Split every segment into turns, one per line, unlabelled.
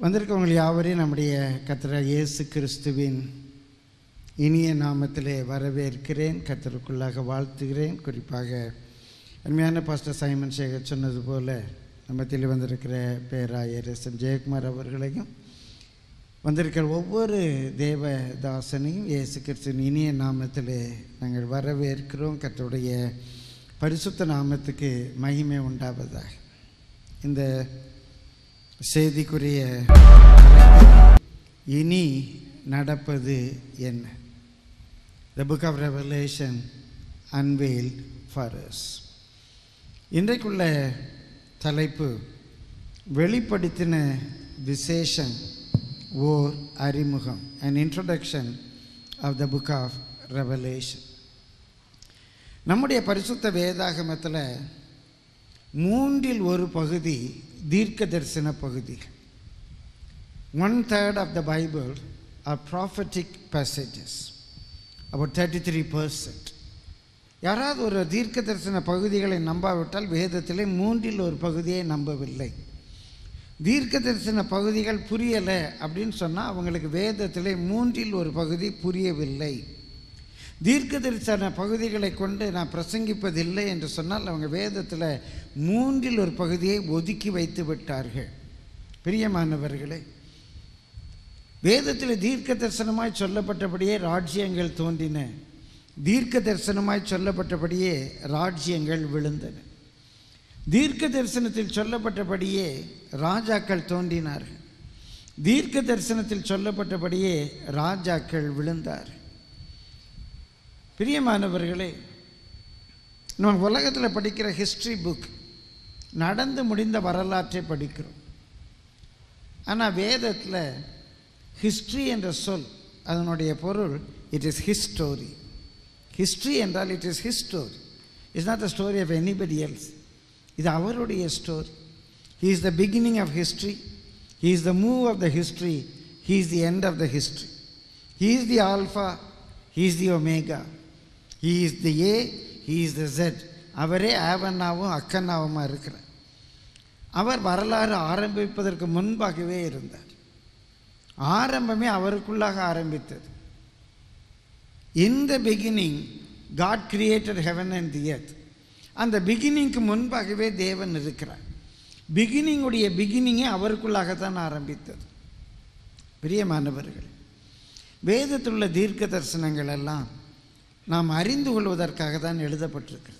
வந்திருக்கவங்க யாவரையும் நம்முடைய கத்திர இயேசு கிறிஸ்துவின் இனிய நாமத்திலே வரவேற்கிறேன் கத்தருக்குள்ளாக வாழ்த்துகிறேன் குறிப்பாக அருமையான பாஸ்டர் சைமன் சேகர் சொன்னது போல நம்மத்தில் வந்திருக்கிற பேராயர் எஸ் எம் ஜெயக்குமார் அவர்களையும் வந்திருக்கிற ஒவ்வொரு தேவதாசனையும் இயேசு கிறிஸ்துவின் இனிய நாமத்திலே நாங்கள் வரவேற்கிறோம் கர்த்தருடைய பரிசுத்த நாமத்துக்கு மகிமை உண்டாவதாக இந்த செய்திக்குரிய இனி நடப்பது என்ன the book of revelation unveil for us இன்றைக்குள்ள தலைப்பு வெளிப்படுத்தின விசேஷம் ஓர் அறிமுகம் and introduction of the book of revelation நம்முடைய பரிசுத்த வேதாகமத்தில் மூன்றில் ஒரு பகுதி தீர்க்க தரிசன பகுதி one third of the bible are prophetic passages about thirty three percent யாராவது ஒரு தீர்க்க தரிசன பகுதிகளை நம்பாவிட்டால் வேதத்திலே மூன்றில் ஒரு பகுதியை நம்பவில்லை தீர்க்க தரிசன பகுதிகள் புரியலை அப்படின்னு சொன்னால் அவங்களுக்கு வேதத்திலே மூன்றில் ஒரு பகுதி புரியவில்லை தீர்க்க தரிசன பகுதிகளை கொண்டு நான் பிரசங்கிப்பதில்லை என்று சொன்னால் அவங்க வேதத்தில் மூன்றில் ஒரு பகுதியை ஒதுக்கி வைத்து விட்டார்கள் பிரியமானவர்களே வேதத்தில் தீர்க்க தரிசனமாய் சொல்லப்பட்டபடியே ராஜ்யங்கள் தோன்றின தீர்க்க தரிசனமாய் சொல்லப்பட்டபடியே ராஜ்யங்கள் விழுந்தன தீர்க்க தரிசனத்தில் சொல்லப்பட்டபடியே ராஜாக்கள் தோன்றினார்கள் தீர்க்க தரிசனத்தில் சொல்லப்பட்டபடியே ராஜாக்கள் விழுந்தார் பிரியமானவர்களே நம்ம உலகத்தில் படிக்கிற ஹிஸ்ட்ரி புக் நடந்து முடிந்த வரலாற்றை படிக்கிறோம் ஆனால் வேதத்தில் ஹிஸ்ட்ரி என்ற சொல் அதனுடைய பொருள் இட் இஸ் ஹிஸ்டோரி ஹிஸ்ட்ரி என்றால் it is history it's not the story of anybody else இது அவருடைய story he is the beginning of history he is the move of the history he is the end of the history he is the alpha he is the omega he is the A he is the Z அவரே ஆவண்ணாவும் அக்கண்ணாவுமா இருக்கிறார் அவர் வரலாறு ஆரம்பிப்பதற்கு முன்பாகவே இருந்தார் ஆரம்பமே அவருக்குள்ளாக ஆரம்பித்தது in the beginning God created heaven and the earth அந்த பிகினிங்க்கு முன்பாகவே தேவன் இருக்கிறார் பிகினிங்குடைய பிகினிங்கே அவருக்குள்ளாகத்தான் ஆரம்பித்தது பிரியமானவர்கள் வேதத்துள்ள தீர்க்க தரிசனங்கள் எல்லாம் நாம் அறிந்து கொள்வதற்காக தான் எழுதப்பட்டிருக்கிறது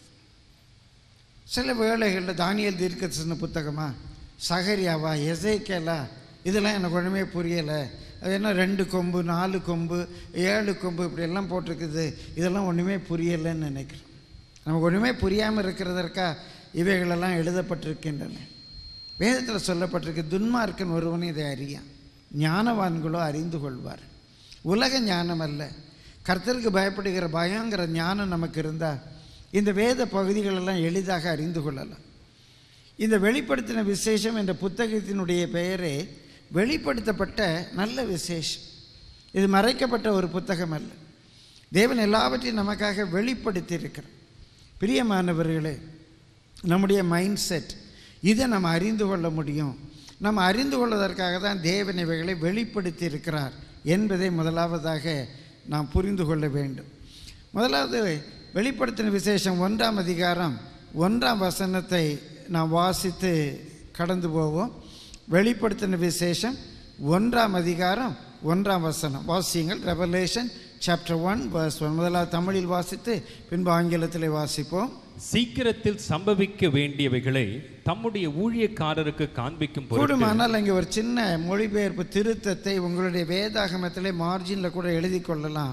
சில வேளைகளில் தானியல் தீர்க்க தரிசன புத்தகமா சகரியாவா எசைக்கேலா இதெல்லாம் எனக்கு ஒன்றுமே புரியலை அது என்ன ரெண்டு கொம்பு நாலு கொம்பு ஏழு கொம்பு இப்படியெல்லாம் போட்டிருக்குது இதெல்லாம் ஒன்றுமே புரியலைன்னு நினைக்கிறோம் நமக்கு ஒன்றுமே புரியாமல் இருக்கிறதற்கா இவைகளெல்லாம் எழுதப்பட்டிருக்கின்றன வேதத்தில் சொல்லப்பட்டிருக்கு துன்மார்க்கன் ஒருவன் இதை அறியான் ஞானவான்களோ அறிந்து கொள்வார் உலக ஞானம் அல்ல கர்த்தருக்கு பயப்படுகிற பயங்கிற ஞானம் நமக்கு இருந்தால் இந்த வேத பகுதிகளெல்லாம் எளிதாக அறிந்து கொள்ளலாம் இந்த வெளிப்படுத்தின விசேஷம் என்ற புத்தகத்தினுடைய பெயரே வெளிப்படுத்தப்பட்ட நல்ல விசேஷம் இது மறைக்கப்பட்ட ஒரு புத்தகம் அல்ல தேவன் எல்லாவற்றையும் நமக்காக வெளிப்படுத்தி இருக்கிறார் பிரியமானவர்களே நம்முடைய மைண்ட் செட் இதை நம்ம அறிந்து கொள்ள முடியும் நம்ம அறிந்து கொள்வதற்காக தான் தேவன் இவைகளை வெளிப்படுத்தி இருக்கிறார் என்பதை முதலாவதாக நாம் புரிந்து கொள்ள வேண்டும் முதலாவது வெளிப்படுத்தின விசேஷம் ஒன்றாம் அதிகாரம் ஒன்றாம் வசனத்தை நாம் வாசித்து கடந்து போவோம் வெளிப்படுத்தின விசேஷம் ஒன்றாம் அதிகாரம் ஒன்றாம் வசனம் வாசியுங்கள் revelation chapter one verse one முதலாவது தமிழில் வாசித்து பின்பு ஆங்கிலத்தில் வாசிப்போம்
சீக்கிரத்தில் சம்பவிக்க வேண்டியவைகளை தம்முடைய ஊழியக்காரருக்கு காண்பிக்கும் பொருட்டு
கூடுமானால் அங்கே ஒரு சின்ன மொழிபெயர்ப்பு திருத்தத்தை உங்களுடைய வேதாகமத்திலே மார்ஜினில் கூட எழுதி கொள்ளலாம்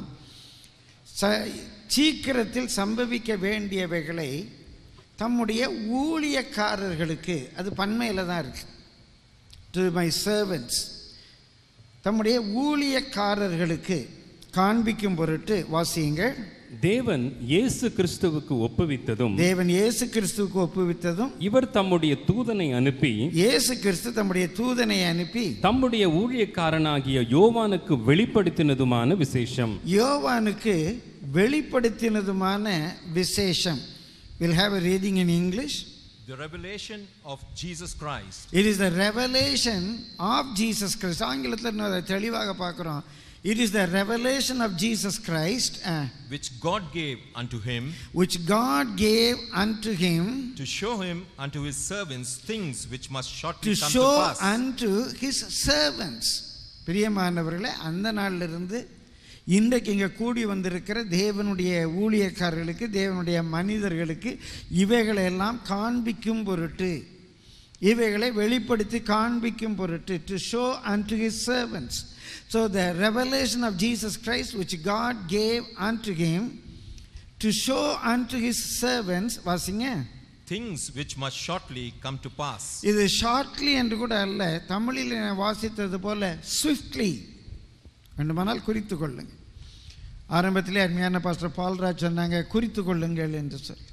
ச சீக்கிரத்தில் சம்பவிக்க வேண்டியவைகளை தம்முடைய ஊழியக்காரர்களுக்கு அது பன்மையில் தான் இருக்கு டு மை சர்வன்ட்ஸ் தம்முடைய ஊழியக்காரர்களுக்கு காண்பிக்கும் பொருட்டு வாசியுங்கள்
தேவன் இயேசு கிறிஸ்துவுக்கு ஒப்புவித்ததும்
தேவன் இயேசு கிறிஸ்துவுக்கு ஒப்புவித்ததும்
இவர் தம்முடைய தூதனை அனுப்பி
இயேசு கிறிஸ்து தம்முடைய தூதனை அனுப்பி
தம்முடைய ஊழியக்காரனாகிய யோவானுக்கு வெளிப்படுத்தினதுமான விசேஷம்
யோவானுக்கு வெளிப்படுத்தினதுமான விசேஷம் will have a reading in English
the revelation of Jesus Christ,
it is the revelation of Jesus Christ ஆங்கிலத்தில் இன்னும் அதை தெளிவாக பார்க்குறோம் it is the revelation of Jesus Christ
which God gave unto him
which God gave unto him
to show him unto his servants things which must shortly
to
come
show
to pass.
unto his servants பிரியமானவர்களே அந்த நாளிலிருந்து இன்றைக்கு இங்கே கூடி வந்திருக்கிற தேவனுடைய ஊழியக்காரர்களுக்கு தேவனுடைய மனிதர்களுக்கு இவைகளை எல்லாம் காண்பிக்கும் பொருட்டு இவைகளை வெளிப்படுத்தி காண்பிக்கும் பொருட்டு to show unto his servants so the revelation of jesus christ which god gave unto him to show unto his servants வாசிங்க
Things which must shortly come to pass.
இது ஷார்ட்லி என்று கூட அல்ல தமிழில் நான் வாசித்தது போல ஸ்விஃப்ட்லி வேண்டுமானால் குறித்து கொள்ளுங்க ஆரம்பத்திலே அருமையான பாஸ்டர் பால்ராஜ் சொன்னாங்க குறித்து கொள்ளுங்கள் என்று சொல்லி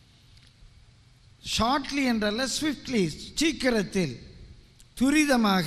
ஷார்ட்லி என்றல்ல ஸ்விஃப்ட்லி சீக்கிரத்தில் துரிதமாக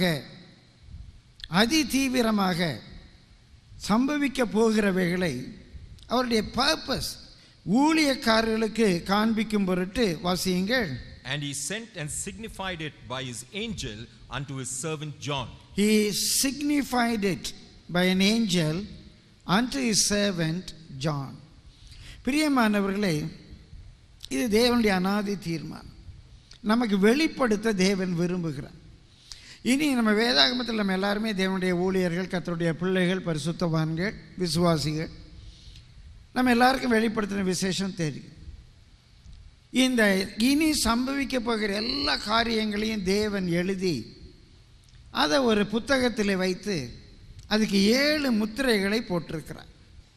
அதி தீவிரமாக சம்பவிக்க போகிறவைகளை அவருடைய பர்பஸ் ஊழியக்காரர்களுக்கு காண்பிக்கும் பொருட்டு வாசியுங்கள்
And he sent and signified it by his angel unto his servant John.
He signified it by an angel unto his servant John. பிரியமானவர்களே இது தேவனுடைய அனாதி தீர்மானம் நமக்கு வெளிப்படுத்த தேவன் விரும்புகிறார் இனி நம்ம வேதாகமத்தில் நம்ம எல்லாருமே தேவனுடைய ஊழியர்கள் கர்த்தருடைய பிள்ளைகள் பரிசுத்தவான்கள் விசுவாசிகள் நம்ம எல்லாருக்கும் வெளிப்படுத்தின விசேஷம் தெரியும் இந்த இனி சம்பவிக்க போகிற எல்லா காரியங்களையும் தேவன் எழுதி அதை ஒரு புத்தகத்தில் வைத்து அதுக்கு ஏழு முத்திரைகளை போட்டிருக்கிறார்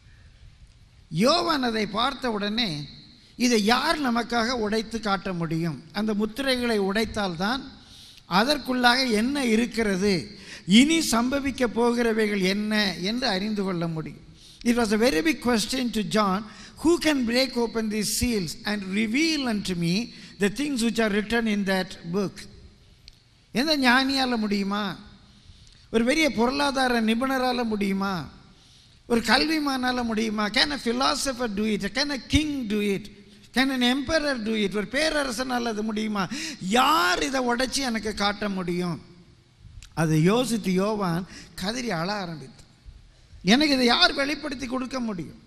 யோவான் அதை பார்த்த உடனே இதை யார் நமக்காக உடைத்து காட்ட முடியும் அந்த முத்திரைகளை உடைத்தால்தான் அதற்குள்ளாக என்ன இருக்கிறது இனி சம்பவிக்க போகிறவைகள் என்ன என்று அறிந்து கொள்ள முடியும் it was a very big question to John who can break open these seals and reveal unto me the things which are written in that book எந்த ஞானியால் முடியுமா ஒரு பெரிய பொருளாதார நிபுணரால் முடியுமா ஒரு கல்விமானால முடியுமா can a philosopher do it can a king do it can an emperor do it ஒரு பேரரசனால் அது முடியுமா யார் இதை உடைச்சி எனக்கு காட்ட முடியும் அதை யோசித்து யோவான் கதறி அழ ஆரம்பித்தான் எனக்கு இதை யார் வெளிப்படுத்தி கொடுக்க முடியும்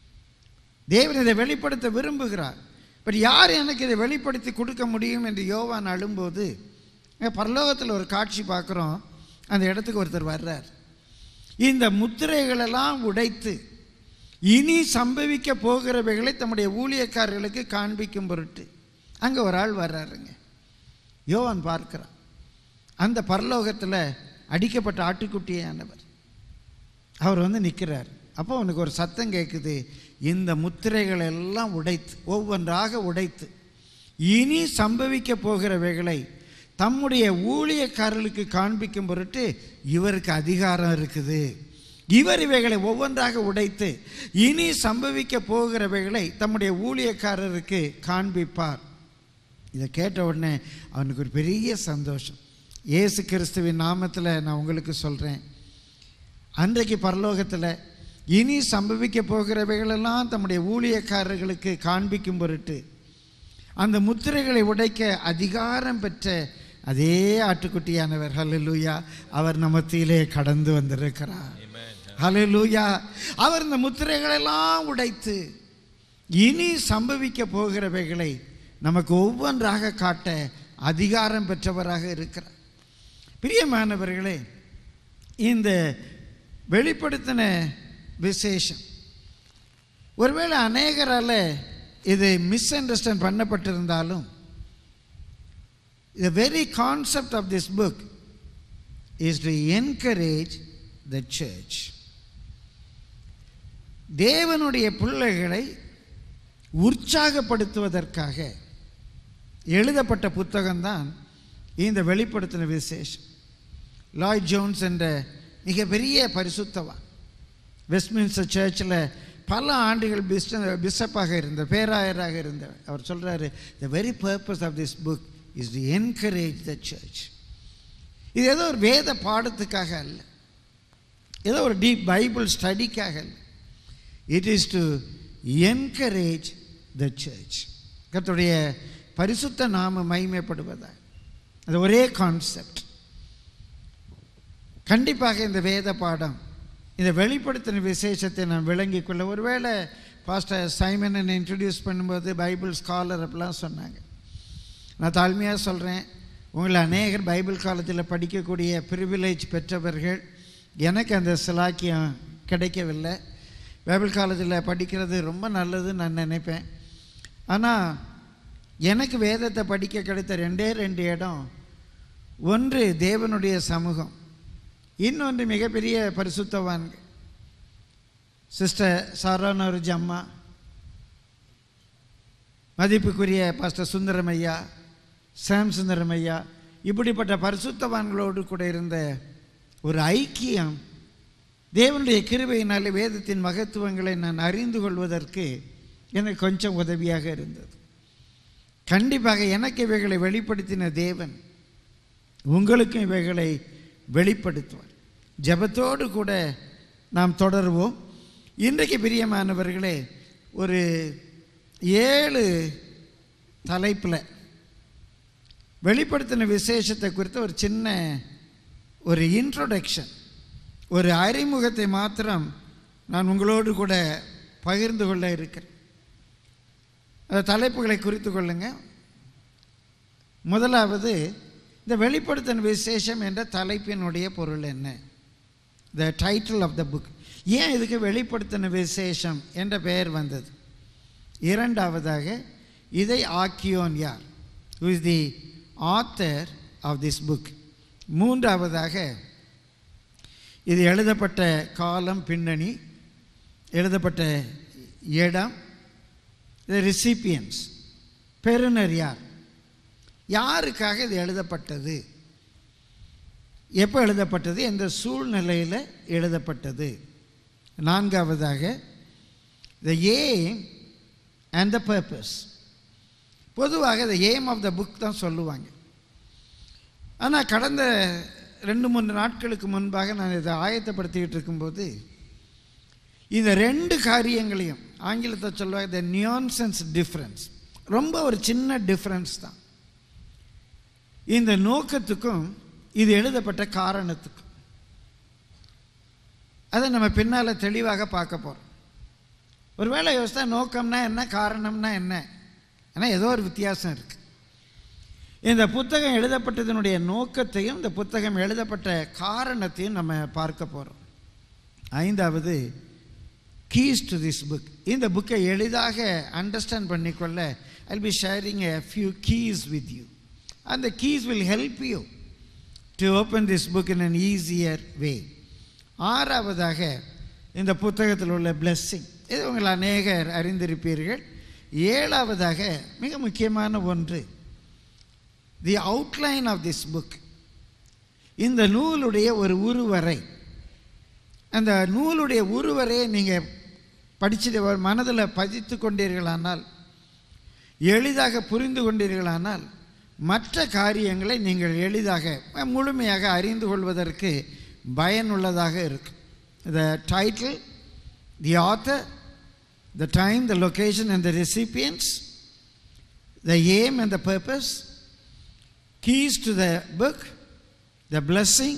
தேவன் இதை வெளிப்படுத்த விரும்புகிறார் பட் யார் எனக்கு இதை வெளிப்படுத்தி கொடுக்க முடியும் என்று யோவான் அழும்போது இங்க பரலோகத்தில் ஒரு காட்சி பார்க்குறோம் அந்த இடத்துக்கு ஒருத்தர் வர்றார் இந்த முத்திரைகளெல்லாம் உடைத்து இனி சம்பவிக்க போகிறவைகளை தம்முடைய ஊழியக்காரர்களுக்கு காண்பிக்கும் பொருட்டு அங்கே ஒரு ஆள் வர்றாருங்க யோவான் பார்க்கிறான் அந்த பரலோகத்தில் அடிக்கப்பட்ட ஆட்டுக்குட்டியானவர் அவர் வந்து நிற்கிறார் அப்போ அவனுக்கு ஒரு சத்தம் கேட்குது இந்த முத்திரைகளை எல்லாம் உடைத்து ஒவ்வொன்றாக உடைத்து இனி சம்பவிக்க போகிறவைகளை தம்முடைய ஊழியக்காரர்களுக்கு காண்பிக்கும் பொருட்டு இவருக்கு அதிகாரம் இருக்குது இவர் இவைகளை ஒவ்வொன்றாக உடைத்து இனி சம்பவிக்க போகிறவைகளை தம்முடைய ஊழியக்காரருக்கு காண்பிப்பார் இதை கேட்ட உடனே அவனுக்கு ஒரு பெரிய சந்தோஷம் இயேசு கிறிஸ்துவின் நாமத்தில் நான் உங்களுக்கு சொல்கிறேன் அன்றைக்கு பரலோகத்தில் இனி சம்பவிக்க போகிறவைகளெல்லாம் தம்முடைய ஊழியக்காரர்களுக்கு காண்பிக்கும் பொருட்டு அந்த முத்திரைகளை உடைக்க அதிகாரம் பெற்ற அதே ஆட்டுக்குட்டியானவர் ஹalleluya அவர் நம்ம மத்தியிலே கடந்து வந்திருக்கிறார் ஹalleluya அவர் இந்த முத்திரைகளெல்லாம் உடைத்து இனி சம்பவிக்க போகிறவைகளை நமக்கு ஒவ்வொன்றாக காட்ட அதிகாரம் பெற்றவராக இருக்கிறார் பிரியமானவர்களே இந்த வெளிப்படுத்தின விசேஷம் ஒருவேளை அநேகரால் இது மிஸ் அண்டர்ஸ்டாண்ட் பண்ணப்பட்டிருந்தாலும் the very concept of this book is to encourage the church தேவனுடைய பிள்ளைகளை உற்சாகப்படுத்துவதற்காக எழுதப்பட்ட புத்தகம்தான் இந்த வெளிப்படுத்தின விசேஷம் லாய் ஜோன்ஸ் என்ற மிகப்பெரிய பரிசுத்தவான் வெஸ்ட்மின்ஸ்டர் சர்ச்சில் பல ஆண்டுகள் பிஸ் பிஷப்பாக இருந்த பேராயராக இருந்தவர் அவர் சொல்கிறாரு the very purpose of this book is to encourage the church இது ஏதோ ஒரு வேத பாடத்துக்காக அல்ல ஏதோ ஒரு டீப் பைபிள் ஸ்டடிக்காக அல்ல it is to encourage the church கர்த்தருடைய பரிசுத்த நாம மகிமைப்படுவதாக அது ஒரே கான்செப்ட் கண்டிப்பாக இந்த வேத பாடம் இந்த வெளிப்படுத்தின விசேஷத்தை நாம் விளங்கிக் கொள்ள ஒருவேளை பாஸ்டர் சைமன் என்னை இன்ட்ரடியூஸ் பண்ணும்போது பைபிள் ஸ்காலர் அப்படிலாம் சொன்னாங்க நான் தாழ்மையாக சொல்கிறேன் உங்களை அநேகர் பைபிள் காலத்தில் படிக்கக்கூடிய ப்ரிவிலேஜ் பெற்றவர்கள் எனக்கு அந்த சிலாக்கியம் கிடைக்கவில்லை பைபிள் காலத்தில் படிக்கிறது ரொம்ப நல்லதுன்னு நான் நினைப்பேன் ஆனால் எனக்கு வேதத்தை படிக்க கிடைத்த ரெண்டே ரெண்டு இடம் ஒன்று தேவனுடைய சமூகம் இன்னொன்று மிகப்பெரிய பரிசுத்தவான்கள் சிஸ்டர் சாரானோர்ஜி அம்மா மதிப்புக்குரிய பாஸ்டர் சுந்தரமையா சாம் சுந்தரமையா இப்படிப்பட்ட பரிசுத்தவான்களோடு கூட இருந்த ஒரு ஐக்கியம் தேவனுடைய கிருபையினாலே வேதத்தின் மகத்துவங்களை நான் அறிந்து கொள்வதற்கு எனக்கு கொஞ்சம் உதவியாக இருந்தது கண்டிப்பாக எனக்கு இவைகளை வெளிப்படுத்தின தேவன் உங்களுக்கும் இவைகளை வெளிப்படுத்துவார் ஜெபத்தோடு கூட நாம் தொடருவோம் இன்றைக்கு பிரியமானவர்களே ஒரு ஏழு தலைப்பில் வெளிப்படுத்தின விசேஷத்தை குறித்த ஒரு சின்ன ஒரு இன்ட்ரோடக்ஷன் ஒரு அறிமுகத்தை மாத்திரம் நான் உங்களோடு கூட பகிர்ந்து கொள்ள இருக்கிறேன் அந்த தலைப்புகளை குறித்து கொள்ளுங்க முதலாவது இந்த வெளிப்படுத்தின விசேஷம் என்ற தலைப்பினுடைய பொருள் என்ன the title of the book ஏன் இதுக்கு வெளிப்படுத்தின விசேஷம் என்ற பெயர் வந்தது இரண்டாவதாக இதை ஆக்கியோன் யார் who is the author of this book மூன்றாவதாக இது எழுதப்பட்ட காலம் பின்னணி எழுதப்பட்ட இடம் இது ரிசிபியன்ஸ் பெறுநர் யார் யாருக்காக இது எழுதப்பட்டது எப்போ எழுதப்பட்டது எந்த சூழ்நிலையில் எழுதப்பட்டது நான்காவதாக த ஏம் அண்ட் த பர்பஸ் பொதுவாக த ஏம் ஆஃப் த புக் தான் சொல்லுவாங்க ஆனால் கடந்த ரெண்டு மூணு நாட்களுக்கு முன்பாக நான் இதை ஆயத்தப்படுத்திக்கிட்டு இருக்கும்போது இந்த ரெண்டு காரியங்களையும் ஆங்கிலத்தை சொல்லுவாங்க த நியான்சன்ஸ் டிஃப்ரென்ஸ் ரொம்ப ஒரு சின்ன டிஃப்ரென்ஸ் தான் இந்த நோக்கத்துக்கும் இது எழுதப்பட்ட காரணத்துக்கும் அதை நம்ம பின்னால் தெளிவாக பார்க்க போகிறோம் ஒருவேளை யோசித்தா நோக்கம்னா என்ன காரணம்னா என்ன ஆனால் ஏதோ ஒரு வித்தியாசம் இருக்குது இந்த புத்தகம் எழுதப்பட்டதனுடைய நோக்கத்தையும் இந்த புத்தகம் எழுதப்பட்ட காரணத்தையும் நம்ம பார்க்க போகிறோம் ஐந்தாவது கீஸ் டு திஸ் புக் இந்த புக்கை எளிதாக அண்டர்ஸ்டாண்ட் பண்ணிக்கொள்ள I be sharing a few keys with you அந்த keys will help you to open this book in an easier way ஆறாவதாக இந்த புத்தகத்தில் உள்ள பிளெஸ்ஸிங் இது உங்கள் அநேகர் அறிந்திருப்பீர்கள் ஏழாவதாக மிக முக்கியமான ஒன்று the outline of this book இந்த நூலுடைய ஒரு உருவரை அந்த நூலுடைய உருவரையை நீங்கள் படிச்சுட்டு மனதில் பதித்து கொண்டீர்களானால் எளிதாக புரிந்து கொண்டீர்களானால் மற்ற காரியங்களை நீங்கள் எளிதாக முழுமையாக அறிந்து கொள்வதற்கு பயனுள்ளதாக இருக்கும் the title the author the time the location and the recipients the aim and the purpose keys to the book, the blessing,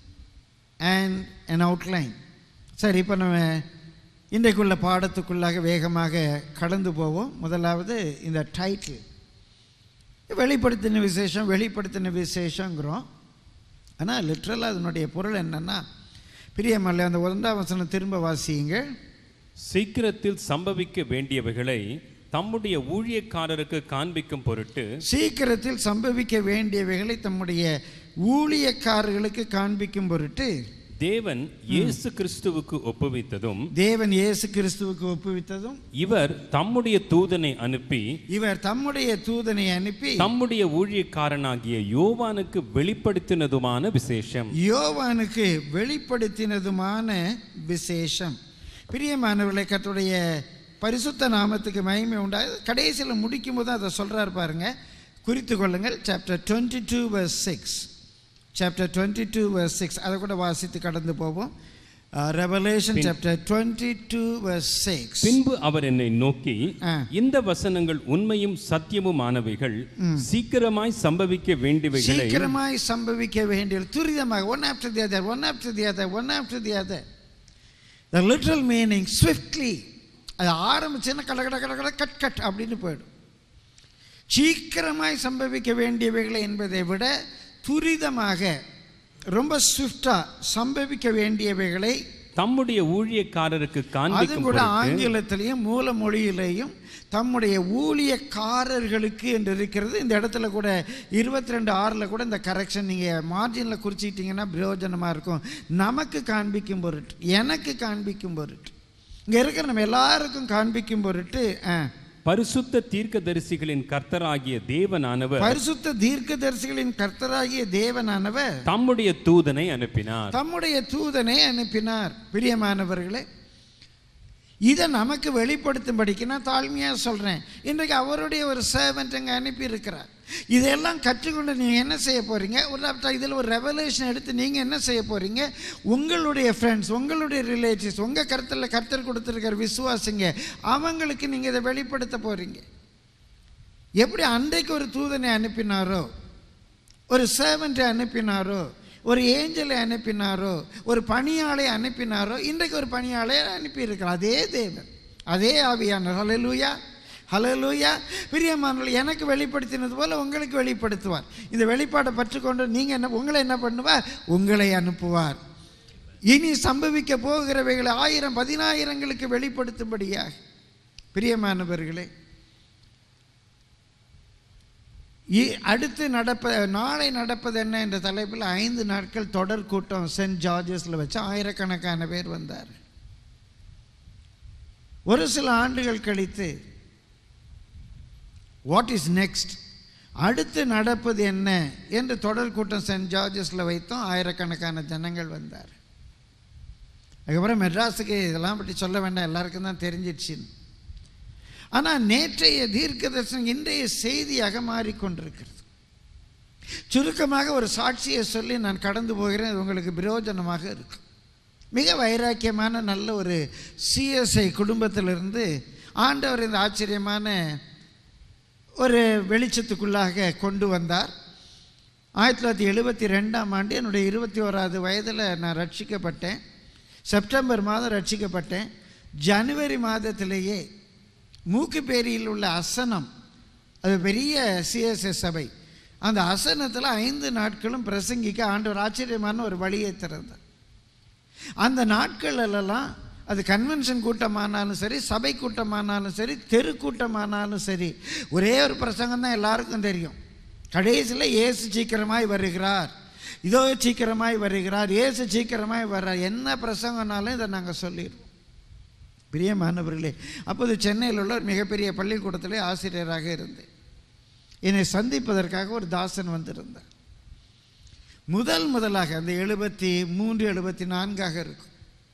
and an outline. சரி இப்போ நம்ம இன்றைக்குள்ள பாடத்துக்குள்ளாக வேகமாக கடந்து போவோம் முதலாவது இந்த டைட்டில் வெளிப்படுத்தின விசேஷம் வெளிப்படுத்தின விசேஷங்கிறோம் ஆனால் லிட்ரலாக அதனுடைய பொருள் என்னென்னா பிரியமல்ல அந்த ஒன்றாம் வசனம் திரும்ப வாசியுங்க
சீக்கிரத்தில் சம்பவிக்க வேண்டியவைகளை தம்முடைய ஊழியக்காரருக்கு காண்பிக்கும் பொருட்டு
சீக்கிரத்தில் சம்பவிக்க வேண்டியவைகளை தம்முடைய ஊழியக்காரர்களுக்கு காண்பிக்கும் பொருட்டு
தேவன் இயேசு கிறிஸ்துவுக்கு ஒப்புவித்ததும்
தேவன் இயேசு கிறிஸ்துவுக்கு ஒப்புவித்ததும்
இவர் தம்முடைய தூதனை அனுப்பி
இவர் தம்முடைய தூதனை அனுப்பி
தம்முடைய ஊழியக்காரனாகிய யோவானுக்கு வெளிப்படுத்தினதுமான விசேஷம்
யோவானுக்கு வெளிப்படுத்தினதுமான விசேஷம் பிரியமானவர்களை கத்துடைய பரிசுத்த நாமத்துக்கு மகிமை உண்டாது கடைசியில் முடிக்கும் போது அதை சொல்கிறார் பாருங்க குறித்து கொள்ளுங்கள் chapter twenty two verse six chapter twenty two verse six அதை கூட வாசித்து கடந்து போவோம் Uh, Revelation chapter 22, verse 6.
பின்பு அவர் என்னை நோக்கி
ஆ.
இந்த வசனங்கள் உண்மையும் சத்தியமுமானவைகள் சீக்கிரமாய் சம்பவிக்க வேண்டியவைகளை
சீக்கிரமாய் சம்பவிக்க வேண்டிய துரிதமாக one after the other one after the other one after the other the literal meaning swiftly அது ஆரம்பிச்சுன்னா கட கட கட கட கட் கட் அப்படின்னு போயிடும் சீக்கிரமாய் சம்பவிக்க வேண்டியவைகளை என்பதை விட துரிதமாக ரொம்ப ஸ்விஃப்டாக சம்பவிக்க வேண்டியவைகளை
தம்முடைய ஊழியக்காரருக்கு
அது
காண்பிக்கும்
கூட
பொருட்டு
ஆங்கிலத்திலையும் மூல மொழியிலையும் தம்முடைய ஊழியக்காரர்களுக்கு என்று இருக்கிறது இந்த இடத்துல கூட இருபத்தி ரெண்டு ஆறில் கூட இந்த கரெக்ஷன் நீங்கள் மார்ஜினில் குறிச்சிக்கிட்டிங்கன்னா பிரயோஜனமாக இருக்கும் நமக்கு காண்பிக்கும் பொருட்டு எனக்கு காண்பிக்கும் பொருட்டு இங்கே இருக்கிற நம்ம எல்லாருக்கும் காண்பிக்கும் பொருட்டு ஆ,
பரிசுத்த தீர்க்கதரிசிகளின் கர்த்தராகிய தேவனானவர்
பரிசுத்த தீர்க்கதரிசிகளின் கர்த்தராகிய தேவனானவர்
தம்முடைய தூதனை அனுப்பினார்
தம்முடைய தூதனை அனுப்பினார் பிரியமானவர்களே இதை நமக்கு வெளிப்படுத்தும்படிக்கு நான் தாழ்மையாக சொல்கிறேன் இன்றைக்கு அவருடைய ஒரு சேவன்ட் அங்கே அனுப்பியிருக்கிறார் இதெல்லாம் கற்றுக்கொண்டு நீங்கள் என்ன செய்ய போகிறீங்க ஒரு இதில் ஒரு ரெவலேஷன் எடுத்து நீங்கள் என்ன செய்ய போகிறீங்க உங்களுடைய ஃப்ரெண்ட்ஸ் உங்களுடைய ரிலேட்டிவ்ஸ் உங்கள் கருத்தில் கருத்தர் கொடுத்துருக்கிற விசுவாசிங்க அவங்களுக்கு நீங்கள் இதை வெளிப்படுத்த போகிறீங்க எப்படி அன்றைக்கு ஒரு தூதனை அனுப்பினாரோ ஒரு சேவன்ட்டை அனுப்பினாரோ ஒரு ஏஞ்சலை அனுப்பினாரோ ஒரு பணியாளை அனுப்பினாரோ இன்றைக்கு ஒரு பணியாளை அனுப்பியிருக்கிறார் அதே தேவன் அதே ஆவியானவர் ஹலலூயா ஹலலூயா பிரியமானவர்கள் எனக்கு வெளிப்படுத்தினது போல உங்களுக்கு வெளிப்படுத்துவார் இந்த வெளிப்பாடை பற்றுக்கொண்டு நீங்கள் என்ன உங்களை என்ன பண்ணுவார் உங்களை அனுப்புவார் இனி சம்பவிக்க போகிறவைகளை ஆயிரம் பதினாயிரங்களுக்கு வெளிப்படுத்தும்படியாக பிரியமானவர்களே இ- அடுத்து நடப்ப நாளை நடப்பது என்ன என்ற தலைப்பில் ஐந்து நாட்கள் தொடர் கூட்டம் சென்ட் ஜார்ஜஸில் வச்சு ஆயிரக்கணக்கான பேர் வந்தார் ஒரு சில ஆண்டுகள் கழித்து வாட் இஸ் நெக்ஸ்ட் அடுத்து நடப்பது என்ன என்று தொடர் கூட்டம் சென்ட் ஜார்ஜஸில் வைத்தோம் ஆயிரக்கணக்கான ஜனங்கள் வந்தார் அதுக்கப்புறம் மெட்ராஸுக்கு இதெல்லாம் பற்றி சொல்ல வேண்டாம் எல்லாருக்கும் தான் தெரிஞ்சிடுச்சின்னு ஆனால் நேற்றைய தீர்க்க தரிசனம் இன்றைய செய்தியாக மாறிக்கொண்டிருக்கிறது சுருக்கமாக ஒரு சாட்சியை சொல்லி நான் கடந்து போகிறேன் இது உங்களுக்கு பிரயோஜனமாக இருக்கும் மிக வைராக்கியமான நல்ல ஒரு சிஎஸ்ஐ குடும்பத்திலிருந்து ஆண்டவர் இந்த ஆச்சரியமான ஒரு வெளிச்சத்துக்குள்ளாக கொண்டு வந்தார் ஆயிரத்தி தொள்ளாயிரத்தி எழுபத்தி ரெண்டாம் ஆண்டு என்னுடைய இருபத்தி ஓராவது வயதில் நான் ரட்சிக்கப்பட்டேன் செப்டம்பர் மாதம் ரட்சிக்கப்பட்டேன் ஜனவரி மாதத்திலேயே மூக்குப்பேரியில் உள்ள அசனம் அது பெரிய சிஎஸ்எஸ் சபை அந்த அசனத்தில் ஐந்து நாட்களும் பிரசங்கிக்க ஆண்டவர் ஆச்சரியமான ஒரு வழியை திறந்தார் அந்த நாட்களெல்லாம் அது கன்வென்ஷன் கூட்டமானாலும் சரி சபை கூட்டமானாலும் சரி தெரு கூட்டமானாலும் சரி ஒரே ஒரு பிரசங்கம் தான் எல்லாருக்கும் தெரியும் கடைசியில் இயேசு சீக்கிரமாய் வருகிறார் இதோ சீக்கிரமாய் வருகிறார் இயேசு சீக்கிரமாய் வர்றார் என்ன பிரசங்கம்னாலும் இதை நாங்கள் சொல்லிடுவோம் பிரியமானவர்களே அப்போது சென்னையில் உள்ள ஒரு மிகப்பெரிய பள்ளிக்கூடத்திலே ஆசிரியராக இருந்தேன் என்னை சந்திப்பதற்காக ஒரு தாசன் வந்திருந்தார் முதல் முதலாக அந்த எழுபத்தி மூன்று எழுபத்தி நான்காக இருக்கும்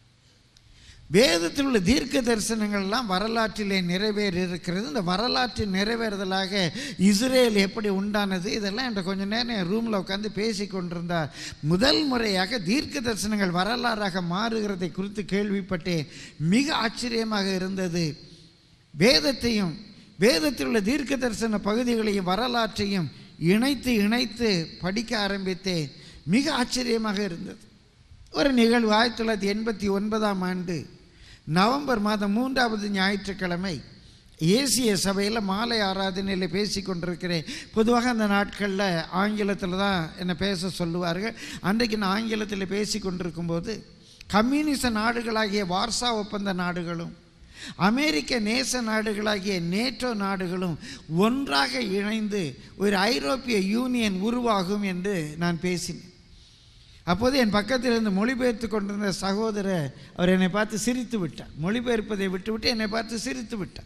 வேதத்தில் உள்ள தீர்க்க தரிசனங்கள்லாம் வரலாற்றிலே நிறைவேறி இருக்கிறது இந்த வரலாற்றில் நிறைவேறுதலாக இஸ்ரேல் எப்படி உண்டானது இதெல்லாம் என்ற கொஞ்ச நேரம் என் ரூமில் உட்காந்து பேசி கொண்டிருந்தார் முதல் முறையாக தீர்க்க தரிசனங்கள் வரலாறாக மாறுகிறதை குறித்து கேள்விப்பட்டேன் மிக ஆச்சரியமாக இருந்தது வேதத்தையும் வேதத்தில் உள்ள தீர்க்க தரிசன பகுதிகளையும் வரலாற்றையும் இணைத்து இணைத்து படிக்க ஆரம்பித்தேன் மிக ஆச்சரியமாக இருந்தது ஒரு நிகழ்வு ஆயிரத்தி தொள்ளாயிரத்தி எண்பத்தி ஒன்பதாம் ஆண்டு நவம்பர் மாதம் மூன்றாவது ஞாயிற்றுக்கிழமை ஏசிய சபையில் மாலை ஆராதனையில் பேசி கொண்டிருக்கிறேன் பொதுவாக அந்த நாட்களில் ஆங்கிலத்தில் தான் என்னை பேச சொல்லுவார்கள் அன்றைக்கு நான் ஆங்கிலத்தில் பேசி கொண்டிருக்கும்போது கம்யூனிச நாடுகளாகிய வார்சா ஒப்பந்த நாடுகளும் அமெரிக்க நேச நாடுகளாகிய நேட்டோ நாடுகளும் ஒன்றாக இணைந்து ஒரு ஐரோப்பிய யூனியன் உருவாகும் என்று நான் பேசினேன் அப்போது என் பக்கத்தில் இருந்து மொழிபெயர்த்து கொண்டிருந்த சகோதரர் அவர் என்னை பார்த்து சிரித்து விட்டார் மொழிபெயர்ப்பதை விட்டுவிட்டு என்னை பார்த்து சிரித்து விட்டார்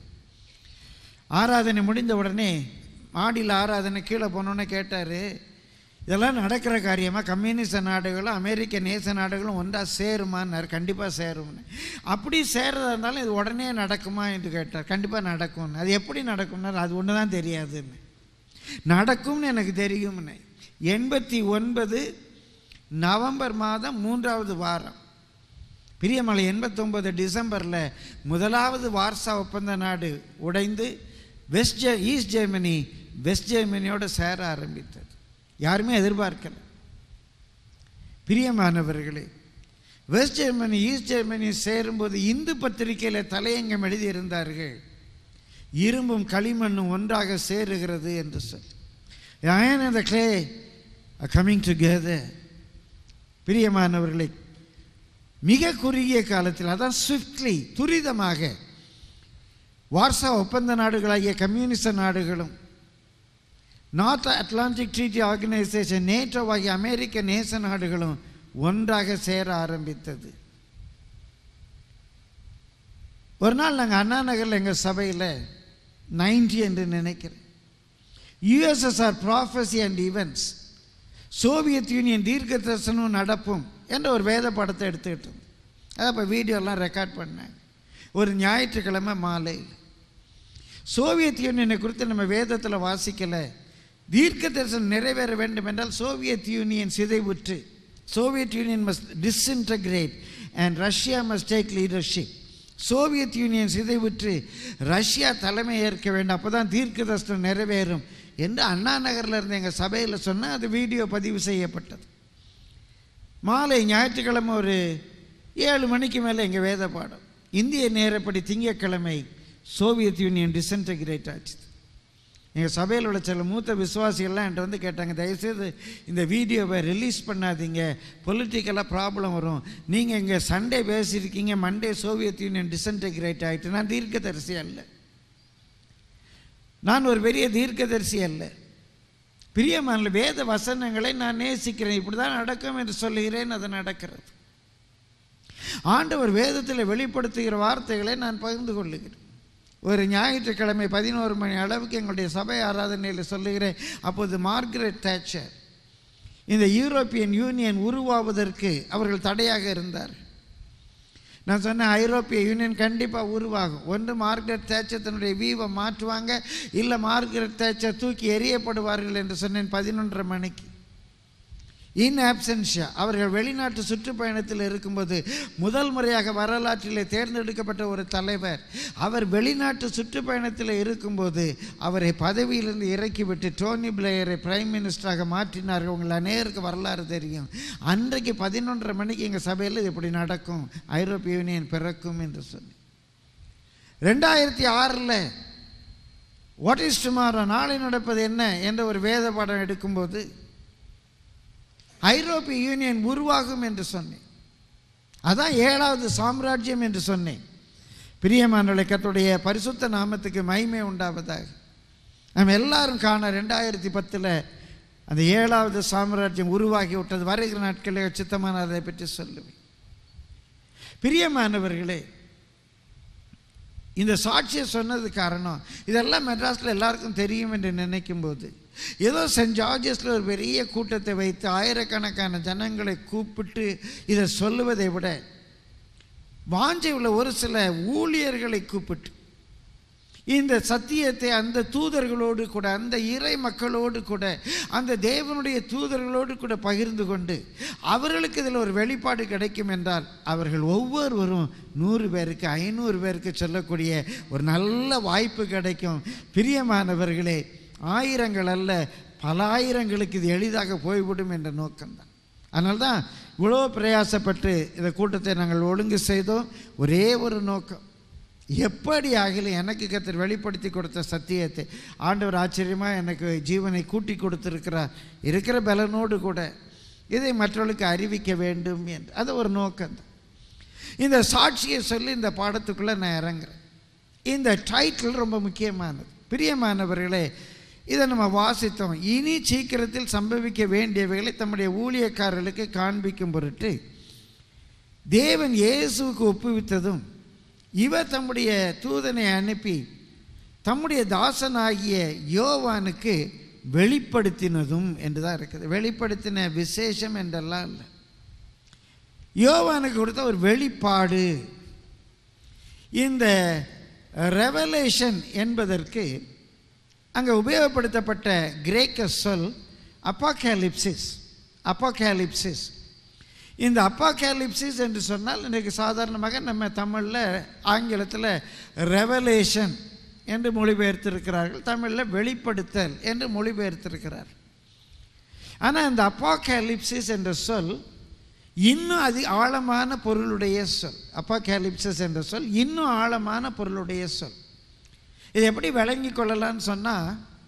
ஆராதனை முடிந்த உடனே மாடியில் ஆராதனை கீழே போனோன்னே கேட்டார் இதெல்லாம் நடக்கிற காரியமாக கம்யூனிஸ்ட் நாடுகளும் அமெரிக்க நேச நாடுகளும் ஒன்றா சேருமான்னார் கண்டிப்பாக சேரும்னு அப்படி சேர்றதா இருந்தாலும் இது உடனே நடக்குமா என்று கேட்டார் கண்டிப்பாக நடக்கும்னு அது எப்படி நடக்கும்னார் அது ஒன்று தான் தெரியாதுன்னு நடக்கும்னு எனக்கு தெரியும்னு எண்பத்தி ஒன்பது நவம்பர் மாதம் மூன்றாவது வாரம் பிரியமலை எண்பத்தொம்பது டிசம்பரில் முதலாவது வார்சா ஒப்பந்த நாடு உடைந்து வெஸ்ட் ஜெ ஈஸ்ட் ஜெர்மனி வெஸ்ட் ஜெர்மனியோட சேர ஆரம்பித்தது யாருமே எதிர்பார்க்கல பிரியமானவர்களே வெஸ்ட் ஜெர்மனி ஈஸ்ட் ஜெர்மனி சேரும்போது இந்து பத்திரிகையில் தலையங்கம் எழுதியிருந்தார்கள் இரும்பும் களிமண்ணும் ஒன்றாக சேருகிறது என்று சொல்லி அயன் அந்த கிளே கம்மிங் டுகெதர் பிரியமானவர்களை மிக குறுகிய காலத்தில் அதான் ஸ்விஃப்ட்லி துரிதமாக வார்சா ஒப்பந்த நாடுகளாகிய கம்யூனிச நாடுகளும் North Atlantic Treaty Organization NATO ஆகிய அமெரிக்க நேச நாடுகளும் ஒன்றாக சேர ஆரம்பித்தது ஒரு நாள் நாங்கள் அண்ணா நகரில் எங்கள் சபையில் நைன்டி என்று நினைக்கிறேன் USSR prophecy and events Soviet Union தீர்க்க தரிசனம் நடப்பும் என்ற ஒரு வேத படத்தை எடுத்துக்கிட்டோம் அதை இப்போ வீடியோலாம் ரெக்கார்ட் பண்ணேன் ஒரு ஞாயிற்றுக்கிழமை மாலையில் சோவியத் யூனியனை குறித்து நம்ம வேதத்தில் வாசிக்கலை தீர்க்க தரிசனம் நிறைவேற வேண்டும் என்றால் சோவியத் யூனியன் சிதைவுற்று Soviet Union must disintegrate and Russia must take leadership Soviet Union சிதைவுற்று ரஷ்யா தலைமை ஏற்க வேண்டும் அப்போ தான் தீர்க்க தரிசனம் நிறைவேறும் என்று அண்ணா நகரில் இருந்த எங்கள் சபையில் சொன்னால் அது வீடியோ பதிவு செய்யப்பட்டது மாலை ஞாயிற்றுக்கிழமை ஒரு ஏழு மணிக்கு மேலே எங்கள் வேத பாடம் இந்திய நேரப்படி திங்கட்கிழமை சோவியத் யூனியன் டிஸ்இன்டகிரேட் ஆச்சு எங்கள் சபையில் உள்ள சில மூத்த விசுவாசிகள்லாம் என்கிட்ட வந்து கேட்டாங்க தயவுசெய்து இந்த வீடியோவை ரிலீஸ் பண்ணாதீங்க பொலிட்டிக்கலாக ப்ராப்ளம் வரும் நீங்கள் இங்கே சண்டே பேசியிருக்கீங்க மண்டே சோவியத் யூனியன் டிஸ்இன்டகிரேட் ஆகிட்டு நான் தீர்க்கதரிசி அல்ல நான் ஒரு பெரிய தீர்க்கதரிசி அல்ல பிரியமான வேத வசனங்களை நான் நேசிக்கிறேன் இப்படி தான் நடக்கும் என்று சொல்லுகிறேன் அது நடக்கிறது ஆண்டவர் வேதத்தில் வெளிப்படுத்துகிற வார்த்தைகளை நான் பகிர்ந்து கொள்ளுகிறேன் ஒரு ஞாயிற்றுக்கிழமை பதினோரு மணி அளவுக்கு எங்களுடைய சபை ஆராதனையில் சொல்லுகிறேன் அப்போது மார்கரெட் தேச்சர் இந்த யூரோப்பியன் யூனியன் உருவாவதற்கு அவர்கள் தடையாக இருந்தார் நான் சொன்னேன் ஐரோப்பிய யூனியன் கண்டிப்பாக உருவாகும் ஒன்று மார்கரெட் தேச்சர் தன்னுடைய வீவை மாற்றுவாங்க இல்லை மார்கரெட் தேச்சர் தூக்கி எறியப்படுவார்கள் என்று சொன்னேன் பதினொன்றரை மணிக்கு இன் ஆப்சன்ஷியா அவர்கள் வெளிநாட்டு சுற்றுப்பயணத்தில் இருக்கும்போது முதல் முறையாக வரலாற்றிலே தேர்ந்தெடுக்கப்பட்ட ஒரு தலைவர் அவர் வெளிநாட்டு சுற்றுப்பயணத்தில் இருக்கும்போது அவரை பதவியிலிருந்து இறக்கிவிட்டு டோனி பிளேயரை பிரைம் மினிஸ்டராக மாற்றினார்கள் உங்கள் அநேருக்கு வரலாறு தெரியும் அன்றைக்கு பதினொன்றரை மணிக்கு எங்கள் சபையில் இது இப்படி நடக்கும் ஐரோப்பிய யூனியன் பிறக்கும் என்று சொல்லி ரெண்டாயிரத்தி ஆறில் வாட் இஸ் டுமாரோ நாளை நடப்பது என்ன என்ற ஒரு வேத பாடம் எடுக்கும்போது ஐரோப்பிய யூனியன் உருவாகும் என்று சொன்னேன் அதான் ஏழாவது சாம்ராஜ்யம் என்று சொன்னேன் பிரியமானவளை கத்துடைய பரிசுத்த நாமத்துக்கு மகிமை உண்டாவதாக நம்ம எல்லாரும் காண ரெண்டாயிரத்தி பத்தில் அந்த ஏழாவது சாம்ராஜ்யம் உருவாகி விட்டது வருகிற நாட்களில் சித்தமான அதை பற்றி சொல்லுவேன் பிரியமானவர்களே இந்த சாட்சியை சொன்னது காரணம் இதெல்லாம் மெட்ராஸில் எல்லாருக்கும் தெரியும் என்று நினைக்கும் போது ஏதோ சென்ட் ஜார்ஜஸில் ஒரு பெரிய கூட்டத்தை வைத்து ஆயிரக்கணக்கான ஜனங்களை கூப்பிட்டு இதை சொல்லுவதை விட வாஞ்சை உள்ள ஒரு சில ஊழியர்களை கூப்பிட்டு இந்த சத்தியத்தை அந்த தூதர்களோடு கூட அந்த இறை மக்களோடு கூட அந்த தேவனுடைய தூதர்களோடு கூட பகிர்ந்து கொண்டு அவர்களுக்கு இதில் ஒரு வெளிப்பாடு கிடைக்கும் என்றால் அவர்கள் ஒவ்வொருவரும் நூறு பேருக்கு ஐநூறு பேருக்கு சொல்லக்கூடிய ஒரு நல்ல வாய்ப்பு கிடைக்கும் பிரியமானவர்களே ஆயிரங்கள் அல்ல பல ஆயிரங்களுக்கு இது எளிதாக போய்விடும் என்ற நோக்கம்தான் அதனால தான் இவ்வளோ பிரயாசப்பட்டு இந்த கூட்டத்தை நாங்கள் ஒழுங்கு செய்தோம் ஒரே ஒரு நோக்கம் எப்படி ஆகிலும் எனக்கு கத்தர் வெளிப்படுத்தி கொடுத்த சத்தியத்தை ஆண்டவர் ஆச்சரியமாக எனக்கு ஜீவனை கூட்டி கொடுத்துருக்கிறார் இருக்கிற பலனோடு கூட இதை மற்றவர்களுக்கு அறிவிக்க வேண்டும் என்று அது ஒரு நோக்கம்தான் இந்த சாட்சியை சொல்லி இந்த பாடத்துக்குள்ளே நான் இறங்குறேன் இந்த டைட்டில் ரொம்ப முக்கியமானது பிரியமானவர்களே இதை நம்ம வாசித்தோம் இனி சீக்கிரத்தில் சம்பவிக்க வேண்டியவைகளை தம்முடைய ஊழியக்காரர்களுக்கு காண்பிக்கும் பொருட்டு தேவன் இயேசுவுக்கு ஒப்புவித்ததும் இவர் தம்முடைய தூதனை அனுப்பி தம்முடைய தாசனாகிய யோவானுக்கு வெளிப்படுத்தினதும் என்று தான் இருக்குது வெளிப்படுத்தின விசேஷம் என்றெல்லாம் இல்லை யோவானுக்கு கொடுத்த ஒரு வெளிப்பாடு இந்த ரெவலேஷன் என்பதற்கு அங்கே உபயோகப்படுத்தப்பட்ட கிரேக்க சொல் அப்பாகேலிப்சிஸ் அப்பாகேலிப்சிஸ் இந்த அப்பாகேலிப்சிஸ் என்று சொன்னால் இன்றைக்கு சாதாரணமாக நம்ம தமிழில் ஆங்கிலத்தில் ரெவலேஷன் என்று மொழிபெயர்த்திருக்கிறார்கள் தமிழில் வெளிப்படுத்தல் என்று மொழிபெயர்த்திருக்கிறார் ஆனால் இந்த அப்பாகேலிப்சிஸ் என்ற சொல் இன்னும் அதி ஆழமான பொருளுடைய சொல் அப்பாகேலிப்சிஸ் என்ற சொல் இன்னும் ஆழமான பொருளுடைய சொல் இது எப்படி விளங்கி கொள்ளலாம்னு சொன்னால்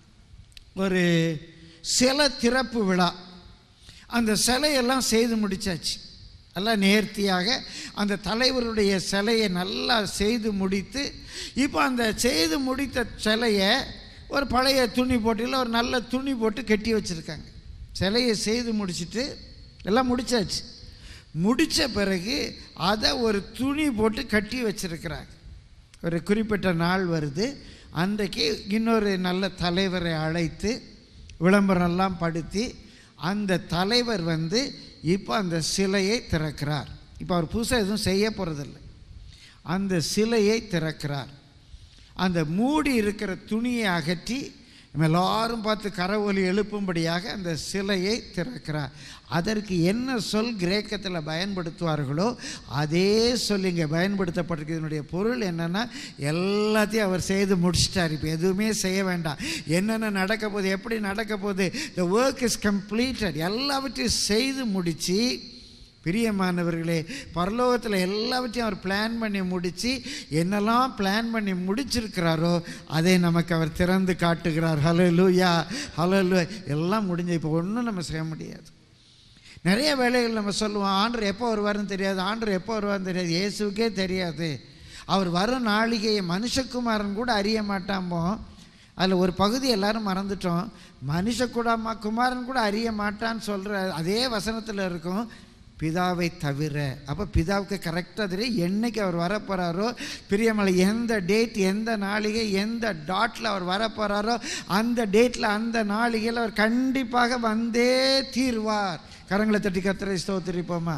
ஒரு சில திறப்பு விழா அந்த சிலையெல்லாம் செய்து முடிச்சாச்சு எல்லாம் நேர்த்தியாக அந்த தலைவருடைய சிலையை நல்லா செய்து முடித்து இப்போ அந்த செய்து முடித்த சிலையை ஒரு பழைய துணி போட்டியில் ஒரு நல்ல துணி போட்டு கட்டி வச்சுருக்காங்க சிலையை செய்து முடிச்சிட்டு எல்லாம் முடிச்சாச்சு முடித்த பிறகு அதை ஒரு துணி போட்டு கட்டி வச்சிருக்கிறாங்க ஒரு குறிப்பிட்ட நாள் வருது அன்றைக்கு இன்னொரு நல்ல தலைவரை அழைத்து விளம்பரம்லாம் படுத்தி அந்த தலைவர் வந்து இப்போ அந்த சிலையை திறக்கிறார் இப்போ அவர் புதுசாக எதுவும் செய்ய போகிறதில்ல அந்த சிலையை திறக்கிறார் அந்த மூடி இருக்கிற துணியை அகற்றி நம்ம எல்லாரும் பார்த்து கரவொலி எழுப்பும்படியாக அந்த சிலையை திறக்கிறார் அதற்கு என்ன சொல் கிரேக்கத்தில் பயன்படுத்துவார்களோ அதே சொல் இங்கே பயன்படுத்தப்பட்டிருக்கு இதனுடைய பொருள் என்னென்னா எல்லாத்தையும் அவர் செய்து முடிச்சிட்டார் இப்போ எதுவுமே செய்ய வேண்டாம் என்னென்ன நடக்க போகுது எப்படி நடக்க போகுது த ஒர்க் இஸ் கம்ப்ளீட்டட் எல்லாவற்றையும் செய்து முடித்து பிரியமானவர்களே பரலோகத்தில் எல்லாவற்றையும் அவர் பிளான் பண்ணி முடித்து என்னெல்லாம் பிளான் பண்ணி முடிச்சிருக்கிறாரோ அதை நமக்கு அவர் திறந்து காட்டுகிறார் ஹலோ லூயா ஹலோ லூ எல்லாம் முடிஞ்ச இப்போ ஒன்றும் நம்ம செய்ய முடியாது நிறைய வேலைகள் நம்ம சொல்லுவோம் ஆண்டர் எப்போ வருவாருன்னு தெரியாது ஆண்டர் எப்போ வருவாருன்னு தெரியாது இயேசுக்கே தெரியாது அவர் வரும் நாளிகையை மனுஷகுமாரன் கூட அறிய மாட்டாமோ அதில் ஒரு பகுதி எல்லாரும் மறந்துட்டோம் மனுஷகுடாமா குமாரன் கூட அறிய மாட்டான்னு சொல்கிற அதே வசனத்தில் இருக்கும் பிதாவை தவிர அப்போ பிதாவுக்கு கரெக்டாக தெரியும் என்னைக்கு அவர் வரப்போகிறாரோ பிரியமலை எந்த டேட் எந்த நாளிகை எந்த டாட்டில் அவர் வரப்போகிறாரோ அந்த டேட்டில் அந்த நாளிகையில் அவர் கண்டிப்பாக வந்தே தீர்வார் கரங்களை தட்டி கத்திரை ஸ்தோத்திரிப்போமா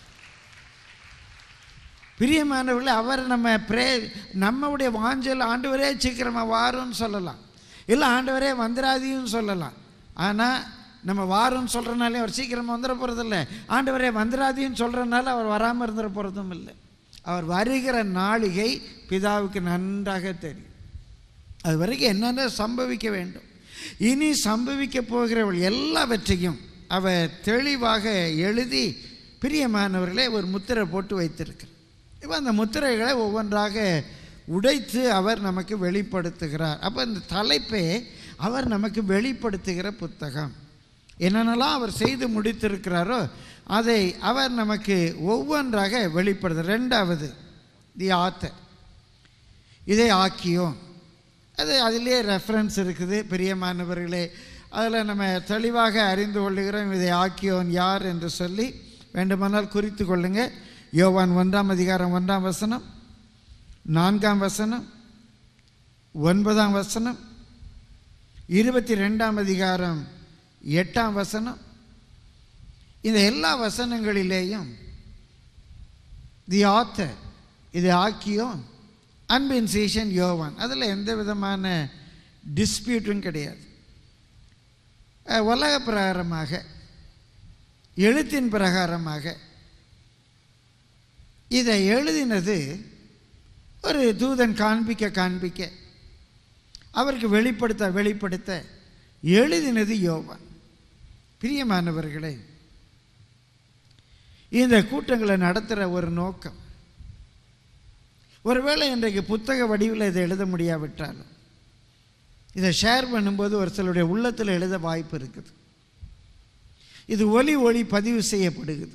பிரியமானவர்களே அவர் நம்ம பிரே நம்முடைய வாஞ்சல் ஆண்டவரே சீக்கிரமாக வாரும்னு சொல்லலாம் இல்லை ஆண்டவரே வந்துடாதீன்னு சொல்லலாம் ஆனால் நம்ம வாரும்னு சொல்கிறனாலே அவர் சீக்கிரமாக வந்துட போகிறதில்ல ஆண்டவரே வந்துடாதீன்னு சொல்கிறனால அவர் வராமல் இருந்துட போகிறதும் இல்லை அவர் வருகிற நாளிகை பிதாவுக்கு நன்றாக தெரியும் அது வரைக்கும் என்னென்ன சம்பவிக்க வேண்டும் இனி சம்பவிக்க போகிறவள் எல்லாவற்றையும் அவர் தெளிவாக எழுதி பிரியமானவர்களே ஒரு முத்திரை போட்டு வைத்திருக்கிறார் இப்போ அந்த முத்திரைகளை ஒவ்வொன்றாக உடைத்து அவர் நமக்கு வெளிப்படுத்துகிறார் அப்போ இந்த தலைப்பே அவர் நமக்கு வெளிப்படுத்துகிற புத்தகம் என்னென்னலாம் அவர் செய்து முடித்திருக்கிறாரோ அதை அவர் நமக்கு ஒவ்வொன்றாக வெளிப்படுத்த ரெண்டாவது தி ஆத்தர் இதை ஆக்கியோம் அது அதிலே ரெஃபரன்ஸ் இருக்குது பிரியமானவர்களே அதில் நம்ம தெளிவாக அறிந்து கொள்ளுகிறோம் இதை ஆக்கியோன் யார் என்று சொல்லி வேண்டுமானால் குறித்து கொள்ளுங்க யோவான் ஒன்றாம் அதிகாரம் ஒன்றாம் வசனம் நான்காம் வசனம் ஒன்பதாம் வசனம் இருபத்தி ரெண்டாம் அதிகாரம் எட்டாம் வசனம் இந்த எல்லா வசனங்களிலேயும் தி ஆத்தர் இது ஆக்கியோன் அன்பின் சீஷன் யோவான் அதில் எந்த விதமான டிஸ்பியூட்டும் கிடையாது அஹ், உலக பிரகாரமாக எழுத்தின் பிரகாரமாக இதை எழுதினது ஒரு தூதன் காண்பிக்க காண்பிக்க அவருக்கு வெளிப்படுத்த வெளிப்படுத்த எழுதினது யோவான் பிரியமானவர்களே இந்த கூட்டங்களை நடத்துகிற ஒரு நோக்கம் ஒருவேளை இன்றைக்கு புத்தக வடிவில் இதை எழுத முடியாவிட்டாலும் இதை ஷேர் பண்ணும்போது ஒரு சிலருடைய உள்ளத்தில் எழுத வாய்ப்பு இருக்குது இது ஒலி ஒளி பதிவு செய்யப்படுகிறது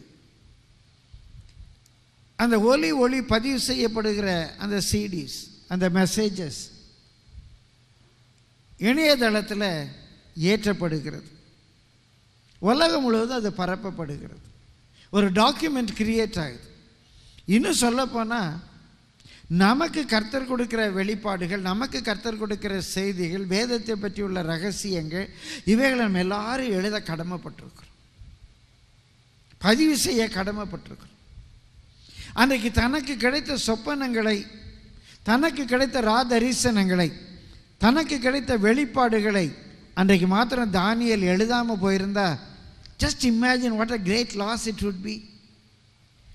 அந்த ஒலி ஒளி பதிவு செய்யப்படுகிற அந்த சிடிஸ் அந்த மெசேஜஸ் இணையதளத்தில் ஏற்றப்படுகிறது உலகம் முழுவதும் அது பரப்பப்படுகிறது ஒரு டாக்குமெண்ட் கிரியேட் ஆகுது இன்னும் சொல்லப்போனால் நமக்கு கர்த்தர் கொடுக்கிற வெளிப்பாடுகள் நமக்கு கர்த்தர் கொடுக்கிற செய்திகள் வேதத்தை பற்றியுள்ள ரகசியங்கள் இவைகளை நம்ம எல்லாரும் எழுத கடமைப்பட்டிருக்கிறோம் பதிவு செய்ய கடமைப்பட்டிருக்கிறோம் அன்றைக்கு தனக்கு கிடைத்த சொப்பனங்களை தனக்கு கிடைத்த ராதரிசனங்களை தனக்கு கிடைத்த வெளிப்பாடுகளை அன்றைக்கு மாத்திரம் தானியல் எழுதாமல் போயிருந்தா just imagine what a great loss it would be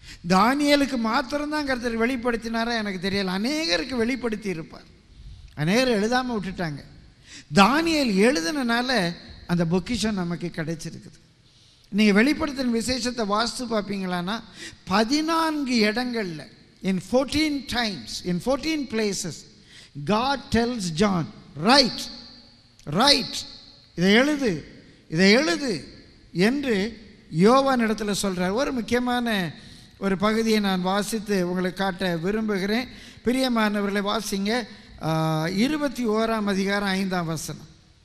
தானியலுக்கு மாத்திரம்தான் கர்த்தர் வெளிப்படுத்தினாரா எனக்கு தெரியல அநேகருக்கு வெளிப்படுத்தி இருப்பார் அநேகர் எழுதாமல் விட்டுட்டாங்க தானியல் எழுதுனனால அந்த பொக்கிஷம் நமக்கு கிடைச்சிருக்குது நீங்கள் வெளிப்படுத்தின விசேஷத்தை வாஸ்து பார்ப்பீங்களான்னா பதினான்கு இடங்களில் in fourteen times in fourteen places God tells John right right இதை எழுது இதை எழுது என்று யோவான் இடத்துல சொல்கிறார் ஒரு முக்கியமான ஒரு பகுதியை நான் வாசித்து உங்களுக்கு காட்ட விரும்புகிறேன் பிரியமானவர்களை வாசிங்க ஆஹ், இருபத்தி ஓராம் அதிகாரம் ஐந்தாம் வசனம்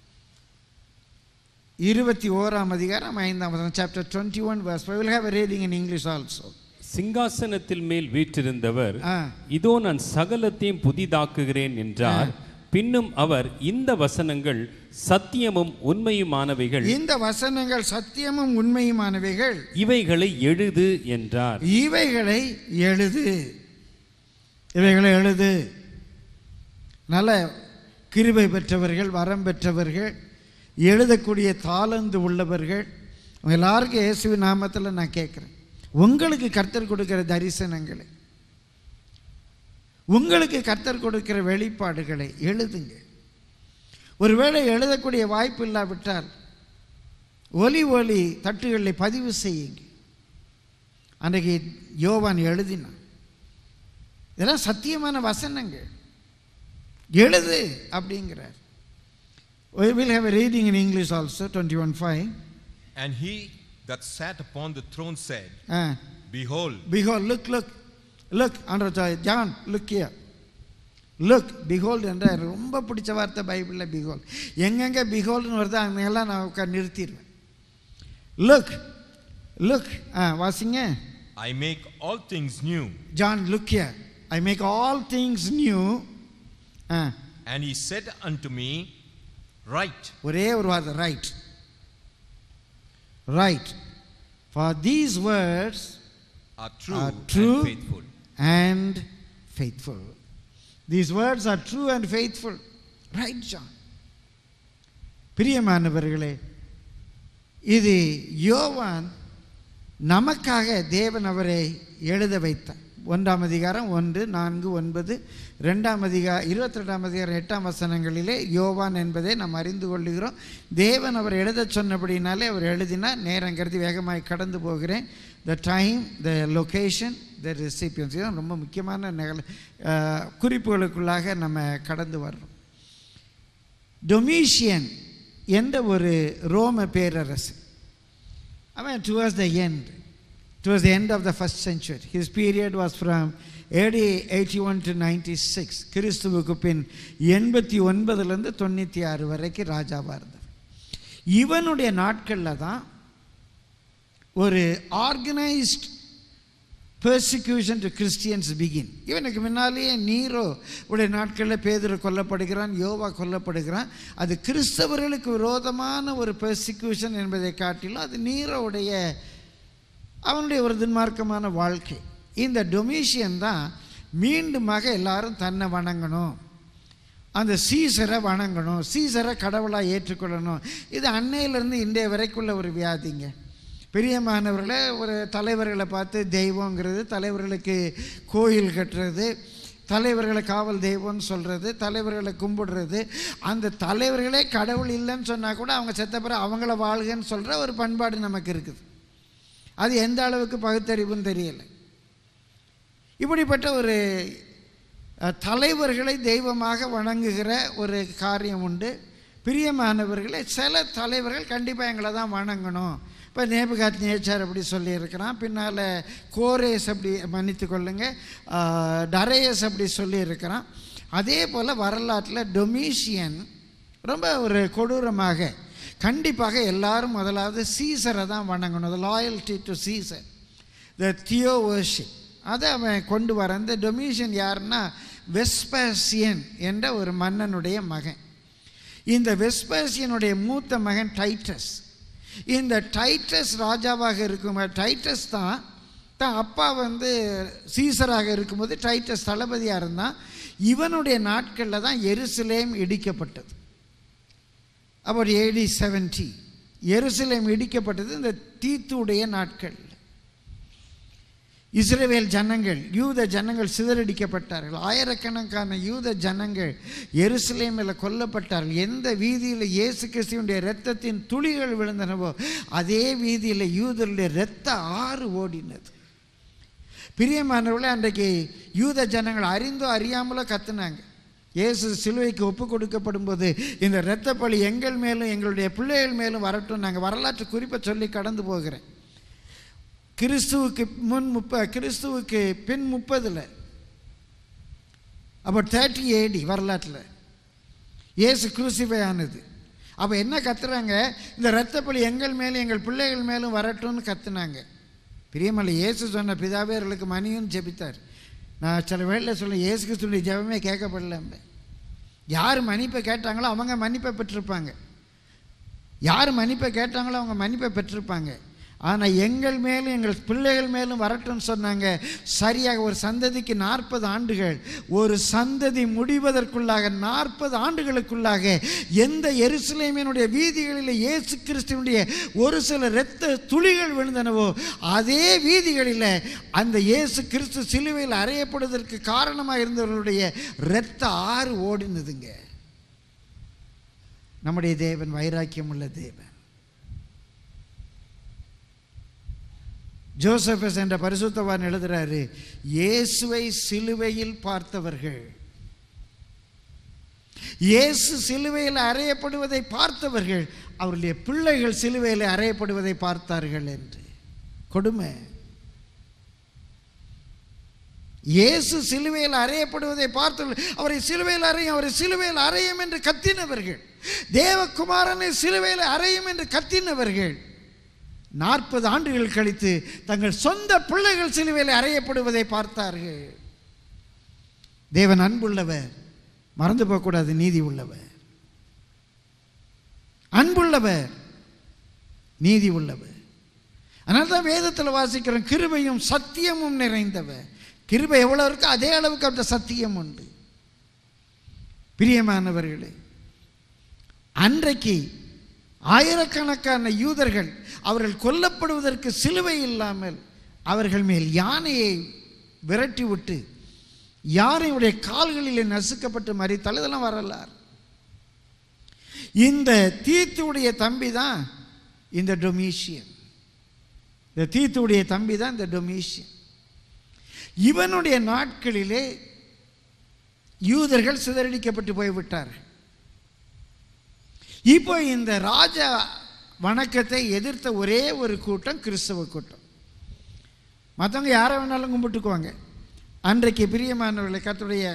இருபத்தி ஓராம் அதிகாரம் ஐந்தாம் வசனம் chapter twenty one verse will have reading in English also
சிங்காசனத்தில் மேல் வீற்றிருந்தவர்
ஆ
இதோ நான் சகலத்தையும் புதிதாக்குகிறேன் என்றார் பின்னும் அவர் இந்த வசனங்கள் சத்தியமும் உண்மையுமானவைகள்
இந்த வசனங்கள் சத்தியமும் உண்மையுமானவைகள்
இவைகளை எழுது என்றார்
இவைகளை எழுது இவைகளை எழுது நல்ல கிருபை பெற்றவர்கள் வரம் பெற்றவர்கள் எழுதக்கூடிய தாளந்து உள்ளவர்கள் அவங்க எல்லாருக்கும் இயேசுவின் நாமத்தில் நான் கேட்குறேன் உங்களுக்கு கர்த்தர் கொடுக்கிற தரிசனங்களை உங்களுக்கு கர்த்தர் கொடுக்கிற வெளிப்பாடுகளை எழுதுங்க ஒருவேளை எழுதக்கூடிய வாய்ப்பு இல்லாவிட்டால் ஒலி ஒலி தட்டுகளில் பதிவு செய்யுங்க அன்றைக்கு யோவான் எழுதினான் இதெல்லாம் சத்தியமான வசனங்கள் எழுது அப்படிங்கிறார் We will have a reading in English also, 21.5.
And he that sat upon the throne said,
Ah,
Behold,
behold, look, look, look, under John, look here. Look behold என்ற ரொம்ப பிடிச்ச வார்த்தை பைபிளில் பிஹோல் எங்கெங்கே பிஹோல்டுன்னு வருதோ அங்கெல்லாம் நான் உட்கார் நிறுத்திடுவேன் லுக் லுக் ஆ வாசிங்க
I make all things new.
John look here I make all things new ah
And he said unto me, Write,
ஒரே ஒரு வார்த்தை write write for these words
are true,
Are true.
and faithful.
and faithful. These words are true and faithful. Right, John. பிரியமானவர்களே இது யோவான் நமக்காக தேவன் அவரை எழுத வைத்தார் ஒன்றாம் அதிகாரம் ஒன்று நான்கு ஒன்பது ரெண்டாம் அதிகாரம் இருபத்தி ரெண்டாம் அதிகாரம் எட்டாம் வசனங்களிலே யோவான் என்பதை நாம் அறிந்து கொள்ளுகிறோம் தேவன் அவர் எழுதச் சொன்னபடினாலே அவர் எழுதினார் நேரம் கருதி வேகமாய் கடந்து போகிறேன் the time the location the recipients இதுதான் ரொம்ப முக்கியமான நிகழ் அஹ், குறிப்புகளுக்குள்ளாக நம்ம கடந்து வர்றோம் டொமிஷியன் என்ற ஒரு ரோம பேரரசு அவன் towards the end towards the end of the first century his period was from AD eighty one to ninety six கிறிஸ்துவுக்கு பின் எண்பத்தி ஒன்பதுலேருந்து தொண்ணூற்றி ஆறு வரைக்கும் ராஜாவாக இருந்தார் இவனுடைய நாட்களில் தான் ஒரு organised persecution to Christians begin இவனுக்கு முன்னாலேயே நீரோ உடைய நாட்களில் பேதுரு கொல்லப்படுகிறான் யோவா கொல்லப்படுகிறான் அது கிறிஸ்தவர்களுக்கு விரோதமான ஒரு பெர்சிக்யூஷன் என்பதை காட்டிலும் அது நீரோவுடைய அவனுடைய ஒரு துன்மார்க்கமான வாழ்க்கை இந்த டொமிஷியன் தான் மீண்டுமாக எல்லாரும் தன்னை வணங்கணும் அந்த சீசரை வணங்கணும் சீசரை கடவுளாக ஏற்றுக்கொள்ளணும் இது அன்னையிலேருந்து இன்றைய வரைக்குள்ள ஒரு வியாதிங்க பிரியமானவர்களை ஒரு தலைவர்களை பார்த்து தெய்வங்கிறது தலைவர்களுக்கு கோயில் கட்டுறது தலைவர்களை காவல் தெய்வம்னு சொல்கிறது தலைவர்களை கும்பிடுறது அந்த தலைவர்களே கடவுள் இல்லைன்னு சொன்னால் கூட அவங்க செத்த பிறகு அவங்கள வாழ்கன்னு சொல்கிற ஒரு பண்பாடு நமக்கு இருக்குது அது எந்த அளவுக்கு பகுத்தறிவுன்னு தெரியலை இப்படிப்பட்ட ஒரு அஹ், தலைவர்களை தெய்வமாக வணங்குகிற ஒரு காரியம் உண்டு பிரியமானவர்களே சில தலைவர்கள் கண்டிப்பாக எங்களை தான் வணங்கணும் இப்போ நேபுகாத் நேச்சார் அப்படி சொல்லியிருக்கிறான் பின்னால் கோரேஸ் அப்படி மன்னித்து கொள்ளுங்க அஹ், டரேயஸ் அப்படி சொல்லியிருக்கிறான் அதே போல் வரலாற்றில் டொமிஷியன் ரொம்ப ஒரு கொடூரமாக கண்டிப்பாக எல்லாரும் முதலாவது சீசரை தான் வணங்கணும் loyalty to Caesar the theo worship அதை அவன் கொண்டு வர இந்த டொமிஷன் யாருன்னா வெஸ்பாசியன் என்ற ஒரு மன்னனுடைய மகன் இந்த வெஸ்பாசியனுடைய மூத்த மகன் டைட்டஸ் இந்த டைட்டஸ் ராஜாவாக இருக்கும் டைட்டஸ் தான் தான் அப்பா வந்து சீசராக இருக்கும்போது டைட்டஸ் தளபதியாக இருந்தான் இவனுடைய நாட்களில் தான் எருசலேம் இடிக்கப்பட்டது about AD 70 எருசலேம் இடிக்கப்பட்டது இந்த தீத்துடைய நாட்கள் இஸ்ரவேல் ஜனங்கள் யூத ஜனங்கள் சிதறடிக்கப்பட்டார்கள் ஆயிரக்கணக்கான யூத ஜனங்கள் எருசலேமில் கொல்லப்பட்டார்கள் எந்த வீதியில் இயேசு கிறிஸ்துவனுடைய இரத்தத்தின் துளிகள் விழுந்தனவோ அதே வீதியில் யூதருடைய இரத்த ஆறு ஓடினது பிரியமானவர்களே அன்றைக்கு யூத ஜனங்கள் அறிந்தோ அறியாமலோ கத்துனாங்க இயேசு சிலுவைக்கு ஒப்பு கொடுக்கப்படும் போது இந்த இரத்த பழி எங்கள் மேலும் எங்களுடைய பிள்ளைகள் மேலும் வரட்டும் நாங்கள் வரலாற்று குறிப்பை சொல்லி கடந்து போகிறேன் கிறிஸ்துவுக்கு முன் முப்ப கிறிஸ்துவுக்கு பின் முப்பதில் அப்போ தேர்ட்டி ஏடி வரலாற்றில் இயேசு குருசிஃபை ஆனது அப்போ என்ன கத்துறாங்க இந்த இரத்தப்பழி எங்கள் மேலும் எங்கள் பிள்ளைகள் மேலும் வரட்டும்னு கத்துனாங்க பிரியமல்ல இயேசு சொன்ன பிதாவே அவர்களுக்கு மணியும் ஜெபித்தார் நான் சில வேளையில் சொல்ல இயேசு கிறிஸ்துடைய ஜெபமே கேட்கப்படல யார் மன்னிப்பை கேட்டாங்களோ அவங்க மன்னிப்பை பெற்றிருப்பாங்க யார் மன்னிப்பை கேட்டாங்களோ அவங்க மன்னிப்பை பெற்றிருப்பாங்க ஆனால் எங்கள் மேலும் எங்கள் பிள்ளைகள் மேலும் வரட்டும்னு சொன்னாங்க சரியாக ஒரு சந்ததிக்கு நாற்பது ஆண்டுகள் ஒரு சந்ததி முடிவதற்குள்ளாக நாற்பது ஆண்டுகளுக்குள்ளாக எந்த எருசலேமினுடைய வீதிகளில் இயேசு கிறிஸ்துவனுடைய ஒரு சில இரத்த துளிகள் விழுந்தனவோ அதே வீதிகளில் அந்த இயேசு கிறிஸ்து சிலுவையில் அறையப்படுவதற்கு காரணமாக இருந்தவர்களுடைய இரத்த ஆறு ஓடினதுங்க நம்முடைய தேவன் வைராக்கியம் உள்ள தேவன் ஜோசபஸ் என்ற பரிசுத்தவான் எழுதுறாரு இயேசுவை சிலுவையில் பார்த்தவர்கள் இயேசு சிலுவையில் அறையப்படுவதை பார்த்தவர்கள் அவருடைய பிள்ளைகள் சிலுவையில் அறையப்படுவதை பார்த்தார்கள் என்று கொடுமை இயேசு சிலுவையில் அறையப்படுவதை பார்த்தவர்கள் அவரை சிலுவையில் அறையும் அவரை சிலுவையில் அறையும் என்று கத்தினவர்கள் தேவகுமாரனை சிலுவையில் அறையும் என்று கத்தினவர்கள் நாற்பது ஆண்டுகள் கழித்து தங்கள் சொந்த பிள்ளைகள் சிலுவையில் அறையப்படுவதை பார்த்தார்கள் தேவன் அன்புள்ளவர் மறந்து போகக்கூடாது நீதி உள்ளவர் அன்புள்ளவர் நீதி உள்ளவர் அதனால தான் வேதத்தில் வாசிக்கிறோம் கிருபையும் சத்தியமும் நிறைந்தவர் கிருபை எவ்வளோ இருக்கோ அதே அளவுக்கு அந்த சத்தியம் உண்டு பிரியமானவர்களே அன்றைக்கு ஆயிரக்கணக்கான யூதர்கள் அவர்கள் கொல்லப்படுவதற்கு சிலுவை இல்லாமல் அவர்கள் மேல் யானையை விரட்டி விட்டு யானையுடைய கால்களிலே நசுக்கப்பட்டு மறித்தால் இதெல்லாம் வரலாறு இந்த தீத்துடைய தம்பி தான் இந்த டொமீஷியன் இந்த தீத்துடைய தம்பி தான் இந்த டொமீஷியன் இவனுடைய நாட்களிலே யூதர்கள் சிதறடிக்கப்பட்டு போய்விட்டார்கள் இப்போ இந்த ராஜ வணக்கத்தை எதிர்த்த ஒரே ஒரு கூட்டம் கிறிஸ்தவ கூட்டம் மற்றவங்க யாரை வேணாலும் கும்பிட்டுக்குவாங்க அன்றைக்கு பிரியமானவர்களை கத்துடைய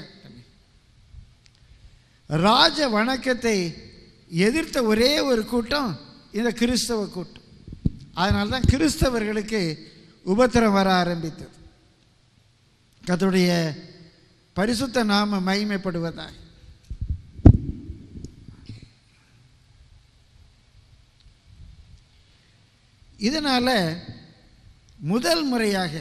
ராஜ வணக்கத்தை எதிர்த்த ஒரே ஒரு கூட்டம் இந்த கிறிஸ்தவ கூட்டம் அதனால தான் கிறிஸ்தவர்களுக்கு உபத்திரம் வர ஆரம்பித்தது கத்துடைய பரிசுத்த நாம மகிமைப்படுவதாக இதனால் முதல் முறையாக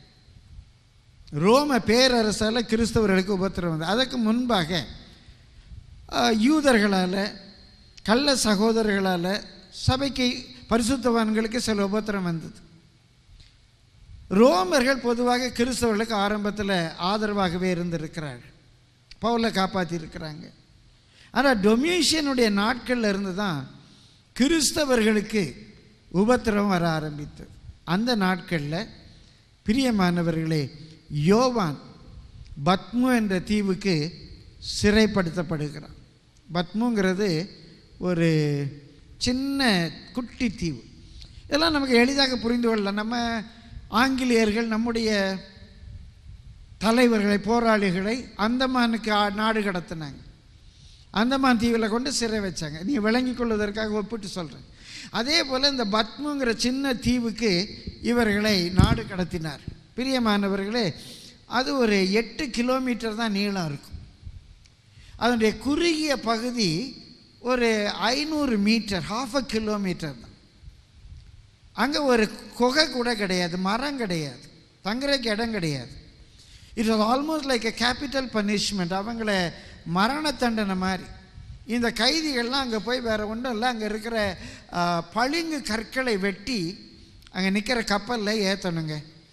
ரோம பேரரசால் கிறிஸ்தவர்களுக்கு உபத்திரம் வந்தது அதற்கு முன்பாக அஹ், யூதர்களால் கள்ள சகோதரர்களால் சபைக்கு பரிசுத்தவான்களுக்கு சில உபத்திரம் வந்தது ரோமர்கள் பொதுவாக கிறிஸ்தவர்களுக்கு ஆரம்பத்தில் ஆதரவாகவே இருந்திருக்கிறார்கள் பவுலை காப்பாற்றி இருக்கிறாங்க ஆனால் டொமிஷியனுடைய நாட்களில் இருந்து தான் கிறிஸ்தவர்களுக்கு உபத்திரம் வர ஆரம்பித்தது அந்த நாட்களில் பிரியமானவர்களே யோவான் பத்மு என்ற தீவுக்கு சிறைப்படுத்தப்படுகிறான் பத்முங்கிறது ஒரு சின்ன குட்டி தீவு இதெல்லாம் நமக்கு எளிதாக புரிந்து கொள்ளலாம் நம்ம ஆங்கிலேயர்கள் நம்முடைய தலைவர்களை போராளிகளை அந்தமானுக்கு ஆ- நாடு கடத்தினாங்க அந்தமான் தீவில் கொண்டு சிறை வச்சாங்க நீ விளங்கிக் கொள்வதற்காக ஒப்பிட்டு சொல்கிறேன் அதே போல் இந்த பத்முங்கிற சின்ன தீவுக்கு இவர்களை நாடு கடத்தினார் பிரியமானவர்களே அது ஒரு எட்டு கிலோமீட்டர் தான் நீளம் இருக்கும் அதனுடைய குறுகிய பகுதி ஒரு ஐநூறு மீட்டர் ஹாஃப் அ கிலோமீட்டர் தான் அங்கே ஒரு குகை கூட கிடையாது மரம் கிடையாது தங்குறதுக்கு இடம் கிடையாது it was almost like a capital punishment அவங்கள மரண தண்டனை மாதிரி இந்த கைதிகள்லாம் அங்கே போய் வேறு ஒன்றும் இல்லை அங்கே இருக்கிற ஆ, பளிங்கு கற்களை வெட்டி அங்கே நிற்கிற கப்பலில் ஏற்றணுங்க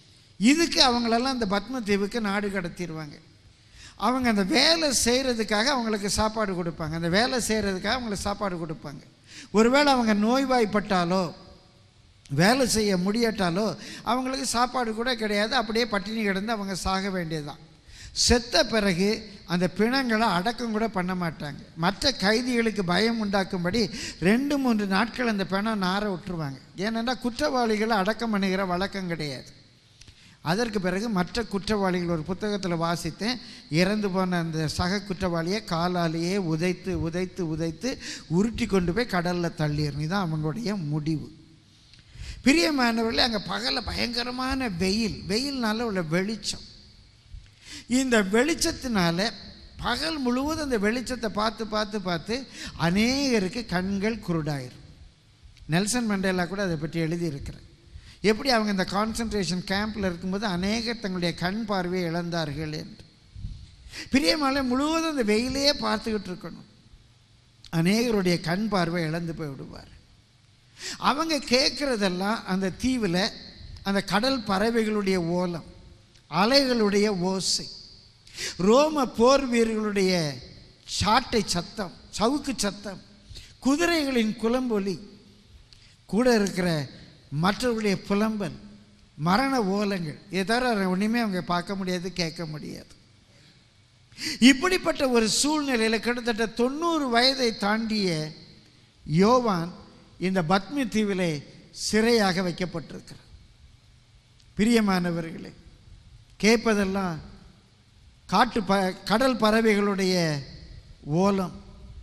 இதுக்கு அவங்களெல்லாம் அந்த பத்ம தீவுக்கு நாடு கடத்திடுவாங்க அவங்க அந்த வேலை செய்கிறதுக்காக அவங்களுக்கு சாப்பாடு கொடுப்பாங்க அந்த வேலை செய்கிறதுக்காக அவங்களுக்கு சாப்பாடு கொடுப்பாங்க ஒருவேளை அவங்க நோய்வாய்ப்பட்டாலோ வேலை செய்ய முடியாட்டாலோ அவங்களுக்கு சாப்பாடு கூட கிடையாது அப்படியே பட்டினி கிடந்து அவங்க சாக வேண்டியதுதான் செத்த பிறகு அந்த பிணங்களை அடக்கம் கூட பண்ண மாட்டாங்க மற்ற கைதிகளுக்கு பயம் உண்டாக்கும்படி ரெண்டு மூன்று நாட்கள் அந்த பிணம் நார விட்டுருவாங்க ஏனென்றால் குற்றவாளிகளை அடக்கம் பண்ணுகிற வழக்கம் கிடையாது அதற்கு பிறகு மற்ற குற்றவாளிகள் ஒரு புத்தகத்தில் வாசித்தேன் இறந்து போன அந்த சக குற்றவாளியை காலாலேயே உதைத்து உதைத்து உதைத்து உருட்டி கொண்டு போய் கடலில் தள்ளிடணும் இதுதான் அவங்களுடைய முடிவு பிரியமானவர்களே அங்கே பகலில் பயங்கரமான வெயில் வெயில்னால உள்ள வெளிச்சம் இந்த வெளிச்சத்தினால பகல் முழுவதும் அந்த வெளிச்சத்தை பார்த்து பார்த்து பார்த்து அநேகருக்கு கண்கள் குருடாயிரும் நெல்சன் மண்டேலா கூட அதை பற்றி எழுதியிருக்கிறேன் எப்படி அவங்க இந்த கான்சன்ட்ரேஷன் கேம்பில் இருக்கும்போது அநேகர் தங்களுடைய கண் பார்வையை இழந்தார்கள் என்று பிரியமாலை முழுவதும் அந்த வெயிலையே பார்த்துக்கிட்டு இருக்கணும் அநேகருடைய கண் பார்வை இழந்து போய் விடுவார் அவங்க கேட்குறதெல்லாம் அந்த தீவில் அந்த கடல் பறவைகளுடைய ஓலம் அலைகளுடைய ஓசை ரோம போர் வீரர்களுடைய சாட்டை சத்தம் சவுக்கு சத்தம் குதிரைகளின் குலம்பொலி கூட இருக்கிற மற்றவர்களுடைய புலம்பல் மரண ஓலங்கள் இதை தவிர ஒன்றுமே அவங்க பார்க்க முடியாது கேட்க முடியாது இப்படிப்பட்ட ஒரு சூழ்நிலையில் கிட்டத்தட்ட தொண்ணூறு வயதை தாண்டிய யோவான் இந்த பத்மி தீவிலே சிறையாக வைக்கப்பட்டிருக்கிறார் பிரியமானவர்களே கேட்பதெல்லாம் காட்டு ப கடல் பறவைகளுடைய ஓலம்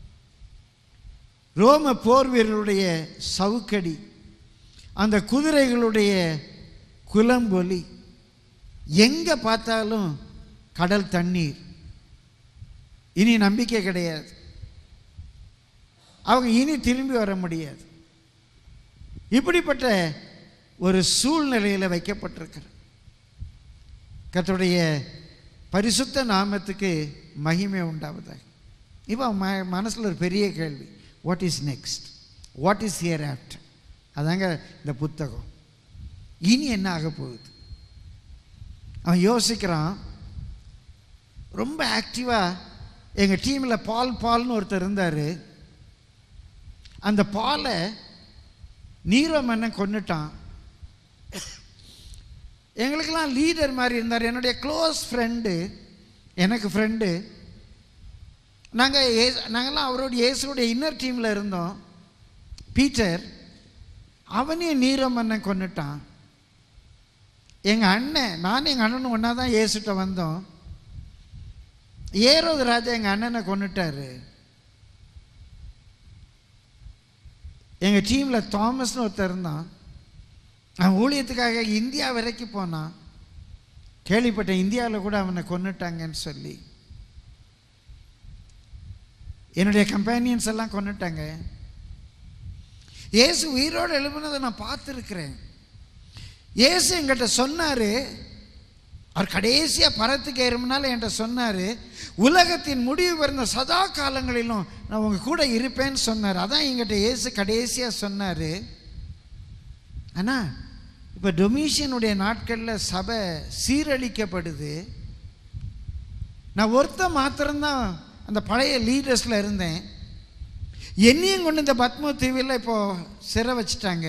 ரோம போர் வீரர்களுடைய சவுக்கடி அந்த குதிரைகளுடைய குலம்பொலி எங்கே பார்த்தாலும் கடல் தண்ணீர் இனி நம்பிக்கை கிடையாது அவங்க இனி திரும்பி வர முடியாது இப்படிப்பட்ட ஒரு சூழ்நிலையில் வைக்கப்பட்டிருக்கிறார் கர்த்தருடைய பரிசுத்த நாமத்துக்கு மகிமை உண்டாவதாக இப்போ ம மனசில் ஒரு பெரிய கேள்வி what is next what is hereafter அதாங்க இந்த புத்தகம் இனி என்ன ஆக போகுது அவன் யோசிக்கிறான் ரொம்ப ஆக்டிவாக எங்கள் டீமில் பால் பால்னு ஒருத்தர் இருந்தார் அந்த பாலை நீரோ மன்னன் கொன்னுட்டான் எங்களுக்கெல்லாம் லீடர் மாதிரி இருந்தார் என்னுடைய க்ளோஸ் ஃப்ரெண்டு எனக்கு ஃப்ரெண்டு நாங்கள் ஏ நாங்கள்லாம் அவரோட இயேசுடைய இன்னர் டீமில் இருந்தோம் பீட்டர் அவனையும் நீரோ மன்னன் கொன்னுட்டான் எங்கள் அண்ணன் நானும் எங்கள் அண்ணனும் ஒன்றா தான் இயேசுட்ட வந்தோம் ஏரோது ராஜா எங்கள் அண்ணனை கொன்னுட்டாரு எங்கள் டீமில் தாமஸ்னு ஒருத்தர் இருந்தான் அவன் ஊழியத்துக்காக இந்தியா வரைக்கும் போனான் கேள்விப்பட்டேன் இந்தியாவில் கூட அவனை கொன்னுட்டாங்கன்னு சொல்லி என்னுடைய கம்பேனியன்ஸ் எல்லாம் கொன்னுட்டாங்க இயேசு உயிரோடு எழுப்புனதை நான் பார்த்துருக்கிறேன் இயேசு என்கிட்ட சொன்னார் அவர் கடைசியாக பரத்துக்கு ஏறும்னால என்கிட்ட சொன்னார் உலகத்தின் முடிவு வருந்த சதா காலங்களிலும் நான் உங்கள் கூட இருப்பேன்னு சொன்னார் அதான் என்கிட்ட இயேசு கடைசியாக சொன்னார் ஆனால் இப்போ டொமிஷியனுடைய நாட்களில் சபை சீரழிக்கப்படுது நான் ஒருத்த மாத்திரம்தான் அந்த பழைய லீடர்ஸில் இருந்தேன் என்னையும் கொண்டு இந்த பத்ம தீவில் இப்போ சிறை வச்சுட்டாங்க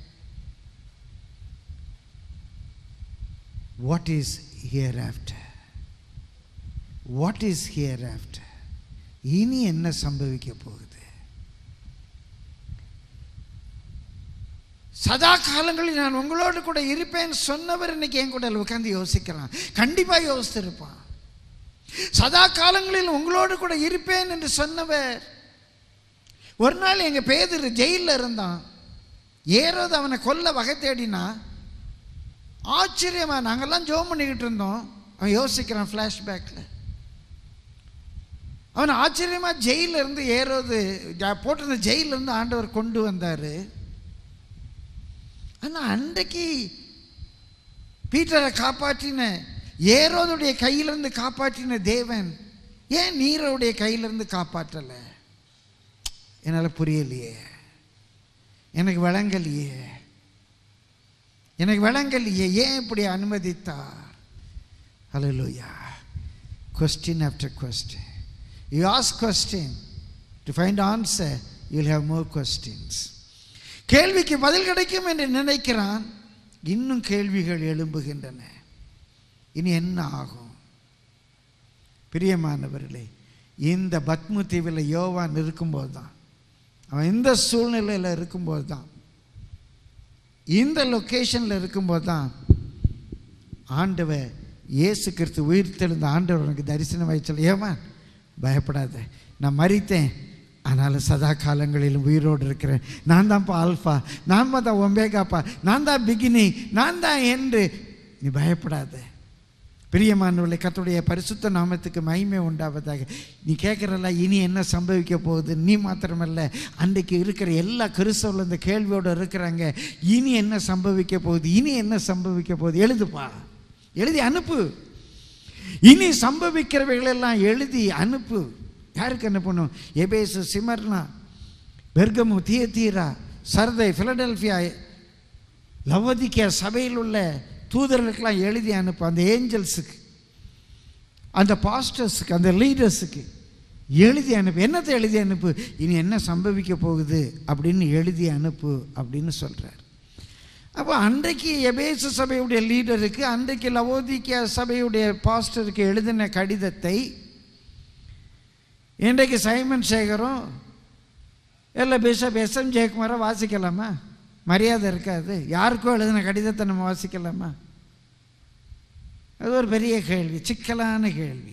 what is hereafter what is hereafter இனி என்ன சம்பவிக்க போகுது சதா காலங்களில் நான் உங்களோடு கூட இருப்பேன்னு சொன்னவர் இன்னைக்கு என் கூட உட்காந்து யோசிக்கிறான் கண்டிப்பாக யோசித்திருப்பான் சதா காலங்களில் உங்களோடு கூட இருப்பேன் என்று சொன்னவர் ஒரு நாள் எங்கள் பேதர் ஜெயிலில் இருந்தான் ஏறோது அவனை கொல்ல வகை தேடினா ஆச்சரியமா நாங்கெல்லாம் ஜோம் பண்ணிக்கிட்டு இருந்தோம் அவன் யோசிக்கிறான் ஃப்ளாஷ்பேக்கில் அவன் ஆச்சரியமா ஜெயிலில் இருந்து ஏறோது ஜ- போட்டிருந்த ஜெயிலில் இருந்து ஆண்டவர் கொண்டு வந்தார் ஆனால் அன்றைக்கு பீட்டரை காப்பாற்றின ஏரோதுடைய கையிலிருந்து காப்பாற்றின தேவன் ஏன் நீரோடைய கையிலிருந்து காப்பாற்றலை என்னால் புரியலையே எனக்கு விளங்கலையே எனக்கு விளங்கலையே ஏன் இப்படி அனுமதித்தார் ஹalleluya question after question you ask question to find answer you'll have more questions கேள்விக்கு பதில் கிடைக்கும் என்று நினைக்கிறான் இன்னும் கேள்விகள் எழும்புகின்றன இனி என்ன ஆகும் பிரியமானவர்களே இந்த பத்மு தீவில் யோவான் இருக்கும்போது தான் அவன் இந்த சூழ்நிலையில் இருக்கும்போது தான் இந்த லொக்கேஷனில் இருக்கும்போது தான் ஆண்டவர் இயேசு கிறிஸ்து உயிர் தெழுந்த ஆண்டவர் உனக்கு தரிசனம் வச்சல ஏமா பயப்படாத நான் மறித்தேன் ஆனாலும் சதா காலங்களிலும் உயிரோடு இருக்கிறேன் நான் தான்ப்பா ஆல்ஃபா நான் தான் ஒம்பேகாப்பா நான் தான் பிகினி நான் தான் என்று நீ பயப்படாத பிரியமானவர்களே கர்த்தருடைய பரிசுத்த நாமத்துக்கு மகிமை உண்டாவதாக நீ கேட்குறல இனி என்ன சம்பவிக்க போகுது நீ மாத்திரமல்ல அன்றைக்கு இருக்கிற எல்லா கிறிஸ்தவர்கள் இந்த கேள்வியோடு இருக்கிறாங்க இனி என்ன சம்பவிக்க போகுது இனி என்ன சம்பவிக்க போகுது எழுதுப்பா எழுதி அனுப்பு இனி சம்பவிக்கிறவைகளெல்லாம் எழுதி அனுப்பு யாருக்கு அனுப்பணும் எபேசு சிமர்னா பெர்கமு தியத்தீரா சர்தை பிலடெல்பியா லவோதிக்கா சபையில் உள்ள தூதர்களுக்கெல்லாம் எழுதி அனுப்பு அந்த ஏஞ்சல்ஸுக்கு அந்த பாஸ்டர்ஸுக்கு அந்த லீடர்ஸுக்கு எழுதி அனுப்பு என்னத்தை எழுதி அனுப்பு இனி என்ன சம்பவிக்க போகுது அப்படின்னு எழுதி அனுப்பு அப்படின்னு சொல்கிறார் அப்போ அன்றைக்கு எபேசு சபையுடைய லீடருக்கு அன்றைக்கு லவோதிக்கா சபையுடைய பாஸ்டருக்கு எழுதின கடிதத்தை இன்றைக்கு சைமன் சேகரும் இல்லை பிஷப் எஸ் எம் ஜெயக்குமாரை வாசிக்கலாமா மரியாதை இருக்காது யாருக்கோ எழுதின கடிதத்தை நம்ம வாசிக்கலாமா அது ஒரு பெரிய கேள்வி சிக்கலான கேள்வி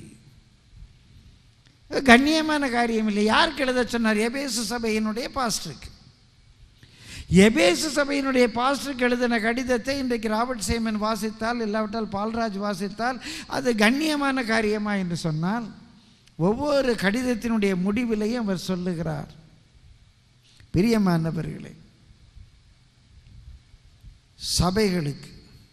கண்ணியமான காரியம் இல்லை யாருக்கு எழுத சொன்னார் எபேசு சபையினுடைய பாஸ்டருக்கு எபேசு சபையினுடைய பாஸ்டருக்கு எழுதின கடிதத்தை இன்றைக்கு ராபர்ட் சேமன் வாசித்தால் இல்லாவிட்டால் பால்ராஜ் வாசித்தால் அது கண்ணியமான காரியமா என்று சொன்னால் ஒவ்வொரு கடிதத்தினுடைய முடிவிலையும் அவர் சொல்லுகிறார் பிரியமானவர்களே சபைகளுக்கு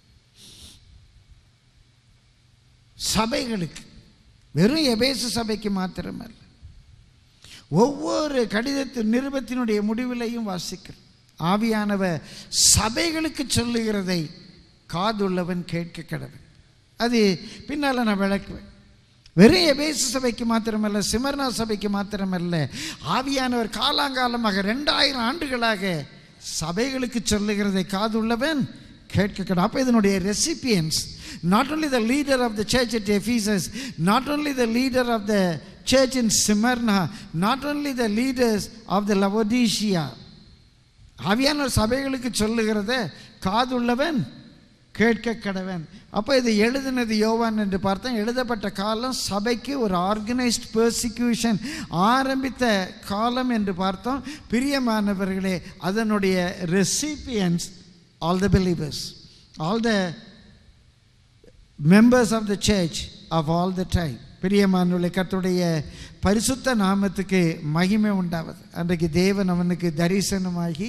சபைகளுக்கு வெறும் எபேசு சபைக்கு மாத்திரமல்ல ஒவ்வொரு கடிதத்து நிருபத்தினுடைய முடிவிலையும் வாசிக்கிறோம் ஆவியானவர் சபைகளுக்கு சொல்லுகிறதை காதுள்ளவன் கேட்க கடவன் அது பின்னால் நான் விளக்குவேன் வெறும் எபேசு சபைக்கு மாத்திரமல்ல சிமர்னா சபைக்கு மாத்திரமல்ல ஆவியானவர் காலாங்காலமாக ரெண்டாயிரம் ஆண்டுகளாக சபைகளுக்கு சொல்லுகிறதை காதுள்ளவன் கேட்க கடவுள் அப்போ இதனுடைய recipients not only the leader of the church at Ephesus, not only the leader of the church in Smyrna, not only the leaders of the Laodicea, ஆவியான சபைகளுக்கு சொல்லுகிறத காதுள்ளவன் கேட்க கடவன் அப்போ இது எழுதினது யோவான் என்று பார்த்தா எழுதப்பட்ட காலம் சபைக்கு ஒரு ஆர்கனைஸ்ட் பெர்சிக்யூஷன் ஆரம்பித்த காலம் என்று பார்த்தோம் பிரியமானவர்களே அதனுடைய recipients all the believers all the members of the church of all the time பிரியமானுள்ள கர்த்தருடைய பரிசுத்த நாமத்துக்கு மகிமை உண்டாவது அன்றைக்கு தேவன் அவனுக்கு தரிசனமாகி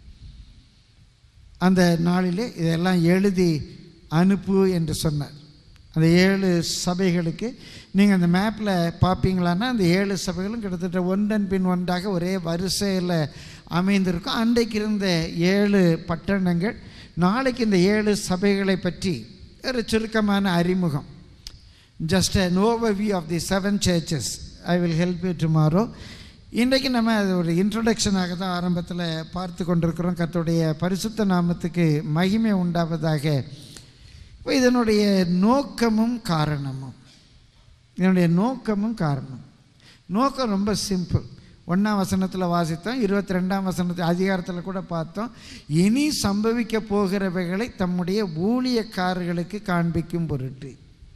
அந்த நாளிலே இதெல்லாம் எழுதி அனுப்பு என்று சொன்னார் அந்த ஏழு சபைகளுக்கு நீங்கள் அந்த மேப்பில் பார்ப்பீங்களான்னா அந்த ஏழு சபைகளும் கிட்டத்தட்ட ஒன்றன் பின் ஒன்றாக ஒரே வரிசையில் அமைந்திருக்கும் அன்றைக்கு இருந்த ஏழு பட்டணங்கள் நாளைக்கு இந்த ஏழு சபைகளை பற்றி ஒரு சுருக்கமான அறிமுகம் just an overview of the seven churches I will help you tomorrow இன்றைக்கு நம்ம அது ஒரு இன்ட்ரொடக்ஷனாக தான் ஆரம்பத்தில் பார்த்து கொண்டிருக்கிறோம் கர்த்தருடைய பரிசுத்த நாமத்துக்கு மகிமை உண்டாவதாக இப்போ இதனுடைய நோக்கமும் காரணமும் இதனுடைய நோக்கமும் காரணம் நோக்கம் ரொம்ப சிம்பிள் ஒன்றாம் வசனத்தில் வாசித்தோம் இருபத்தி ரெண்டாம் வசனத்தில் அதிகாரத்தில் கூட பார்த்தோம் இனி சம்பவிக்க போகிறவைகளை தம்முடைய ஊழியக்காரர்களுக்கு காண்பிக்கும் பொருட்டு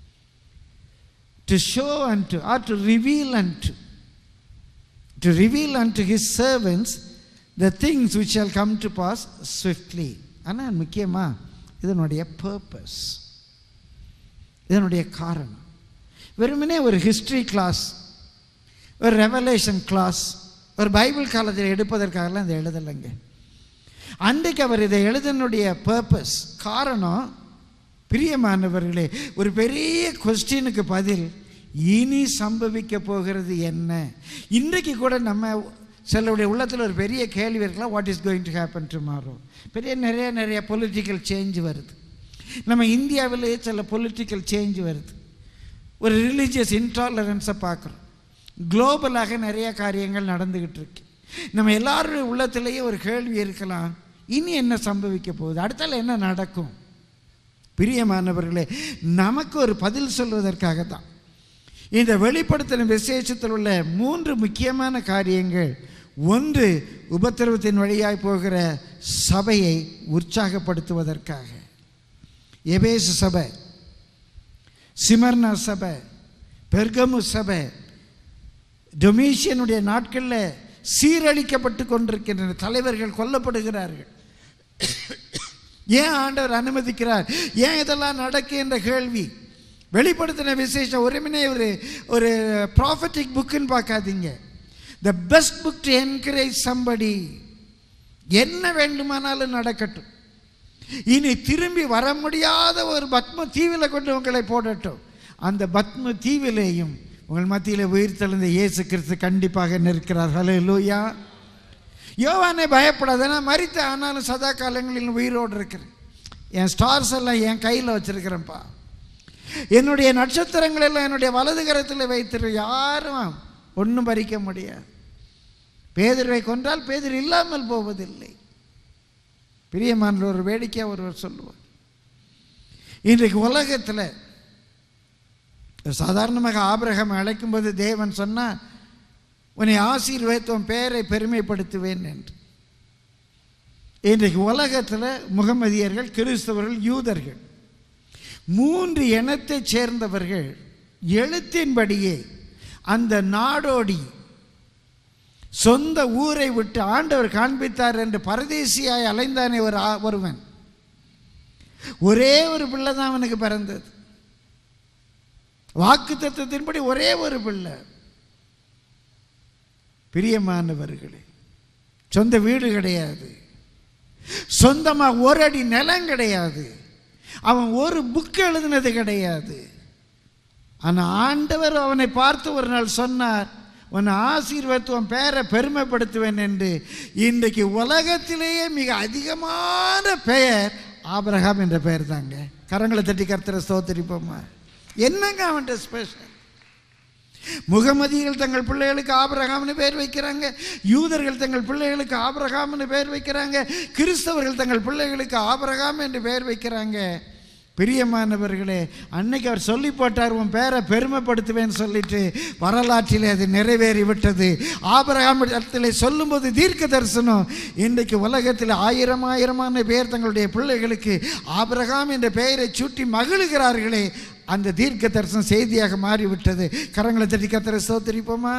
to show unto or to reveal unto to reveal unto his servants the things which shall come to pass swiftly ஆனால் முக்கியமாக இதனுடைய பர்பஸ் இதனுடைய காரணம் வெறுமனே ஒரு ஹிஸ்ட்ரி கிளாஸ் ஒரு ரெவலேஷன் கிளாஸ் ஒரு பைபிள் காலத்தில் எடுப்பதற்காகலாம் இதை எழுதலைங்க அன்றைக்கு அவர் இதை எழுதினுடைய பர்பஸ் காரணம் பிரியமானவர்களே ஒரு பெரிய கொஸ்டினுக்கு பதில் இனி சம்பவிக்க போகிறது என்ன இன்றைக்கு கூட நம்ம சிலருடைய உள்ளத்தில் ஒரு பெரிய கேள்வி இருக்கலாம் what is going to happen tomorrow பெரிய நிறைய நிறைய பொலிட்டிக்கல் சேஞ்ச் வருது நம்ம இந்தியாவிலேயே சில பொலிட்டிக்கல் சேஞ்ச் வருது ஒரு ரிலீஜியஸ் இன்டாலரன்ஸை பார்க்குறோம் குளோபலாக நிறைய காரியங்கள் நடந்துக்கிட்டு இருக்கு நம்ம எல்லாருடைய உள்ளத்திலேயே ஒரு கேள்வி இருக்கலாம் இனி என்ன சம்பவிக்க போகுது அடுத்தால என்ன நடக்கும் பிரியமானவர்களே நமக்கு ஒரு பதில் சொல்வதற்காக தான் இந்த வெளிப்படுத்தின விசேஷத்தில் உள்ள மூன்று முக்கியமான காரியங்கள் ஒன்று உபத்திரவத்தின் வழியாய் போகிற சபையை உற்சாகப்படுத்துவதற்காக எபேசு சபை சிமர்னா சபை பெர்கமு சபை டொமீஷியனுடைய நாட்களில் சீரழிக்கப்பட்டு கொண்டிருக்கின்றன தலைவர்கள் கொல்லப்படுகிறார்கள் ஏன் ஆண்டவர் அனுமதிக்கிறார் ஏன் இதெல்லாம் நடக்கு என்ற கேள்வி வெளிப்படுத்தின விசேஷம் ஒருமினே ஒரு ஒரு ப்ராஃபட்டிக் புக்குன்னு பார்க்காதீங்க the best book to encourage somebody என்ன வேண்டுமானாலும் நடக்கட்டும் இனி திரும்பி வர முடியாத ஒரு பத்ம தீவில் கொண்டு உங்களை போடட்டும் அந்த பத்ம தீவிலேயும் உங்கள் மத்தியில் உயிர் தெழுந்த இயேசு கிறிஸ்து கண்டிப்பாக நிற்கிறார் ஹலோ லூயா யோவானே பயப்படாத நான் மறித்த ஆனாலும் சதா காலங்களில் உயிரோடு இருக்கிறேன் என் ஸ்டார்ஸ் எல்லாம் என் கையில் வச்சிருக்கிறேன்ப்பா என்னுடைய நட்சத்திரங்கள் எல்லாம் என்னுடைய வலது கரத்தில் வைத்திரு யாரும் ஒன்றும் பறிக்க முடியாது பேதர்வை கொன்றால் பேதர் இல்லாமல் போவதில்லை பிரியமான ஒரு வேடிக்கையாக ஒருவர் சொல்லுவார் இன்றைக்கு உலகத்தில் சாதாரணமாக ஆபிரகம் அழைக்கும்போது தேவன் சொன்னால் உன்னை ஆசீர்வதித்து உன் பெயரை பெருமைப்படுத்துவேன் என்று இன்றைக்கு உலகத்தில் முகமதியர்கள் கிறிஸ்தவர்கள் யூதர்கள் மூன்று இனத்தைச் சேர்ந்தவர்கள் எழுத்தின்படியே அந்த நாடோடி சொந்த ஊரை விட்டு ஆண்டவர் காண்பித்தார் என்று பரதேசியாய் அலைந்தானே ஒரு ஆ- ஒருவன் ஒரே ஒரு பிள்ளை தான் அவனுக்கு பிறந்தது வாக்கு தத்துவத்தின்படி ஒரே ஒரு பிள்ளை பிரியமானவர்களே சொந்த வீடு கிடையாது சொந்தமாக ஒரு அடி நிலம் கிடையாது அவன் ஒரு புக் எழுதினது கிடையாது ஆனால் ஆண்டவர் அவனை பார்த்து ஒரு நாள் சொன்னார் உன்னை ஆசீர்வத்துவம் பேரை பெருமைப்படுத்துவேன் என்று இன்றைக்கு உலகத்திலேயே மிக அதிகமான பெயர் ஆபிரகாம் என்ற பெயர் தாங்க கரங்களை தட்டி கர்த்தரை ஸ்தோத்திரிப்போமா என்னங்க அவன்கிட்ட ஸ்பெஷல் முகமதிகள் தங்கள் பிள்ளைகளுக்கு ஆபிரகாம்னு பேர் வைக்கிறாங்க யூதர்கள் தங்கள் பிள்ளைகளுக்கு ஆபிரகாம்னு பேர் வைக்கிறாங்க கிறிஸ்தவர்கள் தங்கள் பிள்ளைகளுக்கு ஆபிரகாம் என்று பெயர் வைக்கிறாங்க பிரியமானவர்களே அன்னைக்கு அவர் சொல்லி போட்டார் உன் பேரை பெருமைப்படுத்துவேன்னு சொல்லிட்டு வரலாற்றிலே அது நிறைவேறி விட்டது ஆபிரகாம் இடத்துல சொல்லும்போது தீர்க்க தரிசனம் இன்றைக்கு உலகத்தில் ஆயிரம் ஆயிரமான பேர் தங்களுடைய பிள்ளைகளுக்கு ஆபிரகாம் என்ற பெயரை சூட்டி மகிழுகிறார்களே அந்த தீர்க்க தரிசனம் செய்தியாக மாறிவிட்டது கரங்களை தட்டி கத்திர சோத்தரிப்போமா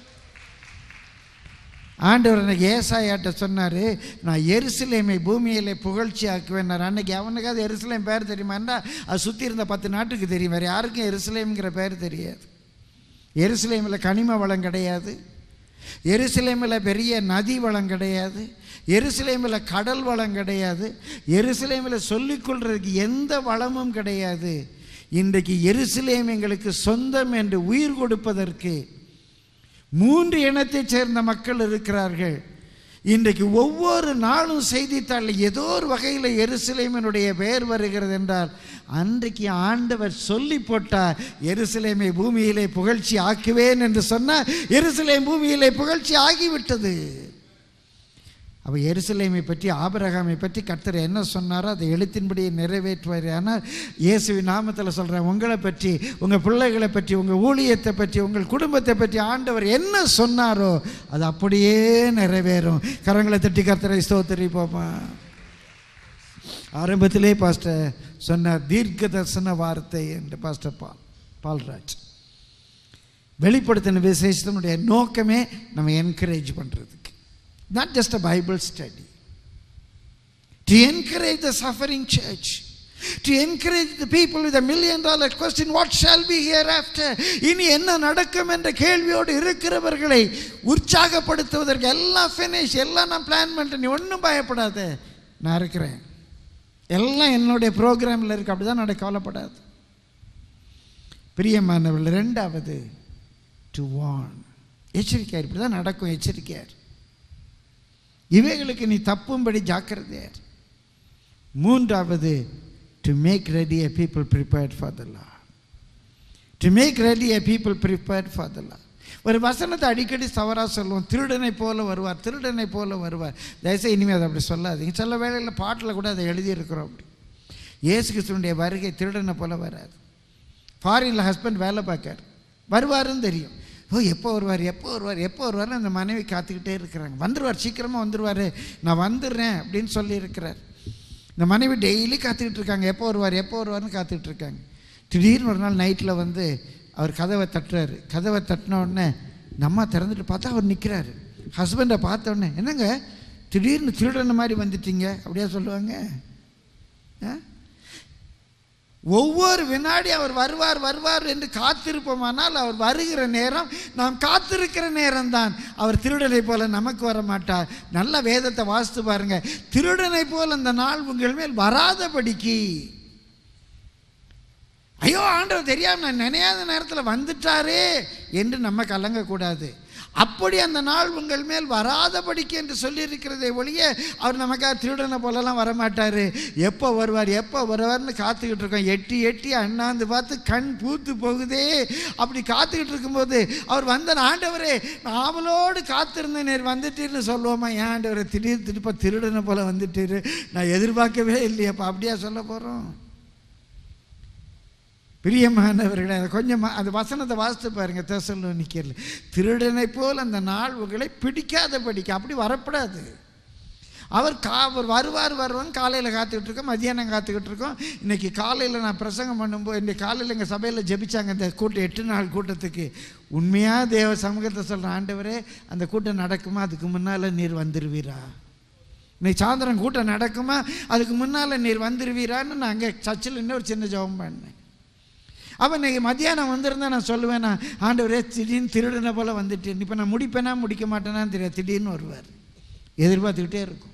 ஆண்டவர் அன்னைக்கு ஏசாயாட்ட சொன்னார் நான் எருசலேமை பூமியிலே புகழ்ச்சி ஆக்குவேன்னார் அன்னைக்கு அவனுக்காவது எருசலேம் பேர் தெரியுமாண்டா அது சுற்றி இருந்த பத்து நாட்டுக்கு தெரியும் வேறு யாருக்கும் எருசலேம்ங்கிற பேர் தெரியாது எருசலேமில் கனிம வளம் கிடையாது எருசலேமில் பெரிய நதி வளம் கிடையாது எருசலேமில் கடல் வளம் கிடையாது எருசலேமில் சொல்லிக்கொள்றதுக்கு எந்த வளமும் கிடையாது இன்றைக்கு எருசலேம் எங்களுக்கு சொந்தம் என்று உயிர் கொடுப்பதற்கு மூன்று இனத்தைச் சேர்ந்த மக்கள் இருக்கிறார்கள் இன்றைக்கு ஒவ்வொரு நாளும் செய்தித்தாளில் ஏதோ ஒரு வகையில் எருசலேமினுடைய பெயர் வருகிறது என்றால் அன்றைக்கு ஆண்டவர் சொல்லி போட்டார் எருசலேமை பூமியிலே புகழ்ச்சி ஆக்குவேன் என்று சொன்னார் எருசலேம் பூமியிலே புகழ்ச்சி ஆகிவிட்டது அப்போ எருசலேமை பற்றி ஆபிரகாமை பற்றி கர்த்தர் என்ன சொன்னாரோ அதை எழுத்தின்படியே நிறைவேற்றுவார் ஆனால் இயேசுவின் நாமத்தில் சொல்கிறேன் உங்களை பற்றி உங்கள் பிள்ளைகளை பற்றி உங்கள் ஊழியத்தை பற்றி உங்கள் குடும்பத்தை பற்றி ஆண்டவர் என்ன சொன்னாரோ அது அப்படியே நிறைவேறும் கரங்களை தட்டி கர்த்தரை ஸ்தோத்திரிப்போமா ஆரம்பத்திலே பாஸ்டர் சொன்னார் தீர்க்க தரிசன வார்த்தை என்று பாஸ்டர் பால் பால்ராஜ் வெளிப்படுத்தின விசேஷத்தினுடைய நோக்கமே நம்ம என்கரேஜ் பண்ணுறதுக்கு not just a Bible study. To encourage the suffering church. To encourage the people with a million dollar question, what shall be hereafter? இனி என்ன நடக்கும் என்ற கேள்வியோடு இருக்கிறவர்களை உற்சாகப்படுத்துவதற்கு எல்லாம் ஃபினிஷ் எல்லாம் நான் பிளான் பண்ணிட்டேன் நீ ஒன்றும் பயப்படாத நான் இருக்கிறேன் எல்லாம் என்னுடைய ப்ரோக்ராமில் இருக்கு அப்படி தான் நடக்க கவலைப்படாது பிரியமானவர்கள் ரெண்டாவது டு வான் எச்சரிக்கையார் இப்படி தான் நடக்கும் எச்சரிக்கையார் இவைகளுக்கு நீ தப்பும்படி ஜாக்கிரதையார் மூன்றாவது to make ready a people prepared for the Lord to make ready a people prepared for the Lord ஒரு வசனத்தை அடிக்கடி தவறாக சொல்லுவோம் திருடனை போல வருவார் திருடனை போல வருவார் தயவுசெய்து இனிமேல் அதை அப்படி சொல்லாதீங்க சில வேளையில் பாட்டில் கூட அதை எழுதியிருக்கிறோம் அப்படி இயேசு கிறிஸ்துவனுடைய வருகை திருடனை போல வராது ஃபாரினில் ஹஸ்பண்ட் வேலை பார்க்கார் வருவாருன்னு தெரியும் ஓ எப்போ வருவார் எப்போ வருவார் எப்போ வருவார்னு அந்த மனைவி காத்துக்கிட்டே இருக்கிறாங்க வந்துடுவார் சீக்கிரமாக வந்துடுவார் நான் வந்துடுறேன் அப்படின்னு சொல்லியிருக்கிறார் இந்த மனைவி டெய்லி காத்துக்கிட்டு இருக்காங்க எப்போ வருவார் எப்போ வருவார்னு காத்துக்கிட்டு இருக்காங்க திடீர்னு ஒரு நாள் நைட்டில் வந்து அவர் கதவை தட்டுறாரு கதவை தட்டின உடனே இந்த அம்மா திறந்துட்டு பார்த்தா அவர் நிற்கிறாரு ஹஸ்பண்டை பார்த்த உடனே என்னங்க திடீர்னு திருடன மாதிரி வந்துட்டீங்க அப்படியா சொல்லுவாங்க ஆ ஒவ்வொரு வினாடி அவர் வருவார் வருவார் என்று காத்திருப்போமானால் அவர் வருகிற நேரம் நாம் காத்திருக்கிற நேரம்தான் அவர் திருடனை போல நமக்கு வர மாட்டார் நல்ல வேதத்தை வாசித்து பாருங்க திருடனை போல அந்த நாள் உங்கள் மேல் வராதபடிக்கு ஐயோ ஆண்டவர் தெரியாம நான் நினையாத நேரத்தில் வந்துட்டாரே என்று நம்ம கலங்கக்கூடாது அப்படி அந்த நாள் உங்கள் மேல் வராதபடிக்கு என்று சொல்லியிருக்கிறதை ஒழிய அவர் நமக்காக திருடனை போலலாம் வரமாட்டார் எப்போ வருவார் எப்போ வருவார்னு காத்துக்கிட்டு இருக்கோம் எட்டி எட்டி அண்ணாந்து பார்த்து கண் பூத்து போகுதே அப்படி காத்துக்கிட்டு இருக்கும்போது அவர் வந்த ஆண்டவரே நான் ஆவலோடு காத்திருந்தேன் நேர் வந்துட்டீர்னு சொல்லுவோமா ஏன் ஆண்டவரை திடீர் திருப்ப திருடனை போல வந்துட்டீரு நான் எதிர்பார்க்கவே இல்லையப்பா அப்படியா சொல்ல போகிறோம் பிரியமானவர்களே அதை கொஞ்சம் அந்த வசனத்தை வாசித்து பாருங்க தேசல்ல நிற்கல திருடனை போல் அந்த நாள் உங்களை பிடிக்காத படிக்க அப்படி வரப்படாது அவர் கா அவர் வருவார் வருவாங்க காலையில் காத்துக்கிட்டு இருக்கோம் மதியானம் காத்துக்கிட்டு இருக்கோம் இன்றைக்கி காலையில் நான் பிரசங்கம் பண்ணும்போது இன்றைக்கி காலையில் எங்கள் சபையில் ஜெபிச்சாங்க இந்த கூட்டம் எட்டு நாள் கூட்டத்துக்கு உண்மையாக தேவ சமூகத்தை சொல்கிற ஆண்டவரே அந்த கூட்டம் நடக்குமா அதுக்கு முன்னால் நீர் வந்துடுவீரா இன்னைக்கு சாயந்தரம் கூட்டம் நடக்குமா அதுக்கு முன்னால் நீர் வந்துடுவீரான்னு நான் அங்கே சர்ச்சில் இன்னொரு சின்ன ஜெபம் பண்ணேன் அப்போ இன்னைக்கு மத்தியானம் வந்திருந்தா நான் சொல்லுவேன் நான் ஆண்டவரே திடீர்னு திருடனை போல் வந்துட்டேன் இப்போ நான் முடிப்பேனா முடிக்க மாட்டேனான்னு தெரியாது திடீர்னு வருவார் எதிர்பார்த்துக்கிட்டே இருக்கும்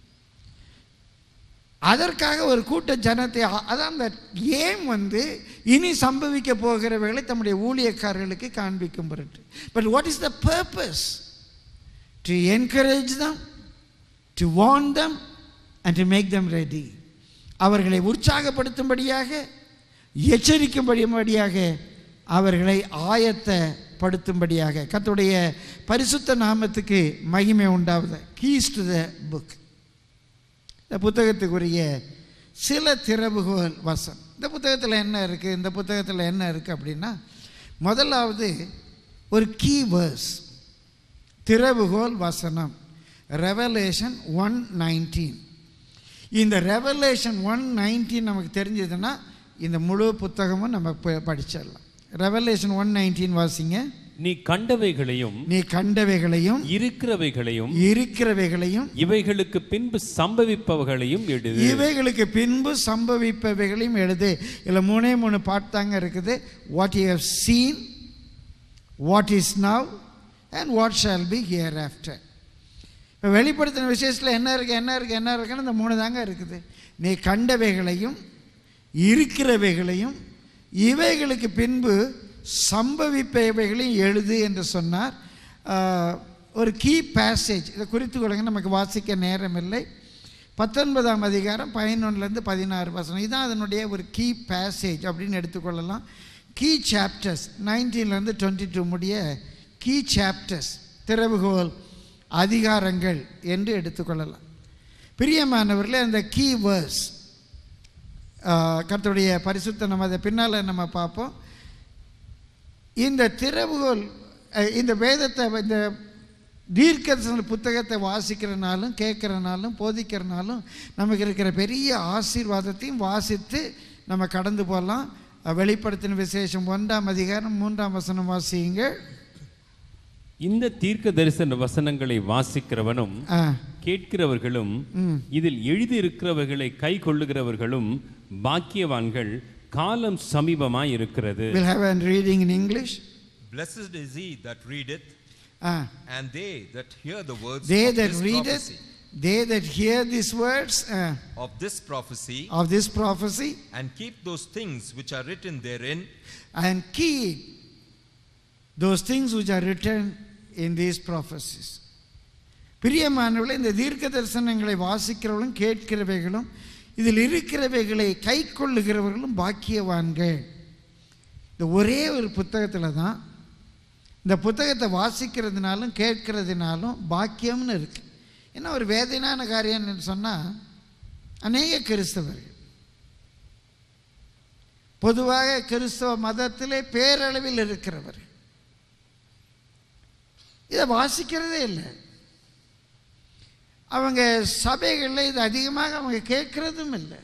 அதற்காக ஒரு கூட்ட ஜனத்தை அ- அதான் அந்த ஏம் வந்து இனி சம்பவிக்க போகிறவர்களை தம்முடைய ஊழியக்காரர்களுக்கு காண்பிக்கும் பொருட்டு but what is the purpose to encourage them to warn them and to make them ready அவர்களை உற்சாகப்படுத்தும்படியாக எச்சரிக்கும்படியாக அவர்களை ஆயத்தப்படுத்தும்படியாக கர்த்தருடைய பரிசுத்த நாமத்துக்கு மகிமை உண்டாவது கீஸ் டு த புக் இந்த புத்தகத்துக்குரிய சில திறவுகோல் வசம் இந்த புத்தகத்தில் என்ன இருக்குது இந்த புத்தகத்தில் என்ன இருக்குது அப்படின்னா முதலாவது ஒரு கீ வேர்ஸ் திறவுகோல் வசனம் ரெவலேஷன் ஒன் நைன்டீன் இந்த ரெவலேஷன் ஒன் நைன்டீன் நமக்கு தெரிஞ்சதுன்னா இந்த முழு புத்தகமும் நம்ம ப- படிச்சிடலாம் ரெவலேஷன் ஒன் நைன்டீன் வாசிங்க
நீ கண்டவைகளையும்
நீ கண்டவைகளையும்
இருக்கிறவைகளையும்
இருக்கிறவைகளையும்
இவைகளுக்கு பின்பு சம்பவிப்பவைகளையும் எழுது
இவைகளுக்கு பின்பு சம்பவிப்பவைகளையும் எழுது இதில் மூணே மூணு பாட்டு தாங்க இருக்குது what you have seen what is now and what shall be hereafter இப்போ வெளிப்படுத்தின விசேஷத்தில் என்ன இருக்குது என்ன இருக்குது என்ன இருக்குன்னு இந்த மூணு தாங்க இருக்குது நீ கண்டவைகளையும் இருக்கிறவைகளையும் இவைகளுக்கு பின்பு சம்பவிப்பவைகளையும் எழுது என்று சொன்னார் ஆஹ், ஒரு கீ பேசேஜ் இதை குறித்து கொள்ளுங்க நமக்கு வாசிக்க நேரம் இல்லை பத்தொன்பதாம் அதிகாரம் பதினொன்றுலேருந்து பதினாறு வசனம் இதுதான் அதனுடைய ஒரு கீ பேசேஜ் அப்படின்னு எடுத்துக்கொள்ளலாம் கீ சாப்டர்ஸ் நைன்டீன்லேருந்து டுவெண்ட்டி டூ முடிய கீ சாப்டர்ஸ் திறவுகோல் அதிகாரங்கள் என்று எடுத்துக்கொள்ளலாம் பிரியமானவர்களே அந்த கீ வேர்ஸ் கர்த்தருடைய பரிசுத்த நம்ம அதை பின்னால் நம்ம பார்ப்போம் இந்த திறவுகோல் அஹ், இந்த வேதத்தை இந்த தீர்க்கதரிசன புத்தகத்தை வாசிக்கிறனாலும் கேட்குறனாலும் போதிக்கிறனாலும் நமக்கு இருக்கிற பெரிய ஆசீர்வாதத்தையும் வாசித்து நம்ம கடந்து போகலாம் அஹ், வெளிப்படுத்தின விசேஷம் ஒன்றாம் அதிகாரம் மூன்றாம் வசனம் வாசியுங்கள்
இந்த தீர்க்க தரிசன வசனங்களை வாசிக்கிறவனும்
ஆ
கேட்கிறவர்களும்
ம்
இதில் எழுதியிருக்கிறவர்களை கை கொள்ளுகிறவர்களும் பாக்கியவான்கள் காலம் சமீபமாய் இருக்கிறது
we'll have a reading in English
Blessed is he that readeth,
ah
and they that hear the words
they
of
that
this
read it
prophecy,
they that hear these words uh,
of this prophecy,
of this prophecy
and keep those things which are written therein,
and keep those things which are written in these prophecies பிரியமானவர்களே இந்த தீர்க்க தரிசனங்களை வாசிக்கிறவர்களும் கேட்கிறவைகளும் இதில் இருக்கிறவைகளை கை கொள்ளுகிறவர்களும் பாக்கியவான்கள் இந்த ஒரே ஒரு புத்தகத்தில் தான் இந்த புத்தகத்தை வாசிக்கிறதுனாலும் கேட்கிறதுனாலும் பாக்கியம்னு இருக்கு என்ன ஒரு வேதனையான காரியம்னு சொன்னால் அநேக கிறிஸ்தவர்கள் பொதுவாக கிறிஸ்தவ மதத்திலே பேரளவில் இருக்கிறவர் இதை வாசிக்கிறதே இல்லை அவங்க சபைகளில் இது அதிகமாக அவங்க கேட்கறதும் இல்லை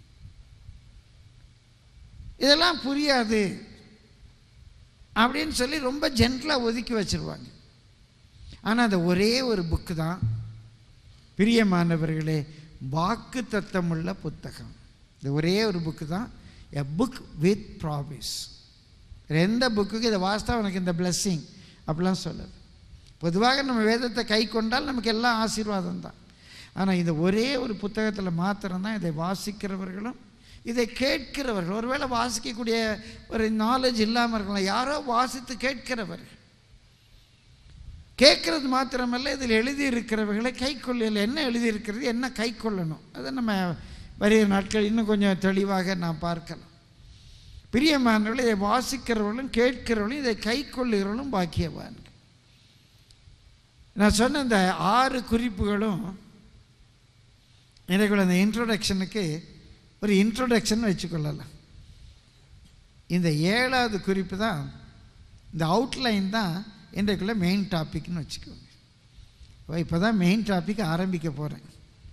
இதெல்லாம் புரியாது அப்படின்னு சொல்லி ரொம்ப ஜென்டலாக ஒதுக்கி வச்சிருவாங்க ஆனால் அந்த ஒரே ஒரு புக்கு தான் பிரியமானவர்களே வாக்கு தத்தமுள்ள புத்தகம் இந்த ஒரே ஒரு புக்கு தான் எ புக் வித் ப்ராமிஸ் எந்த புக்குக்கு இதை வாசித்தா உனக்கு இந்த blessing அப்படிலாம் சொல்லுது பொதுவாக நம்ம வேதத்தை கை கொண்டால் நமக்கு எல்லாம் ஆசீர்வாதம் தான் ஆனால் இந்த ஒரே ஒரு புத்தகத்தில் மாத்திரம்தான் இதை வாசிக்கிறவர்களும் இதை கேட்கிறவர்கள் ஒருவேளை வாசிக்கக்கூடிய ஒரு நாலேஜ் இல்லாமல் இருக்கலாம் யாரோ வாசித்து கேட்கிறவர்கள் கேட்கறது மாத்திரமல்ல இதில் எழுதி இருக்கிறவர்களை கை கொள்ள என்ன எழுதியிருக்கிறது என்ன கை கொள்ளணும் அதை நம்ம வருகிற நாட்கள் இன்னும் கொஞ்சம் தெளிவாக நாம் பார்க்கலாம் பிரியமானவர்கள் இதை வாசிக்கிறவர்களும் கேட்கிறவர்களும் இதை கை கொள்ளுகிறவர்களும் பாக்கியவான்கள் நான் சொன்ன இந்த ஆறு குறிப்புகளும் எனக்குள்ள அந்த இன்ட்ரோடக்ஷனுக்கு ஒரு இன்ட்ரோடக்ஷன் வச்சுக்கொள்ளலாம் இந்த ஏழாவது குறிப்பு தான் இந்த அவுட்லைன் தான் இன்றைக்குள்ள மெயின் டாபிக்னு வச்சுக்கோங்க இப்போ தான் மெயின் டாபிக் ஆரம்பிக்க போகிறேன்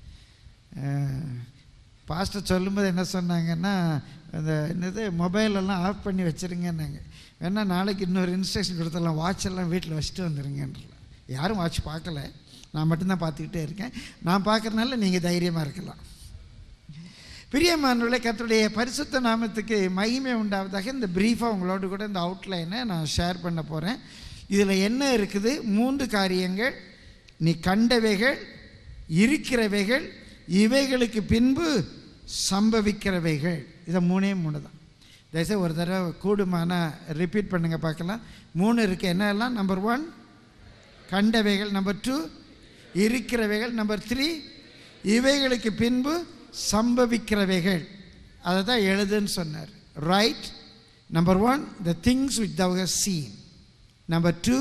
பாஸ்டர் சொல்லும்போது என்ன சொன்னாங்கன்னா அந்த என்னது மொபைலெல்லாம் ஆஃப் பண்ணி வச்சுருங்கன்னாங்க வேணா நாளைக்கு இன்னொரு இன்ஸ்ட்ரக்ஷன் கொடுத்துடலாம் வாட்ச் எல்லாம் வீட்டில் வச்சுட்டு வந்துருங்கன்றல யாரும் வாட்ச் பார்க்கல நான் மட்டும்தான் பார்த்துக்கிட்டே இருக்கேன் நான் பார்க்குறதுனால நீங்கள் தைரியமாக இருக்கலாம் பிரியமானவர்களே கர்த்தருடைய பரிசுத்த நாமத்துக்கு மகிமை உண்டாவதாக இந்த ப்ரீஃபாக உங்களோடு கூட இந்த அவுட்லைனை நான் ஷேர் பண்ண போகிறேன் இதில் என்ன இருக்குது மூன்று காரியங்கள் நீ கண்டவைகள் இருக்கிறவைகள் இவைகளுக்கு பின்பு சம்பவிக்கிறவைகள் இதை மூணே மூணு தான் தயவுசெய்து ஒரு தடவை கூடுமான ரிப்பீட் பண்ணுங்கள் பார்க்கலாம் மூணு இருக்குது என்னெல்லாம் நம்பர் ஒன் கண்டவைகள் நம்பர் டூ இருக்கிறவைகள் நம்பர் த்ரீ இவைகளுக்கு பின்பு சம்பவிக்கிறவைகள் அதை தான் எழுதுன்னு சொன்னார் write number one the things which thou hast seen number two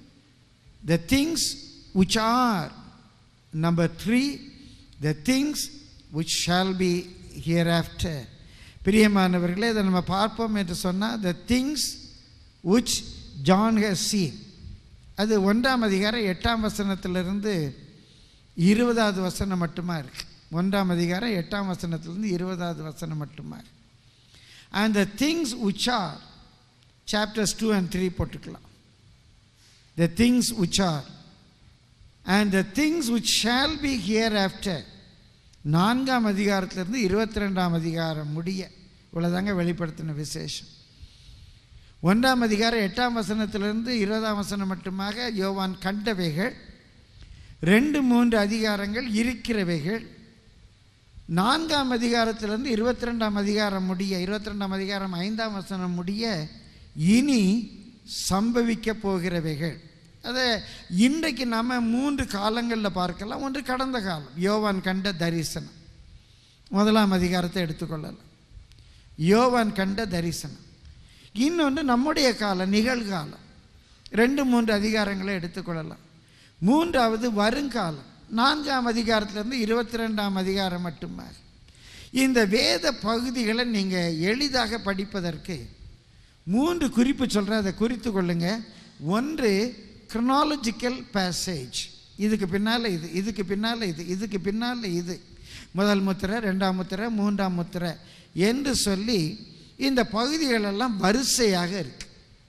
the things which are number three the things which shall be hereafter பிரியமானவர்களே இதை நம்ம பார்ப்போம் என்று சொன்னால் the things which John has seen அது ஒன்றாம் அதிகாரம் எட்டாம் வசனத்திலிருந்து இருபதாவது வசனம் மட்டுமா இருக்கு ஒன்றாம் அதிகாரம் எட்டாம் வசனத்திலிருந்து இருபதாவது வசனம் மட்டுமா இருக்கு and the things which are chapters two and three போட்டுக்கலாம் the things which are and the things which shall be hereafter நான்காம் அதிகாரத்திலிருந்து இருபத்தி ரெண்டாம் அதிகாரம் முடிய இவ்வளோதாங்க வெளிப்படுத்தின விசேஷம் ஒன்றாம் அதிகாரம் எட்டாம் வசனத்திலிருந்து இருபதாம் வசனம் மட்டுமாக யோவான் கண்டவைகள் ரெண்டு மூன்று அதிகாரங்கள் இருக்கிறவைகள் நான்காம் அதிகாரத்திலிருந்து இருபத்தி ரெண்டாம் அதிகாரம் முடிய இருபத்தி ரெண்டாம் அதிகாரம் ஐந்தாம் வசனம் முடிய இனி சம்பவிக்க போகிறவைகள் அதை இன்றைக்கு நம்ம மூன்று காலங்களில் பார்க்கலாம் ஒன்று கடந்த காலம் யோவான் கண்ட தரிசனம் முதலாம் அதிகாரத்தை எடுத்துக்கொள்ளலாம் யோவான் கண்ட தரிசனம் இன்னொன்று நம்முடைய காலம் நிகழ்காலம் ரெண்டு மூன்று அதிகாரங்களை எடுத்துக்கொள்ளலாம் மூன்றாவது வருங்காலம் நான்காம் அதிகாரத்திலிருந்து இருபத்தி ரெண்டாம் அதிகாரம் மட்டுமே இந்த வேத பகுதிகளை நீங்கள் எளிதாக படிப்பதற்கு மூன்று குறிப்பு சொல்கிறேன் அதை குறித்து கொள்ளுங்க ஒன்று chronological பேசேஜ் இதுக்கு பின்னால் இது இதுக்கு பின்னால் இது இதுக்கு பின்னால் இது முதல் முத்திரை ரெண்டாம் முத்திரை மூன்றாம் முத்திரை என்று சொல்லி இந்த பகுதிகளெல்லாம் வரிசையாக இருக்கு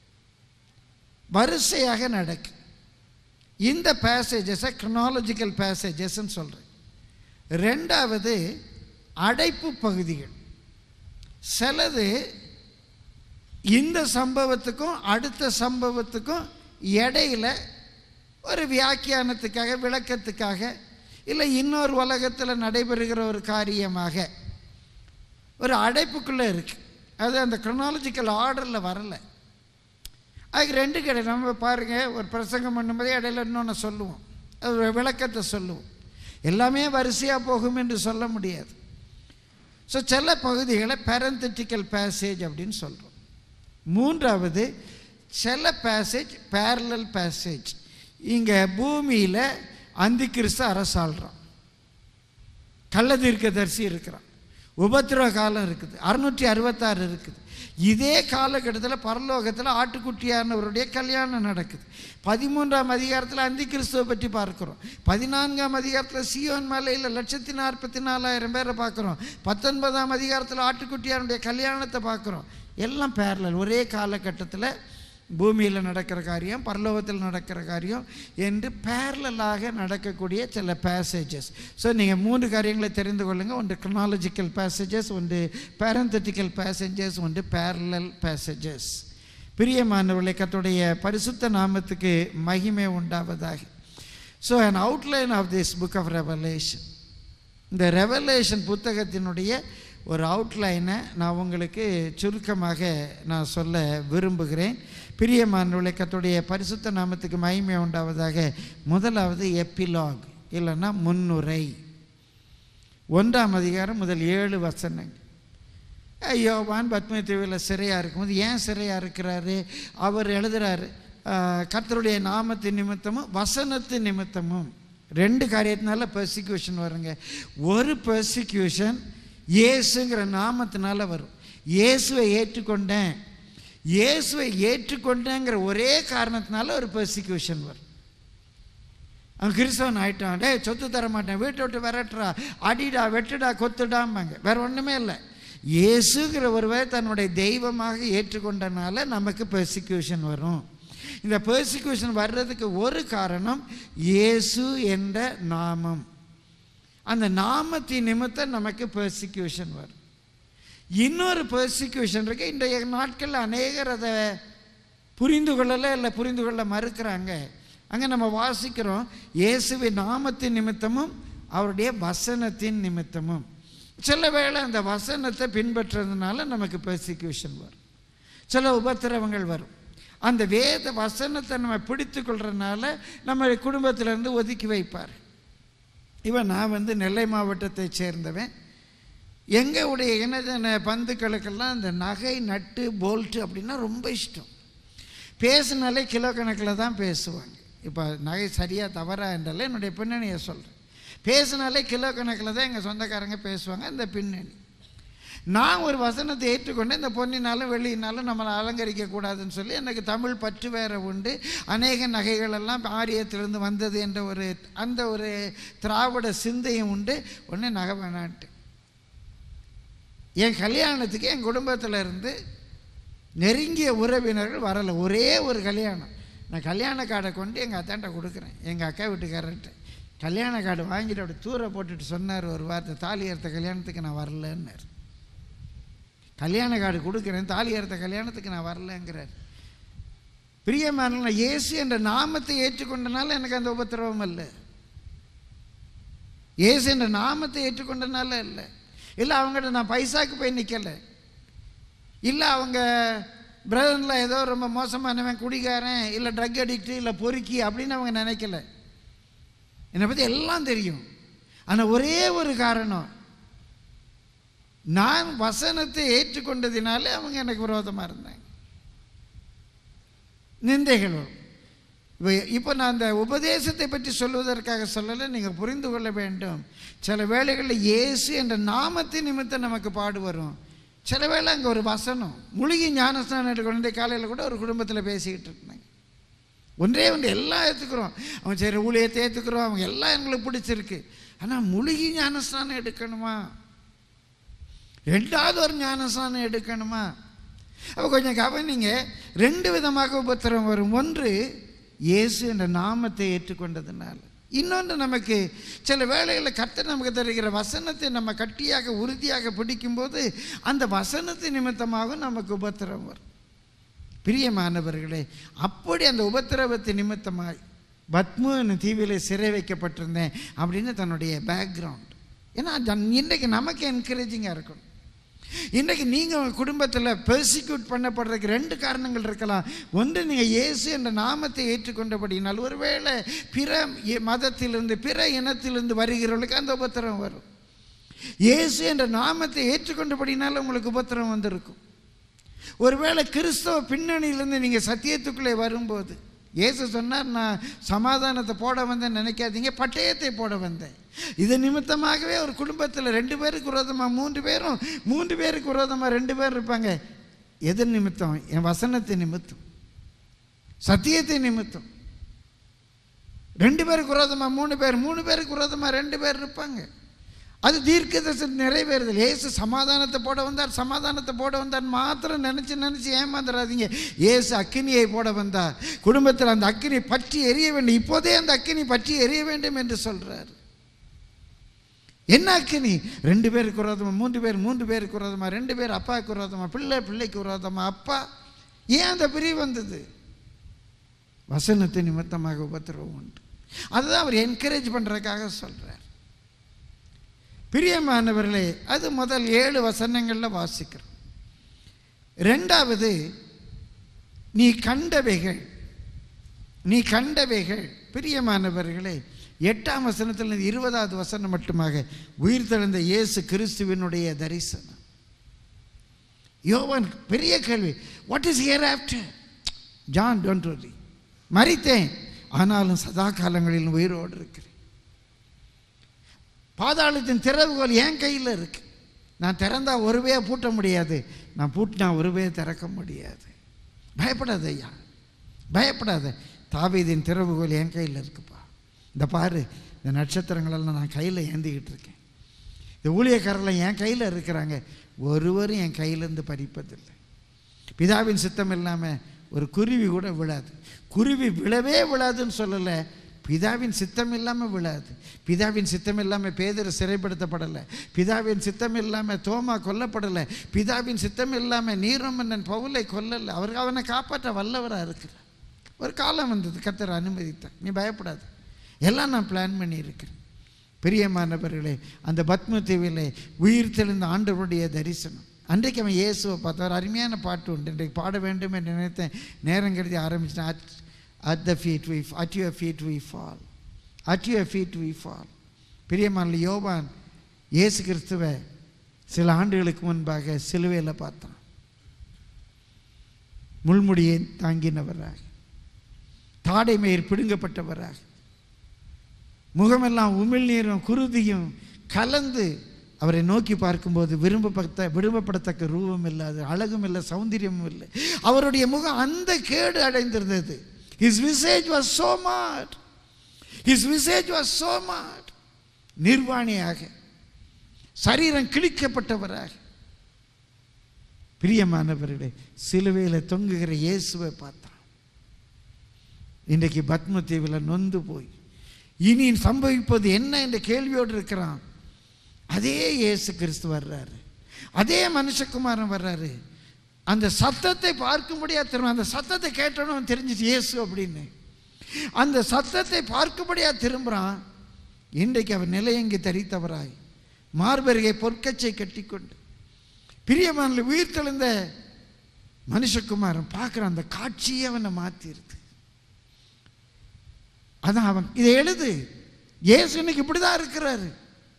வரிசையாக நடக்கு இந்த பேசேஜஸை chronological பேசேஜஸ்ன்னு சொல்கிறேன் ரெண்டாவது அடைப்பு பகுதிகள் சிலது இந்த சம்பவத்துக்கும் அடுத்த சம்பவத்துக்கும் இடையில ஒரு வியாக்கியானத்துக்காக விளக்கத்துக்காக இல்லை இன்னொரு உலகத்தில் நடைபெறுகிற ஒரு காரியமாக ஒரு அடைப்புக்குள்ளே இருக்குது அது அந்த chronological ஆர்டரில் வரலை அதுக்கு ரெண்டு கிடையாது நம்ம பாருங்கள் ஒரு பிரசங்கம் பண்ணும்போதே இடையில இன்னொன்று சொல்லுவோம் ஒரு விளக்கத்தை சொல்லுவோம் எல்லாமே வரிசையாக போகும் என்று சொல்ல முடியாது ஸோ சில பகுதிகளை பேரந்தட்டிக்கல் பேசேஜ் அப்படின்னு சொல்கிறோம் மூன்றாவது சில பேசேஜ் பேரலல் பேசேஜ் இங்கே பூமியில் அந்தி கிறிஸ்து அரசாள்றான் கள்ளதீர்க்கதரிசி இருக்கிறான் உபத்திரவ காலம் இருக்குது அறுநூற்றி அறுபத்தாறு இருக்குது இதே காலகட்டத்தில் பரலோகத்தில் ஆட்டுக்குட்டியானவருடைய கல்யாணம் நடக்குது பதிமூன்றாம் அதிகாரத்தில் அந்தி கிறிஸ்துவை பற்றி பார்க்குறோம் பதினான்காம் அதிகாரத்தில் சியோன் மலையில் லட்சத்தி நாற்பத்தி நாலாயிரம் பேரை பார்க்குறோம் பத்தொன்பதாம் அதிகாரத்தில் ஆட்டுக்குட்டியானுடைய கல்யாணத்தை பார்க்குறோம் எல்லாம் பேரலல் ஒரே காலகட்டத்தில் பூமியில் நடக்கிற காரியம் பரலோகத்தில் நடக்கிற காரியம் என்று பேரலாக நடக்கக்கூடிய சில பேசேஜஸ் ஸோ நீங்கள் மூன்று காரியங்களை தெரிந்து கொள்ளுங்கள் ஒன்று chronological பேசேஜஸ் ஒன்று parenthetical பேசேஜஸ் ஒன்று parallel பேசேஜஸ் பிரியமானவர்களை கத்துடைய பரிசுத்த நாமத்துக்கு மகிமை உண்டாவதாக so an outline of this book of Revelation இந்த ரெவலேஷன் புத்தகத்தினுடைய ஒரு அவுட்லைனை நான் உங்களுக்கு சுருக்கமாக நான் சொல்ல விரும்புகிறேன் பிரியமானவர்களை கத்துடைய பரிசுத்த நாமத்துக்கு மகிமை உண்டாவதாக முதலாவது எப்பிலாக் இல்லைன்னா முன்னுரை ஒன்றாம் அதிகாரம் முதல் ஏழு வசனங்கள் யோவான் பத்ம தீவில் சிறையாக இருக்கும்போது ஏன் சிறையாக இருக்கிறாரு அவர் எழுதுறாரு ஆஹ், கர்த்தருடைய நாமத்தின் நிமித்தமும் வசனத்தின் நிமித்தமும் ரெண்டு காரியத்தினால பெர்சிக்யூஷன் வருங்க ஒரு பெர்சிக்யூஷன் இயேசுங்கிற நாமத்தினால வரும் இயேசுவை ஏற்றுக்கொண்டேன் இயேசுவை ஏற்றுக்கொண்டேங்கிற ஒரே காரணத்தினால ஒரு பெர்சிக்யூஷன் வரும் அவன் கிறிஸ்தவன் ஆயிட்டான் டேய் சொத்து தர மாட்டேன் வீட்டை விட்டு விரட்டுறா அடிடா வெட்டுடா கொத்துடாம்பாங்க வேற ஒன்றுமே இல்லை இயேசுங்கிற ஒருவர் தன்னுடைய தெய்வமாக ஏற்றுக்கொண்டனால நமக்கு பெர்சிக்யூஷன் வரும் இந்த பெர்சிக்யூஷன் வர்றதுக்கு ஒரு காரணம் இயேசு என்ற நாமம் அந்த நாமத்தின் நிமித்தம் நமக்கு பெர்சிக்யூஷன் வரும் இன்னொரு பெர்சிக்யூஷன் இருக்கு இன்றைய நாட்களில் அநேகர் அதை புரிந்து கொள்ளலை இல்லை புரிந்து கொள்ள மறுக்கிறாங்க அங்கே நம்ம வாசிக்கிறோம் இயேசுவின் நாமத்தின் நிமித்தமும் அவருடைய வசனத்தின் நிமித்தமும் சில வேளை அந்த வசனத்தை பின்பற்றுறதுனால நமக்கு பெர்சிக்யூஷன் வரும் சில உபத்திரவங்கள் வரும் அந்த வேத வசனத்தை நம்ம பிடித்து கொள்றதுனால நம்ம குடும்பத்திலேருந்து ஒதுக்கி வைப்பார் இவன் நான் வந்து நெல்லை மாவட்டத்தைச் சேர்ந்தவன் எங்களுடைய இனஜன பந்துக்களுக்கெல்லாம் இந்த நகை நட்டு போல்ட்டு அப்படின்னா ரொம்ப இஷ்டம் பேசினாலே கிலோ கணக்கில் தான் பேசுவாங்க இப்போ நகை சரியாக தவறா என்றாலே என்னுடைய பின்னணியை சொல்கிறேன் பேசினாலே கிலோ கணக்கில் தான் எங்கள் சொந்தக்காரங்க பேசுவாங்க இந்த பின்னணி நான் ஒரு வசனத்தை ஏற்றுக்கொண்டு இந்த பொன்னினாலும் வெள்ளியினாலும் நம்மளை அலங்கரிக்க கூடாதுன்னு சொல்லி எனக்கு தமிழ் பற்று வேற உண்டு அநேக நகைகள் எல்லாம் ஆரியத்திலிருந்து வந்தது என்ற ஒரு அந்த ஒரு திராவிட சிந்தையும் உண்டு ஒன்று நகை வேணான்ட்டு என் கல்யாணத்துக்கு என் குடும்பத்தில் இருந்து நெருங்கிய உறவினர்கள் வரலை ஒரே ஒரு கல்யாணம் நான் கல்யாண கார்டை கொண்டு எங்கள் அத்தாண்ட கொடுக்குறேன் எங்கள் அக்கா வீட்டுக்காரர்கிட்ட கல்யாண கார்டு வாங்கிட்டு அப்படி தூர போட்டுட்டு சொன்னார் ஒரு வார்த்தை தாலி அறுத்த கல்யாணத்துக்கு நான் வரலன்னார் கல்யாண கார்டு கொடுக்குறேன் தாலி அறுத்த கல்யாணத்துக்கு நான் வரலங்கிறார் பிரியமான நான் இயேசு என்ற நாமத்தை ஏற்றுக்கொண்டனால எனக்கு அந்த உபத்திரவம் இல்லை இயேசு என்ற நாமத்தை ஏற்றுக்கொண்டனால இல்லை இல்லை அவங்ககிட்ட நான் பைசாக்கு போய் நிற்கலை இல்லை அவங்க பிரதனில் ஏதோ ரொம்ப மோசமானவன் குடிகாரன் இல்லை ட்ரக் அடிக்ட் இல்லை பொறுக்கி அப்படின்னு அவங்க நினைக்கல என்னை பற்றி எல்லாம் தெரியும் ஆனால் ஒரே ஒரு காரணம் நான் வசனத்தை ஏற்றுக்கொண்டதினாலே அவங்க எனக்கு விரோதமாக இருந்தாங்க நிந்தைகள் வரும் இப்போ இப்போ நான் அந்த உபதேசத்தை பற்றி சொல்வதற்காக சொல்லலை நீங்கள் புரிந்து கொள்ள வேண்டும் சில வேளைகளில் இயேசு என்ற நாமத்தின் நிமித்தம் நமக்கு பாடு வரும் சில வேளை அங்கே ஒரு வசனம் முழுகி ஞானஸ்நானம் எடுக்கணும் காலையில் கூட ஒரு குடும்பத்தில் பேசிக்கிட்டு இருந்தாங்க ஒன்றே ஒன்று எல்லாம் ஏற்றுக்கிறோம் அவன் சரி ஊழியத்தை ஏற்றுக்கிறோம் அவங்க எல்லாம் எங்களுக்கு பிடிச்சிருக்கு ஆனால் முழுகி ஞானஸ்நானம் எடுக்கணுமா ரெண்டாவது ஒரு ஞானஸ்நானம் எடுக்கணுமா அப்போ கொஞ்சம் கவனிங்க ரெண்டு விதமாக உபத்திரம் வரும் ஒன்று இயேசு என்ற நாமத்தை ஏற்றுக்கொண்டதுனால இன்னொன்று நமக்கு சில வேளைகளில் கர்த்தர் நமக்கு தருகிற வசனத்தை நம்ம கட்டியாக உறுதியாக பிடிக்கும்போது அந்த வசனத்தின் நிமித்தமாக நமக்கு உபத்திரம் வரும் பிரியமானவர்களே அப்படி அந்த உபத்திரவத்தின் நிமித்தமாய் பத்மு என்னும் தீவிலே சிறை வைக்கப்பட்டிருந்தேன் அப்படின்னு தன்னுடைய பேக்ரவுண்ட் ஏன்னா அது இன்றைக்கு நமக்கு என்கரேஜிங்காக இருக்கணும் இன்றைக்கு நீங்கள் உங்கள் குடும்பத்தில் பெர்சிக்யூட் பண்ணப்படுறதுக்கு ரெண்டு காரணங்கள் இருக்கலாம் ஒன்று நீங்கள் இயேசு என்ற நாமத்தை ஏற்றுக்கொண்டபடினால் ஒருவேளை பிற இ- மதத்திலிருந்து பிற இனத்திலிருந்து வருகிறவர்களுக்கு அந்த உபத்திரம் வரும் இயேசு என்ற நாமத்தை ஏற்றுக்கொண்டபடினால உங்களுக்கு உபத்திரம் வந்திருக்கும் ஒருவேளை கிறிஸ்தவ பின்னணியிலிருந்து நீங்கள் சத்தியத்துக்குள்ளே வரும்போது இயேசு சொன்னார் நான் சமாதானத்தை போட வந்தேன் நினைக்காதீங்க பட்டயத்தை போட வந்தேன் இது நிமித்தமாகவே ஒரு குடும்பத்தில் ரெண்டு பேருக்கு விரோதமாக மூன்று பேரும் மூன்று பேருக்கு விரோதமாக ரெண்டு பேர் இருப்பாங்க எது நிமித்தம் என் வசனத்தை நிமித்தம் சத்தியத்தை நிமித்தம் ரெண்டு பேருக்கு விரோதமாக மூணு பேர் மூணு பேருக்கு விரோதமாக ரெண்டு பேர் இருப்பாங்க அது தீர்க்கதரிசனம் நிறைவேறுதல் ஏசு சமாதானத்தை போட வந்தார் சமாதானத்தை போட வந்தார் மாத்திரம் நினச்சி நினச்சி ஏமாந்துடாதீங்க ஏசு அக்கினியை போட வந்தார் குடும்பத்தில் அந்த அக்கினி பற்றி எரிய வேண்டும் இப்போதே அந்த அக்கினி பற்றி எரிய வேண்டும் என்று சொல்றார் என்ன அக்கினி ரெண்டு பேருக்கு விரோதமா மூன்று பேர் மூன்று பேருக்கு விரோதமா ரெண்டு பேர் அப்பாவுக்கு விரோதமா பிள்ளை பிள்ளைக்கு விரோதமா அப்பா ஏன் அந்த பிரிவு வந்தது வசனத்தை நிமித்தமாக உபத்திரவம் உண்டு அதுதான் அவர் என்கரேஜ் பண்ணுறதுக்காக சொல்றார் பிரியமானவர்களே அது முதல் ஏழு வசனங்களில் வாசிக்கிறோம் ரெண்டாவது நீ கண்டவைகள் நீ கண்டவைகள் பிரியமானவர்களே எட்டாம் வசனத்தில் இருந்து இருபதாவது வசனம் மட்டுமாக உயிர் தெழுந்த இயேசு கிறிஸ்துவினுடைய தரிசனம் யோவான் பெரிய கேள்வி what is hereafter John don't worry மறித்தேன் ஆனாலும் சதா காலங்களில் உயிரோடு இருக்கிறேன் பாதாளத்தின் திறவுகோல் என் கையில் இருக்கு நான் திறந்தா ஒருவே பூட்ட முடியாது நான் பூட்டினா ஒருவே திறக்க முடியாது பயப்படாத ஐயா பயப்படாத தாவீதின் திறவுகோல் என் கையில் இருக்குப்பா இந்த பாரு இந்த நட்சத்திரங்களெல்லாம் நான் கையில் ஏந்திக்கிட்டு இருக்கேன் இந்த ஊழியக்காரர்கள் என் கையில் இருக்கிறாங்க ஒருவரும் என் கையிலேருந்து பறிப்பதில்லை பிதாவின் சித்தம் இல்லாமல் ஒரு குருவி கூட விழாது குருவி விழவே விழாதுன்னு சொல்லலை பிதாவின் சித்தம் இல்லாமல் விழாது பிதாவின் சித்தம் இல்லாமல் பேதர் சிறைப்படுத்தப்படலை பிதாவின் சித்தம் இல்லாமல் தோமா கொல்லப்படலை பிதாவின் சித்தம் இல்லாமல் நீரமன்னன் பவுலை கொல்லலை அவர் அவனை காப்பாற்ற வல்லவராக இருக்கிறார் ஒரு காலம் வந்தது கத்தர் அனுமதித்தார் நீ பயப்படாது எல்லாம் நான் பிளான் பண்ணியிருக்கிறேன் பிரியமானவர்களே அந்த பத்ம தீவிலே உயிர் தெளிந்த ஆண்டவருடைய தரிசனம் அன்றைக்கு அவன் இயேசுவை பார்த்தா ஒரு அருமையான பாட்டு உண்டு இன்றைக்கு பாட வேண்டும் என்று நினைத்தேன் நேரம் கருதி ஆரம்பிச்சிட்டேன் at at the feet we at your feet we fall at your feet we fall பிரியமான யோவான் இயேசு கிறிஸ்துவை சில ஆண்டுகளுக்கு முன்பாக சிலுவையில் பார்த்தான் முள்முடியை தாங்கினவராக தாடை மயிர் பிடுங்கப்பட்டவராக முகமெல்லாம் உமிழ்நீரும் குருதியும் கலந்து அவரை நோக்கி பார்க்கும்போது விரும்பப்பட்ட விரும்பப்படத்தக்க ரூபம் இல்லாது அழகும் இல்லை சௌந்தரியமும் இல்லை அவருடைய முகம் அந்த கேடு அடைந்திருந்தது his visage was so marred his visage was so marred நிர்வாணியாக சரீரம் கிழிக்கப்பட்டவராக பிரியமானவர்களே சிலுவையில் தொங்குகிற இயேசுவை பார்த்தான் இன்றைக்கு பத்ம தீவில் நொந்து போய் இனி சம்பவிப்பது என்ன என்ற கேள்வியோடு இருக்கிறான் அதே இயேசு கிறிஸ்து வர்றாரு அதே மனுஷகுமாரன் வர்றாரு அந்த சத்தத்தை பார்க்கும்படியா திரும்ப அந்த சத்தத்தை கேட்டோன்னு தெரிஞ்சிச்சு இயேசு அப்படின்னு அந்த சத்தத்தை பார்க்கும்படியா திரும்புகிறான் இன்றைக்கு அவர் நிலையங்கி தரித்தவராய் மார்பருகை பொற்கச்சை கட்டிக்கொண்டு பிரியமான உயிர் தெழுந்த மனுஷகுமாரன் பார்க்குற அந்த காட்சியே அவனை மாற்றிருது அதான் அவன் இதை எழுது இயேசு இன்னைக்கு இப்படி தான் இருக்கிறாரு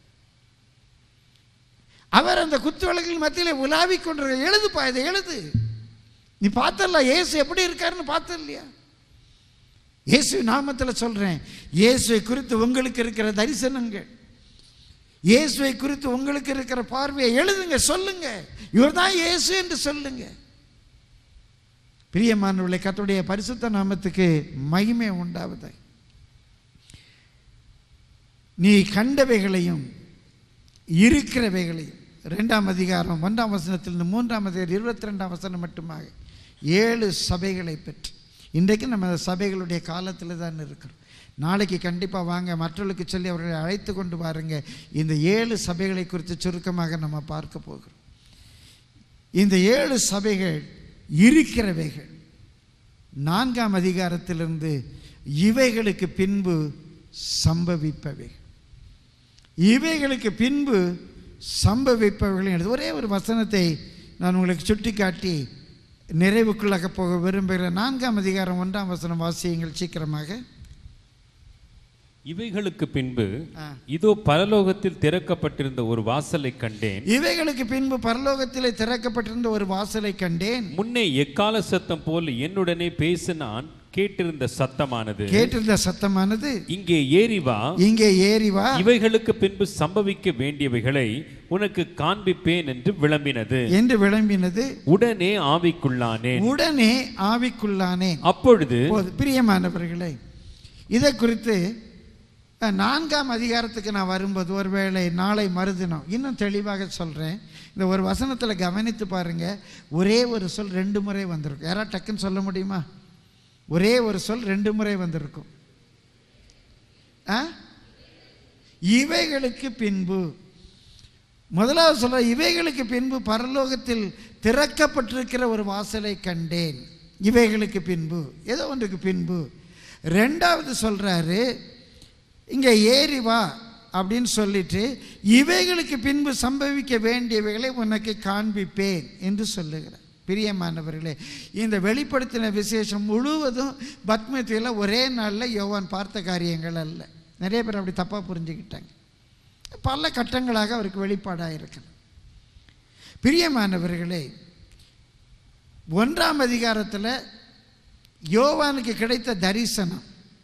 அவர் அந்த குத்து விளக்கின் மத்தியில் உலாவிக் கொண்டிருக்க எழுதுப்பா இதை எழுது நீ பார்த்தல இயேசு எப்படி இருக்காருன்னு பார்த்த இல்லையா இயேசு நாமத்தில் சொல்றேன் இயேசுவை குறித்து உங்களுக்கு இருக்கிற தரிசனங்கள் இயேசுவை குறித்து உங்களுக்கு இருக்கிற பார்வையை எழுதுங்க சொல்லுங்க இவர் தான் இயேசு என்று சொல்லுங்க பிரியமானவர்களை கர்த்தருடைய பரிசுத்த நாமத்துக்கு மகிமை உண்டாவதை நீ கண்டவைகளையும் இருக்கிறவைகளையும் ரெண்டாம் அதிகாரம் ஒன்றாம் வசனத்திலிருந்து மூன்றாம் அதிகாரம் இருபத்தி ரெண்டாம் வசனம் மட்டுமாக ஏழு சபைகளை பெற்று இன்றைக்கு நம்ம அந்த சபைகளுடைய காலத்தில் தான் இருக்கிறோம் நாளைக்கு கண்டிப்பாக வாங்க மற்றவர்களுக்கு சொல்லி அவர்களை அழைத்து கொண்டு வாருங்க இந்த ஏழு சபைகளை குறித்து சுருக்கமாக நம்ம பார்க்க போகிறோம் இந்த ஏழு சபைகள் இருக்கிறவைகள் நான்காம் அதிகாரத்திலிருந்து இவைகளுக்கு பின்பு சம்பவிப்பவைகள் இவைகளுக்கு பின்பு சம்பவிப்பவர்களையும் எடுத்து ஒரே ஒரு வசனத்தை நான் உங்களுக்கு சுட்டிக்காட்டி நிறைவுக்குள்ளாக போக விரும்புகிறேன் நான்காம் அதிகாரம் ஒன்றாம் வசனம் வாசியுங்கள் சீக்கிரமாக
இவைகளுக்கு பின்பு
ஆ.
இதோ பரலோகத்தில் திறக்கப்பட்டிருந்த ஒரு வாசலை கண்டேன்
இவைகளுக்கு பின்பு பரலோகத்திலே திறக்கப்பட்டிருந்த ஒரு வாசலை கண்டேன்
முன்னே எக்கால சத்தம் போல் என்னுடனே பேச நான் கேட்டிருந்த சத்தமானது
கேட்டிருந்த சத்தமானது
இங்கே ஏறி வா
இங்கே ஏறி வா
இவைகளுக்கு பின்பு சம்பவிக்க வேண்டியவைகளை உனக்கு காண்பிப்பேன் என்று விளம்பினது
என்று விளம்பினது
உடனே ஆவிக்குள்ளானேன்
உடனே ஆவிக்குள்ளானேன்
அப்பொழுது
போது பிரியமானவர்களே இதை குறித்து அஹ், நான்காம் அதிகாரத்துக்கு நான் வரும்போது ஒருவேளை நாளை மறுதினம் இன்னும் தெளிவாக சொல்கிறேன் இந்த ஒரு வசனத்தில் கவனித்து பாருங்க ஒரே ஒரு சொல் ரெண்டு முறை வந்திருக்கும் யாராவது டக்குன்னு சொல்ல முடியுமா ஒரே ஒரு சொல் ரெண்டு முறை வந்திருக்கும் ஆ இவைகளுக்கு பின்பு முதலாவது சொல்ற இவைகளுக்கு பின்பு பரலோகத்தில் திறக்கப்பட்டிருக்கிற ஒரு வாசலை கண்டேன் இவைகளுக்கு பின்பு ஏதோ ஒன்றுக்கு பின்பு ரெண்டாவது சொல்றாரு இங்கே ஏறி வா அப்படின்னு சொல்லிட்டு இவைகளுக்கு பின்பு சம்பவிக்க வேண்டியவைகளை உனக்கு காண்பிப்பேன் என்று சொல்லுகிறார் பிரியமானவர்களே இந்த வெளிப்படுத்தின விசேஷம் முழுவதும் பத்மத்தியில் ஒரே நாளில் யோவான் பார்த்த காரியங்கள் அல்ல நிறைய பேர் அப்படி தப்பாக புரிஞ்சுக்கிட்டாங்க பல கட்டங்களாக அவருக்கு வெளிப்பாடாக இருக்கிறது பிரியமானவர்களே ஒன்றாம் அதிகாரத்தில் யோவானுக்கு கிடைத்த தரிசனம்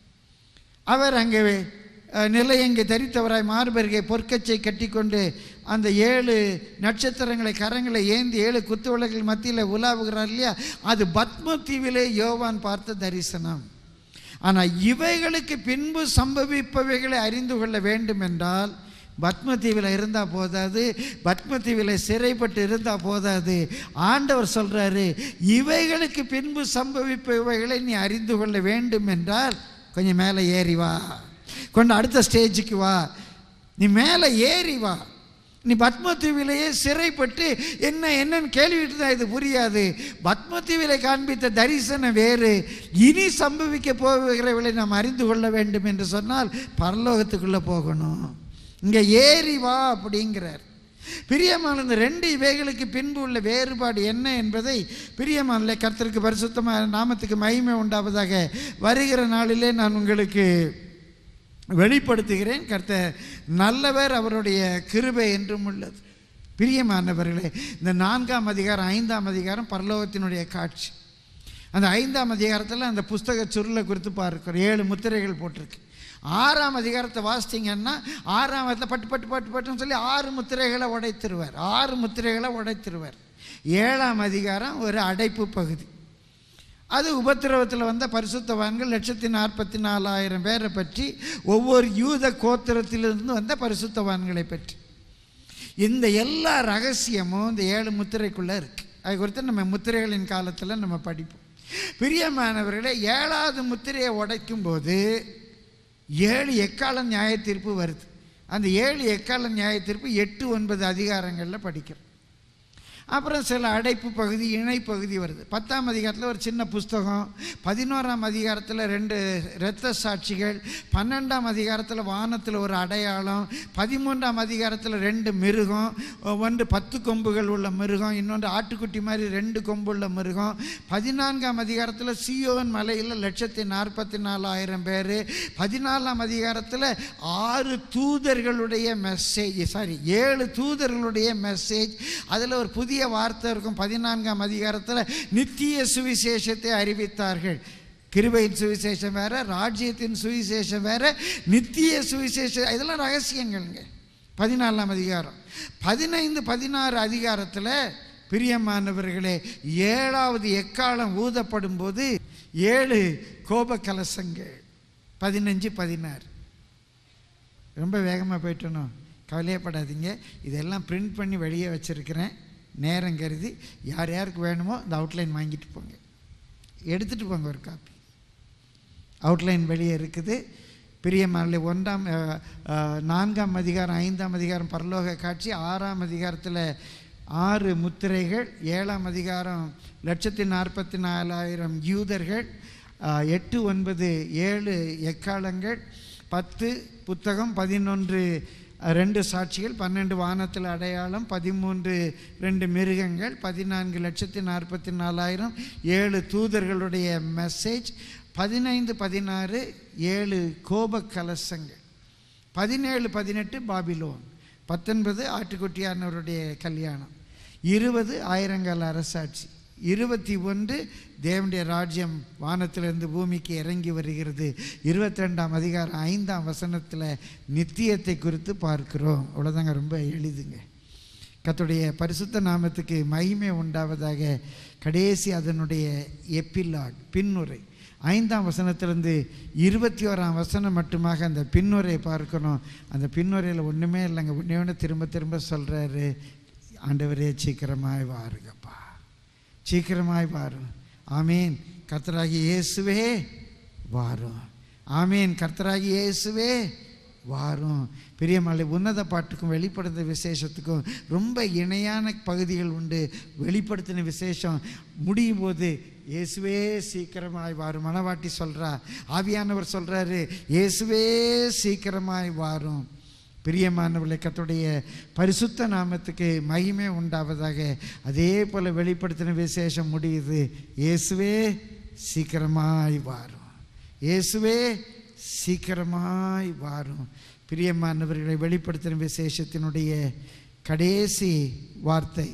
அவர் அங்கே அஹ், நிலையங்கை தரித்தவராய் மார்பருகே பொற்கச்சை கட்டிக்கொண்டு அந்த ஏழு நட்சத்திரங்களை கரங்களை ஏந்தி ஏழு குத்துவிளக்குகள் மத்தியில் உலாவுகிறார் இல்லையா அது பத்ம தீவிலே யோவான் பார்த்த தரிசனம் ஆனால் இவைகளுக்கு பின்பு சம்பவிப்பவைகளை அறிந்து கொள்ள வேண்டும் என்றால் பத்மதீவில் இருந்தால் போதாது பத்மதீவில் சிறைப்பட்டு இருந்தால் போதாது ஆண்டவர் சொல்கிறாரு இவைகளுக்கு பின்பு சம்பவிப்பவைகளை நீ அறிந்து கொள்ள வேண்டும் என்றால் கொஞ்சம் மேலே ஏறி வா கொண்டு அடுத்த ஸ்டேஜுக்கு வா நீ மேலே ஏறி வா நீ பத்மதீவிலேயே சிறைப்பட்டு என்ன என்னன்னு கேள்விட்டு தான் இது புரியாது பத்மதீவிலை காண்பித்த தரிசனம் வேறு இனி சம்பவிக்க போகிறவர்களை நாம் அறிந்து கொள்ள வேண்டும் என்று சொன்னால் பரலோகத்துக்குள்ளே போகணும் இங்கே ஏறி வா அப்படிங்கிறார் பிரியமான இந்த ரெண்டு இவைகளுக்கு பின்பு உள்ள வேறுபாடு என்ன என்பதை பிரியமான கர்த்தருக்கு பரிசுத்தமாக நாமத்துக்கு மகிமை உண்டாவதாக வருகிற நாளிலே நான் உங்களுக்கு வெளிப்படுத்துகிறேன் கர்த்தர் நல்லவர் அவருடைய கிருபை என்றும் உள்ளது பிரியமானவர்களே இந்த நான்காம் அதிகாரம் ஐந்தாம் அதிகாரம் பரலோகத்தினுடைய காட்சி அந்த ஐந்தாம் அதிகாரத்தில் அந்த புஸ்தக சுருளை குறித்து பார்க்கிறோம் ஏழு முத்திரைகள் போட்டிருக்கு ஆறாம் அதிகாரத்தை வாசித்தீங்கன்னா ஆறாம் அதில் பட்டு பட்டு பட்டு பட்டுன்னு சொல்லி ஆறு முத்திரைகளை உடைத்திருவார் ஆறு முத்திரைகளை உடைத்திருவார் ஏழாம் அதிகாரம் ஒரு அடைப்பு பகுதி அது உபத்திரவத்தில் வந்த பரிசுத்தவான்கள் லட்சத்தி நாற்பத்தி நாலாயிரம் பேரை பற்றி ஒவ்வொரு யூத கோத்திரத்திலிருந்து வந்த பரிசுத்தவான்களை பற்றி இந்த எல்லா ரகசியமும் இந்த ஏழு முத்திரைக்குள்ளே இருக்குது அது குறித்து நம்ம முத்திரைகளின் காலத்தில் நம்ம படிப்போம் பிரியமானவர்களே ஏழாவது முத்திரையை உடைக்கும் போது ஏழு எக்கால நியாய தீர்ப்பு வருது அந்த ஏழு எக்கால நியாய தீர்ப்பு எட்டு ஒன்பது அதிகாரங்களில் படிக்கிறோம் அப்புறம் சில அடைப்பு பகுதி இணை பகுதி வருது பத்தாம் அதிகாரத்தில் ஒரு சின்ன புஸ்தகம் பதினோராம் அதிகாரத்தில் ரெண்டு இரத்த சாட்சிகள் பன்னெண்டாம் அதிகாரத்தில் வானத்தில் ஒரு அடையாளம் பதிமூன்றாம் அதிகாரத்தில் ரெண்டு மிருகம் ஒன்று பத்து கொம்புகள் உள்ள மிருகம் இன்னொன்று ஆட்டுக்குட்டி மாதிரி ரெண்டு கொம்பு உள்ள மிருகம் பதினான்காம் அதிகாரத்தில் சியோன் மலையில் லட்சத்தி நாற்பத்தி நாலாயிரம் பேர் பதினாலாம் அதிகாரத்தில் ஆறு தூதர்களுடைய மெசேஜ் சாரி ஏழு தூதர்களுடைய மெசேஜ் அதில் ஒரு புதிய வார்த்தை இருக்கும் பதினான்காம் அதிகாரத்தில் நித்திய சுவிசேஷத்தை அறிவித்தார்கள் கிருபையின் சுவிசேஷம் வேற ராஜ்யத்தின் சுவிசேஷம் வேற நித்திய சுவிசேஷம் இதெல்லாம் ரகசியங்கள்ங்க பதினாலாம் அதிகாரம் பதினைந்து பதினாறு அதிகாரத்தில் பிரியமானவர்களே ஏழாவது எக்காலம் ஊதப்படும் போது ஏழு கோப கலசங்கள் பதினஞ்சு பதினாறு ரொம்ப வேகமாக போயிட்டணும் கவலையப்படாதீங்க இதெல்லாம் பிரிண்ட் பண்ணி வெளியே வச்சுருக்கிறேன் நேரம் கருதி யார் யாருக்கு வேணுமோ இந்த அவுட்லைன் வாங்கிட்டு போங்க எடுத்துகிட்டு போங்க ஒரு காப்பி அவுட்லைன் வெளியே இருக்குது பிரியமானலை ஒன்றாம் அஹ், அஹ், நான்காம் அதிகாரம் ஐந்தாம் அதிகாரம் பரலோக காட்சி ஆறாம் அதிகாரத்தில் ஆறு முத்திரைகள் ஏழாம் அதிகாரம் லட்சத்தி நாற்பத்தி நாலாயிரம் யூதர்கள் அஹ், எட்டு ஒன்பது ஏழு எக்காலங்கள் பத்து புத்தகம் பதினொன்று ரெண்டு சாட்சிகள் பன்னெண்டு வானத்தில் அடையாளம் பதிமூன்று ரெண்டு மிருகங்கள் பதினான்கு லட்சத்தி நாற்பத்தி நாலாயிரம் ஏழு தூதர்களுடைய மெசேஜ் பதினைந்து பதினாறு ஏழு கோப கலசங்கள் பதினேழு பதினெட்டு பாபிலோன் பத்தொன்பது ஆட்டுக்குட்டியானவருடைய கல்யாணம் இருபது ஆயிரங்கால அரசாட்சி இருபத்தி ஒன்று தேவனுடைய ராஜ்யம் வானத்திலிருந்து பூமிக்கு இறங்கி வருகிறது இருபத்தி ரெண்டாம் அதிகாரம் ஐந்தாம் வசனத்தில் நித்தியத்தை குறித்து பார்க்கிறோம் அவ்வளோதாங்க ரொம்ப எளிதுங்க கர்த்தருடைய பரிசுத்த நாமத்துக்கு மகிமை உண்டாவதாக கடைசி அதனுடைய எப்பிலாக் பின்னுரை ஐந்தாம் வசனத்திலிருந்து இருபத்தி ஓராம் வசனம் மட்டுமாக அந்த பின்னுரை பார்க்கணும் அந்த பின்னுரையில் ஒன்றுமே இல்லைங்க ஒன்றே ஒன்று திரும்ப திரும்ப சொல்கிறாரு ஆண்டவரே சீக்கிரமாய் வாருங்கப்பா சீக்கிரமாய் வாரும் ஆமீன் கர்த்தராகி இயேசுவே வாரும் ஆமீன் கர்த்தராகி இயேசுவே வாரும் பெரியமலை உன்னத பாட்டுக்கும் வெளிப்படுத்த விசேஷத்துக்கும் ரொம்ப இணையான பகுதிகள் உண்டு வெளிப்படுத்தின விசேஷம் முடியும் போது இயேசுவே சீக்கிரமாய் வாரும் மனவாட்டி சொல்கிறா ஆவியானவர் சொல்கிறாரு இயேசுவே சீக்கிரமாய் வாரும் பிரியமானவர்களை கர்த்தருடைய பரிசுத்த நாமத்துக்கு மகிமை உண்டாவதாக அதே போல் வெளிப்படுத்தின விசேஷம் முடியுது இயேசுவே சீக்கிரமாய் வாரும் இயேசுவே சீக்கிரமாய் வாரும் பிரியமானவர்களை வெளிப்படுத்தின விசேஷத்தினுடைய கடைசி வார்த்தை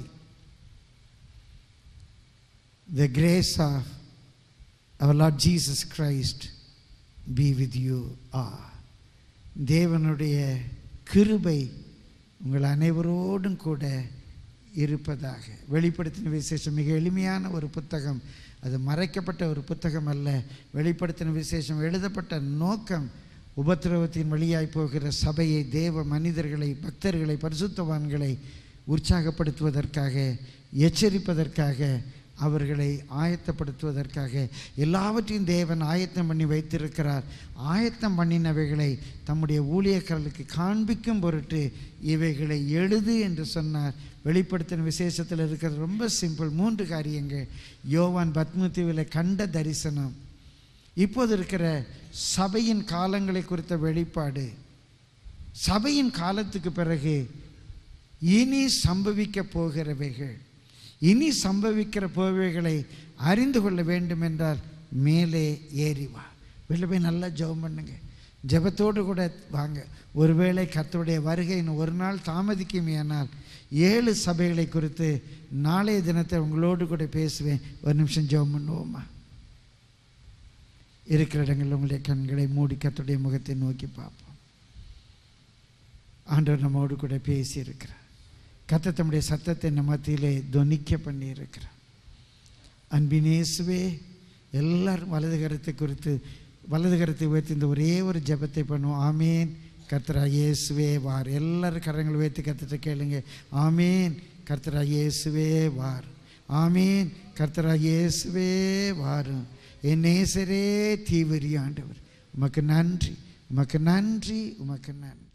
the grace of our Lord Jesus Christ be with you all. தேவனுடைய கிருபை உங்கள் அனைவரோடும் கூட இருப்பதாக வெளிப்படுத்தின விசேஷம் மிக எளிமையான ஒரு புத்தகம் அது மறைக்கப்பட்ட ஒரு புத்தகம் அல்ல வெளிப்படுத்தின விசேஷம் எழுதப்பட்ட நோக்கம் உபத்திரவத்தின் வழியாய் போகிற சபையை தேவ மனிதர்களை பக்தர்களை பரிசுத்தவான்களை உற்சாகப்படுத்துவதற்காக எச்சரிப்பதற்காக அவர்களை ஆயத்தப்படுத்துவதற்காக எல்லாவற்றையும் தேவன் ஆயத்தம் பண்ணி வைத்திருக்கிறார் ஆயத்தம் பண்ணினவைகளை தம்முடைய ஊழியக்காரர்களுக்கு காண்பிக்கும் பொருட்டு இவைகளை எழுது என்று சொன்னார் வெளிப்படுத்தின விசேஷத்தில் இருக்கிறது ரொம்ப சிம்பிள் மூன்று காரியங்கள் யோவான் பத்மதீவில் கண்ட தரிசனம் இப்போது இருக்கிற சபையின் காலங்களை குறித்த வெளிப்பாடு சபையின் காலத்துக்கு பிறகு இனி சம்பவிக்க போகிறவைகள் இனி சம்பவிக்கிற போவைகளை அறிந்து கொள்ள வேண்டும் என்றால் மேலே ஏறி வா வெளில போய் நல்லா ஜெபம் பண்ணுங்க ஜெபத்தோடு கூட வாங்க ஒருவேளை கர்த்தருடைய வருகை இன்னும் ஒரு நாள் தாமதிக்குமேயானால் ஏழு சபைகளை குறித்து நாளைய தினத்தை உங்களோடு கூட பேசுவேன் ஒரு நிமிஷம் ஜெபம் பண்ணுவோமா இருக்கிற இடங்களில் உங்களுடைய கண்களை மூடி கர்த்தருடைய முகத்தை நோக்கி பார்ப்போம் ஆண்டவர் நம்மோடு கூட பேசி இருக்கிறார் கர்த்தர் தம்முடைய சத்தத்தை நம்ம மத்தியிலே தொனிக்க பண்ணி இருக்கிறார் அன்பினேசுவே எல்லாரும் வலது கரத்தை குறித்து வலது கரத்தை உயர்த்தி இந்த ஒரே ஒரு ஜெபத்தை பண்ணுவோம் ஆமேன் கர்த்தரா இயேசுவே வார் எல்லாரும் கரங்களை உயர்த்தி கர்த்தத்தை கேளுங்க ஆமேன் கர்த்தரா இயேசுவே வார் ஆமீன் கர்த்தரா இயேசுவே வாரும் என் நேசரே தீவிரி ஆண்டவர் உமக்கு நன்றி உமக்கு நன்றி உமக்கு நன்றி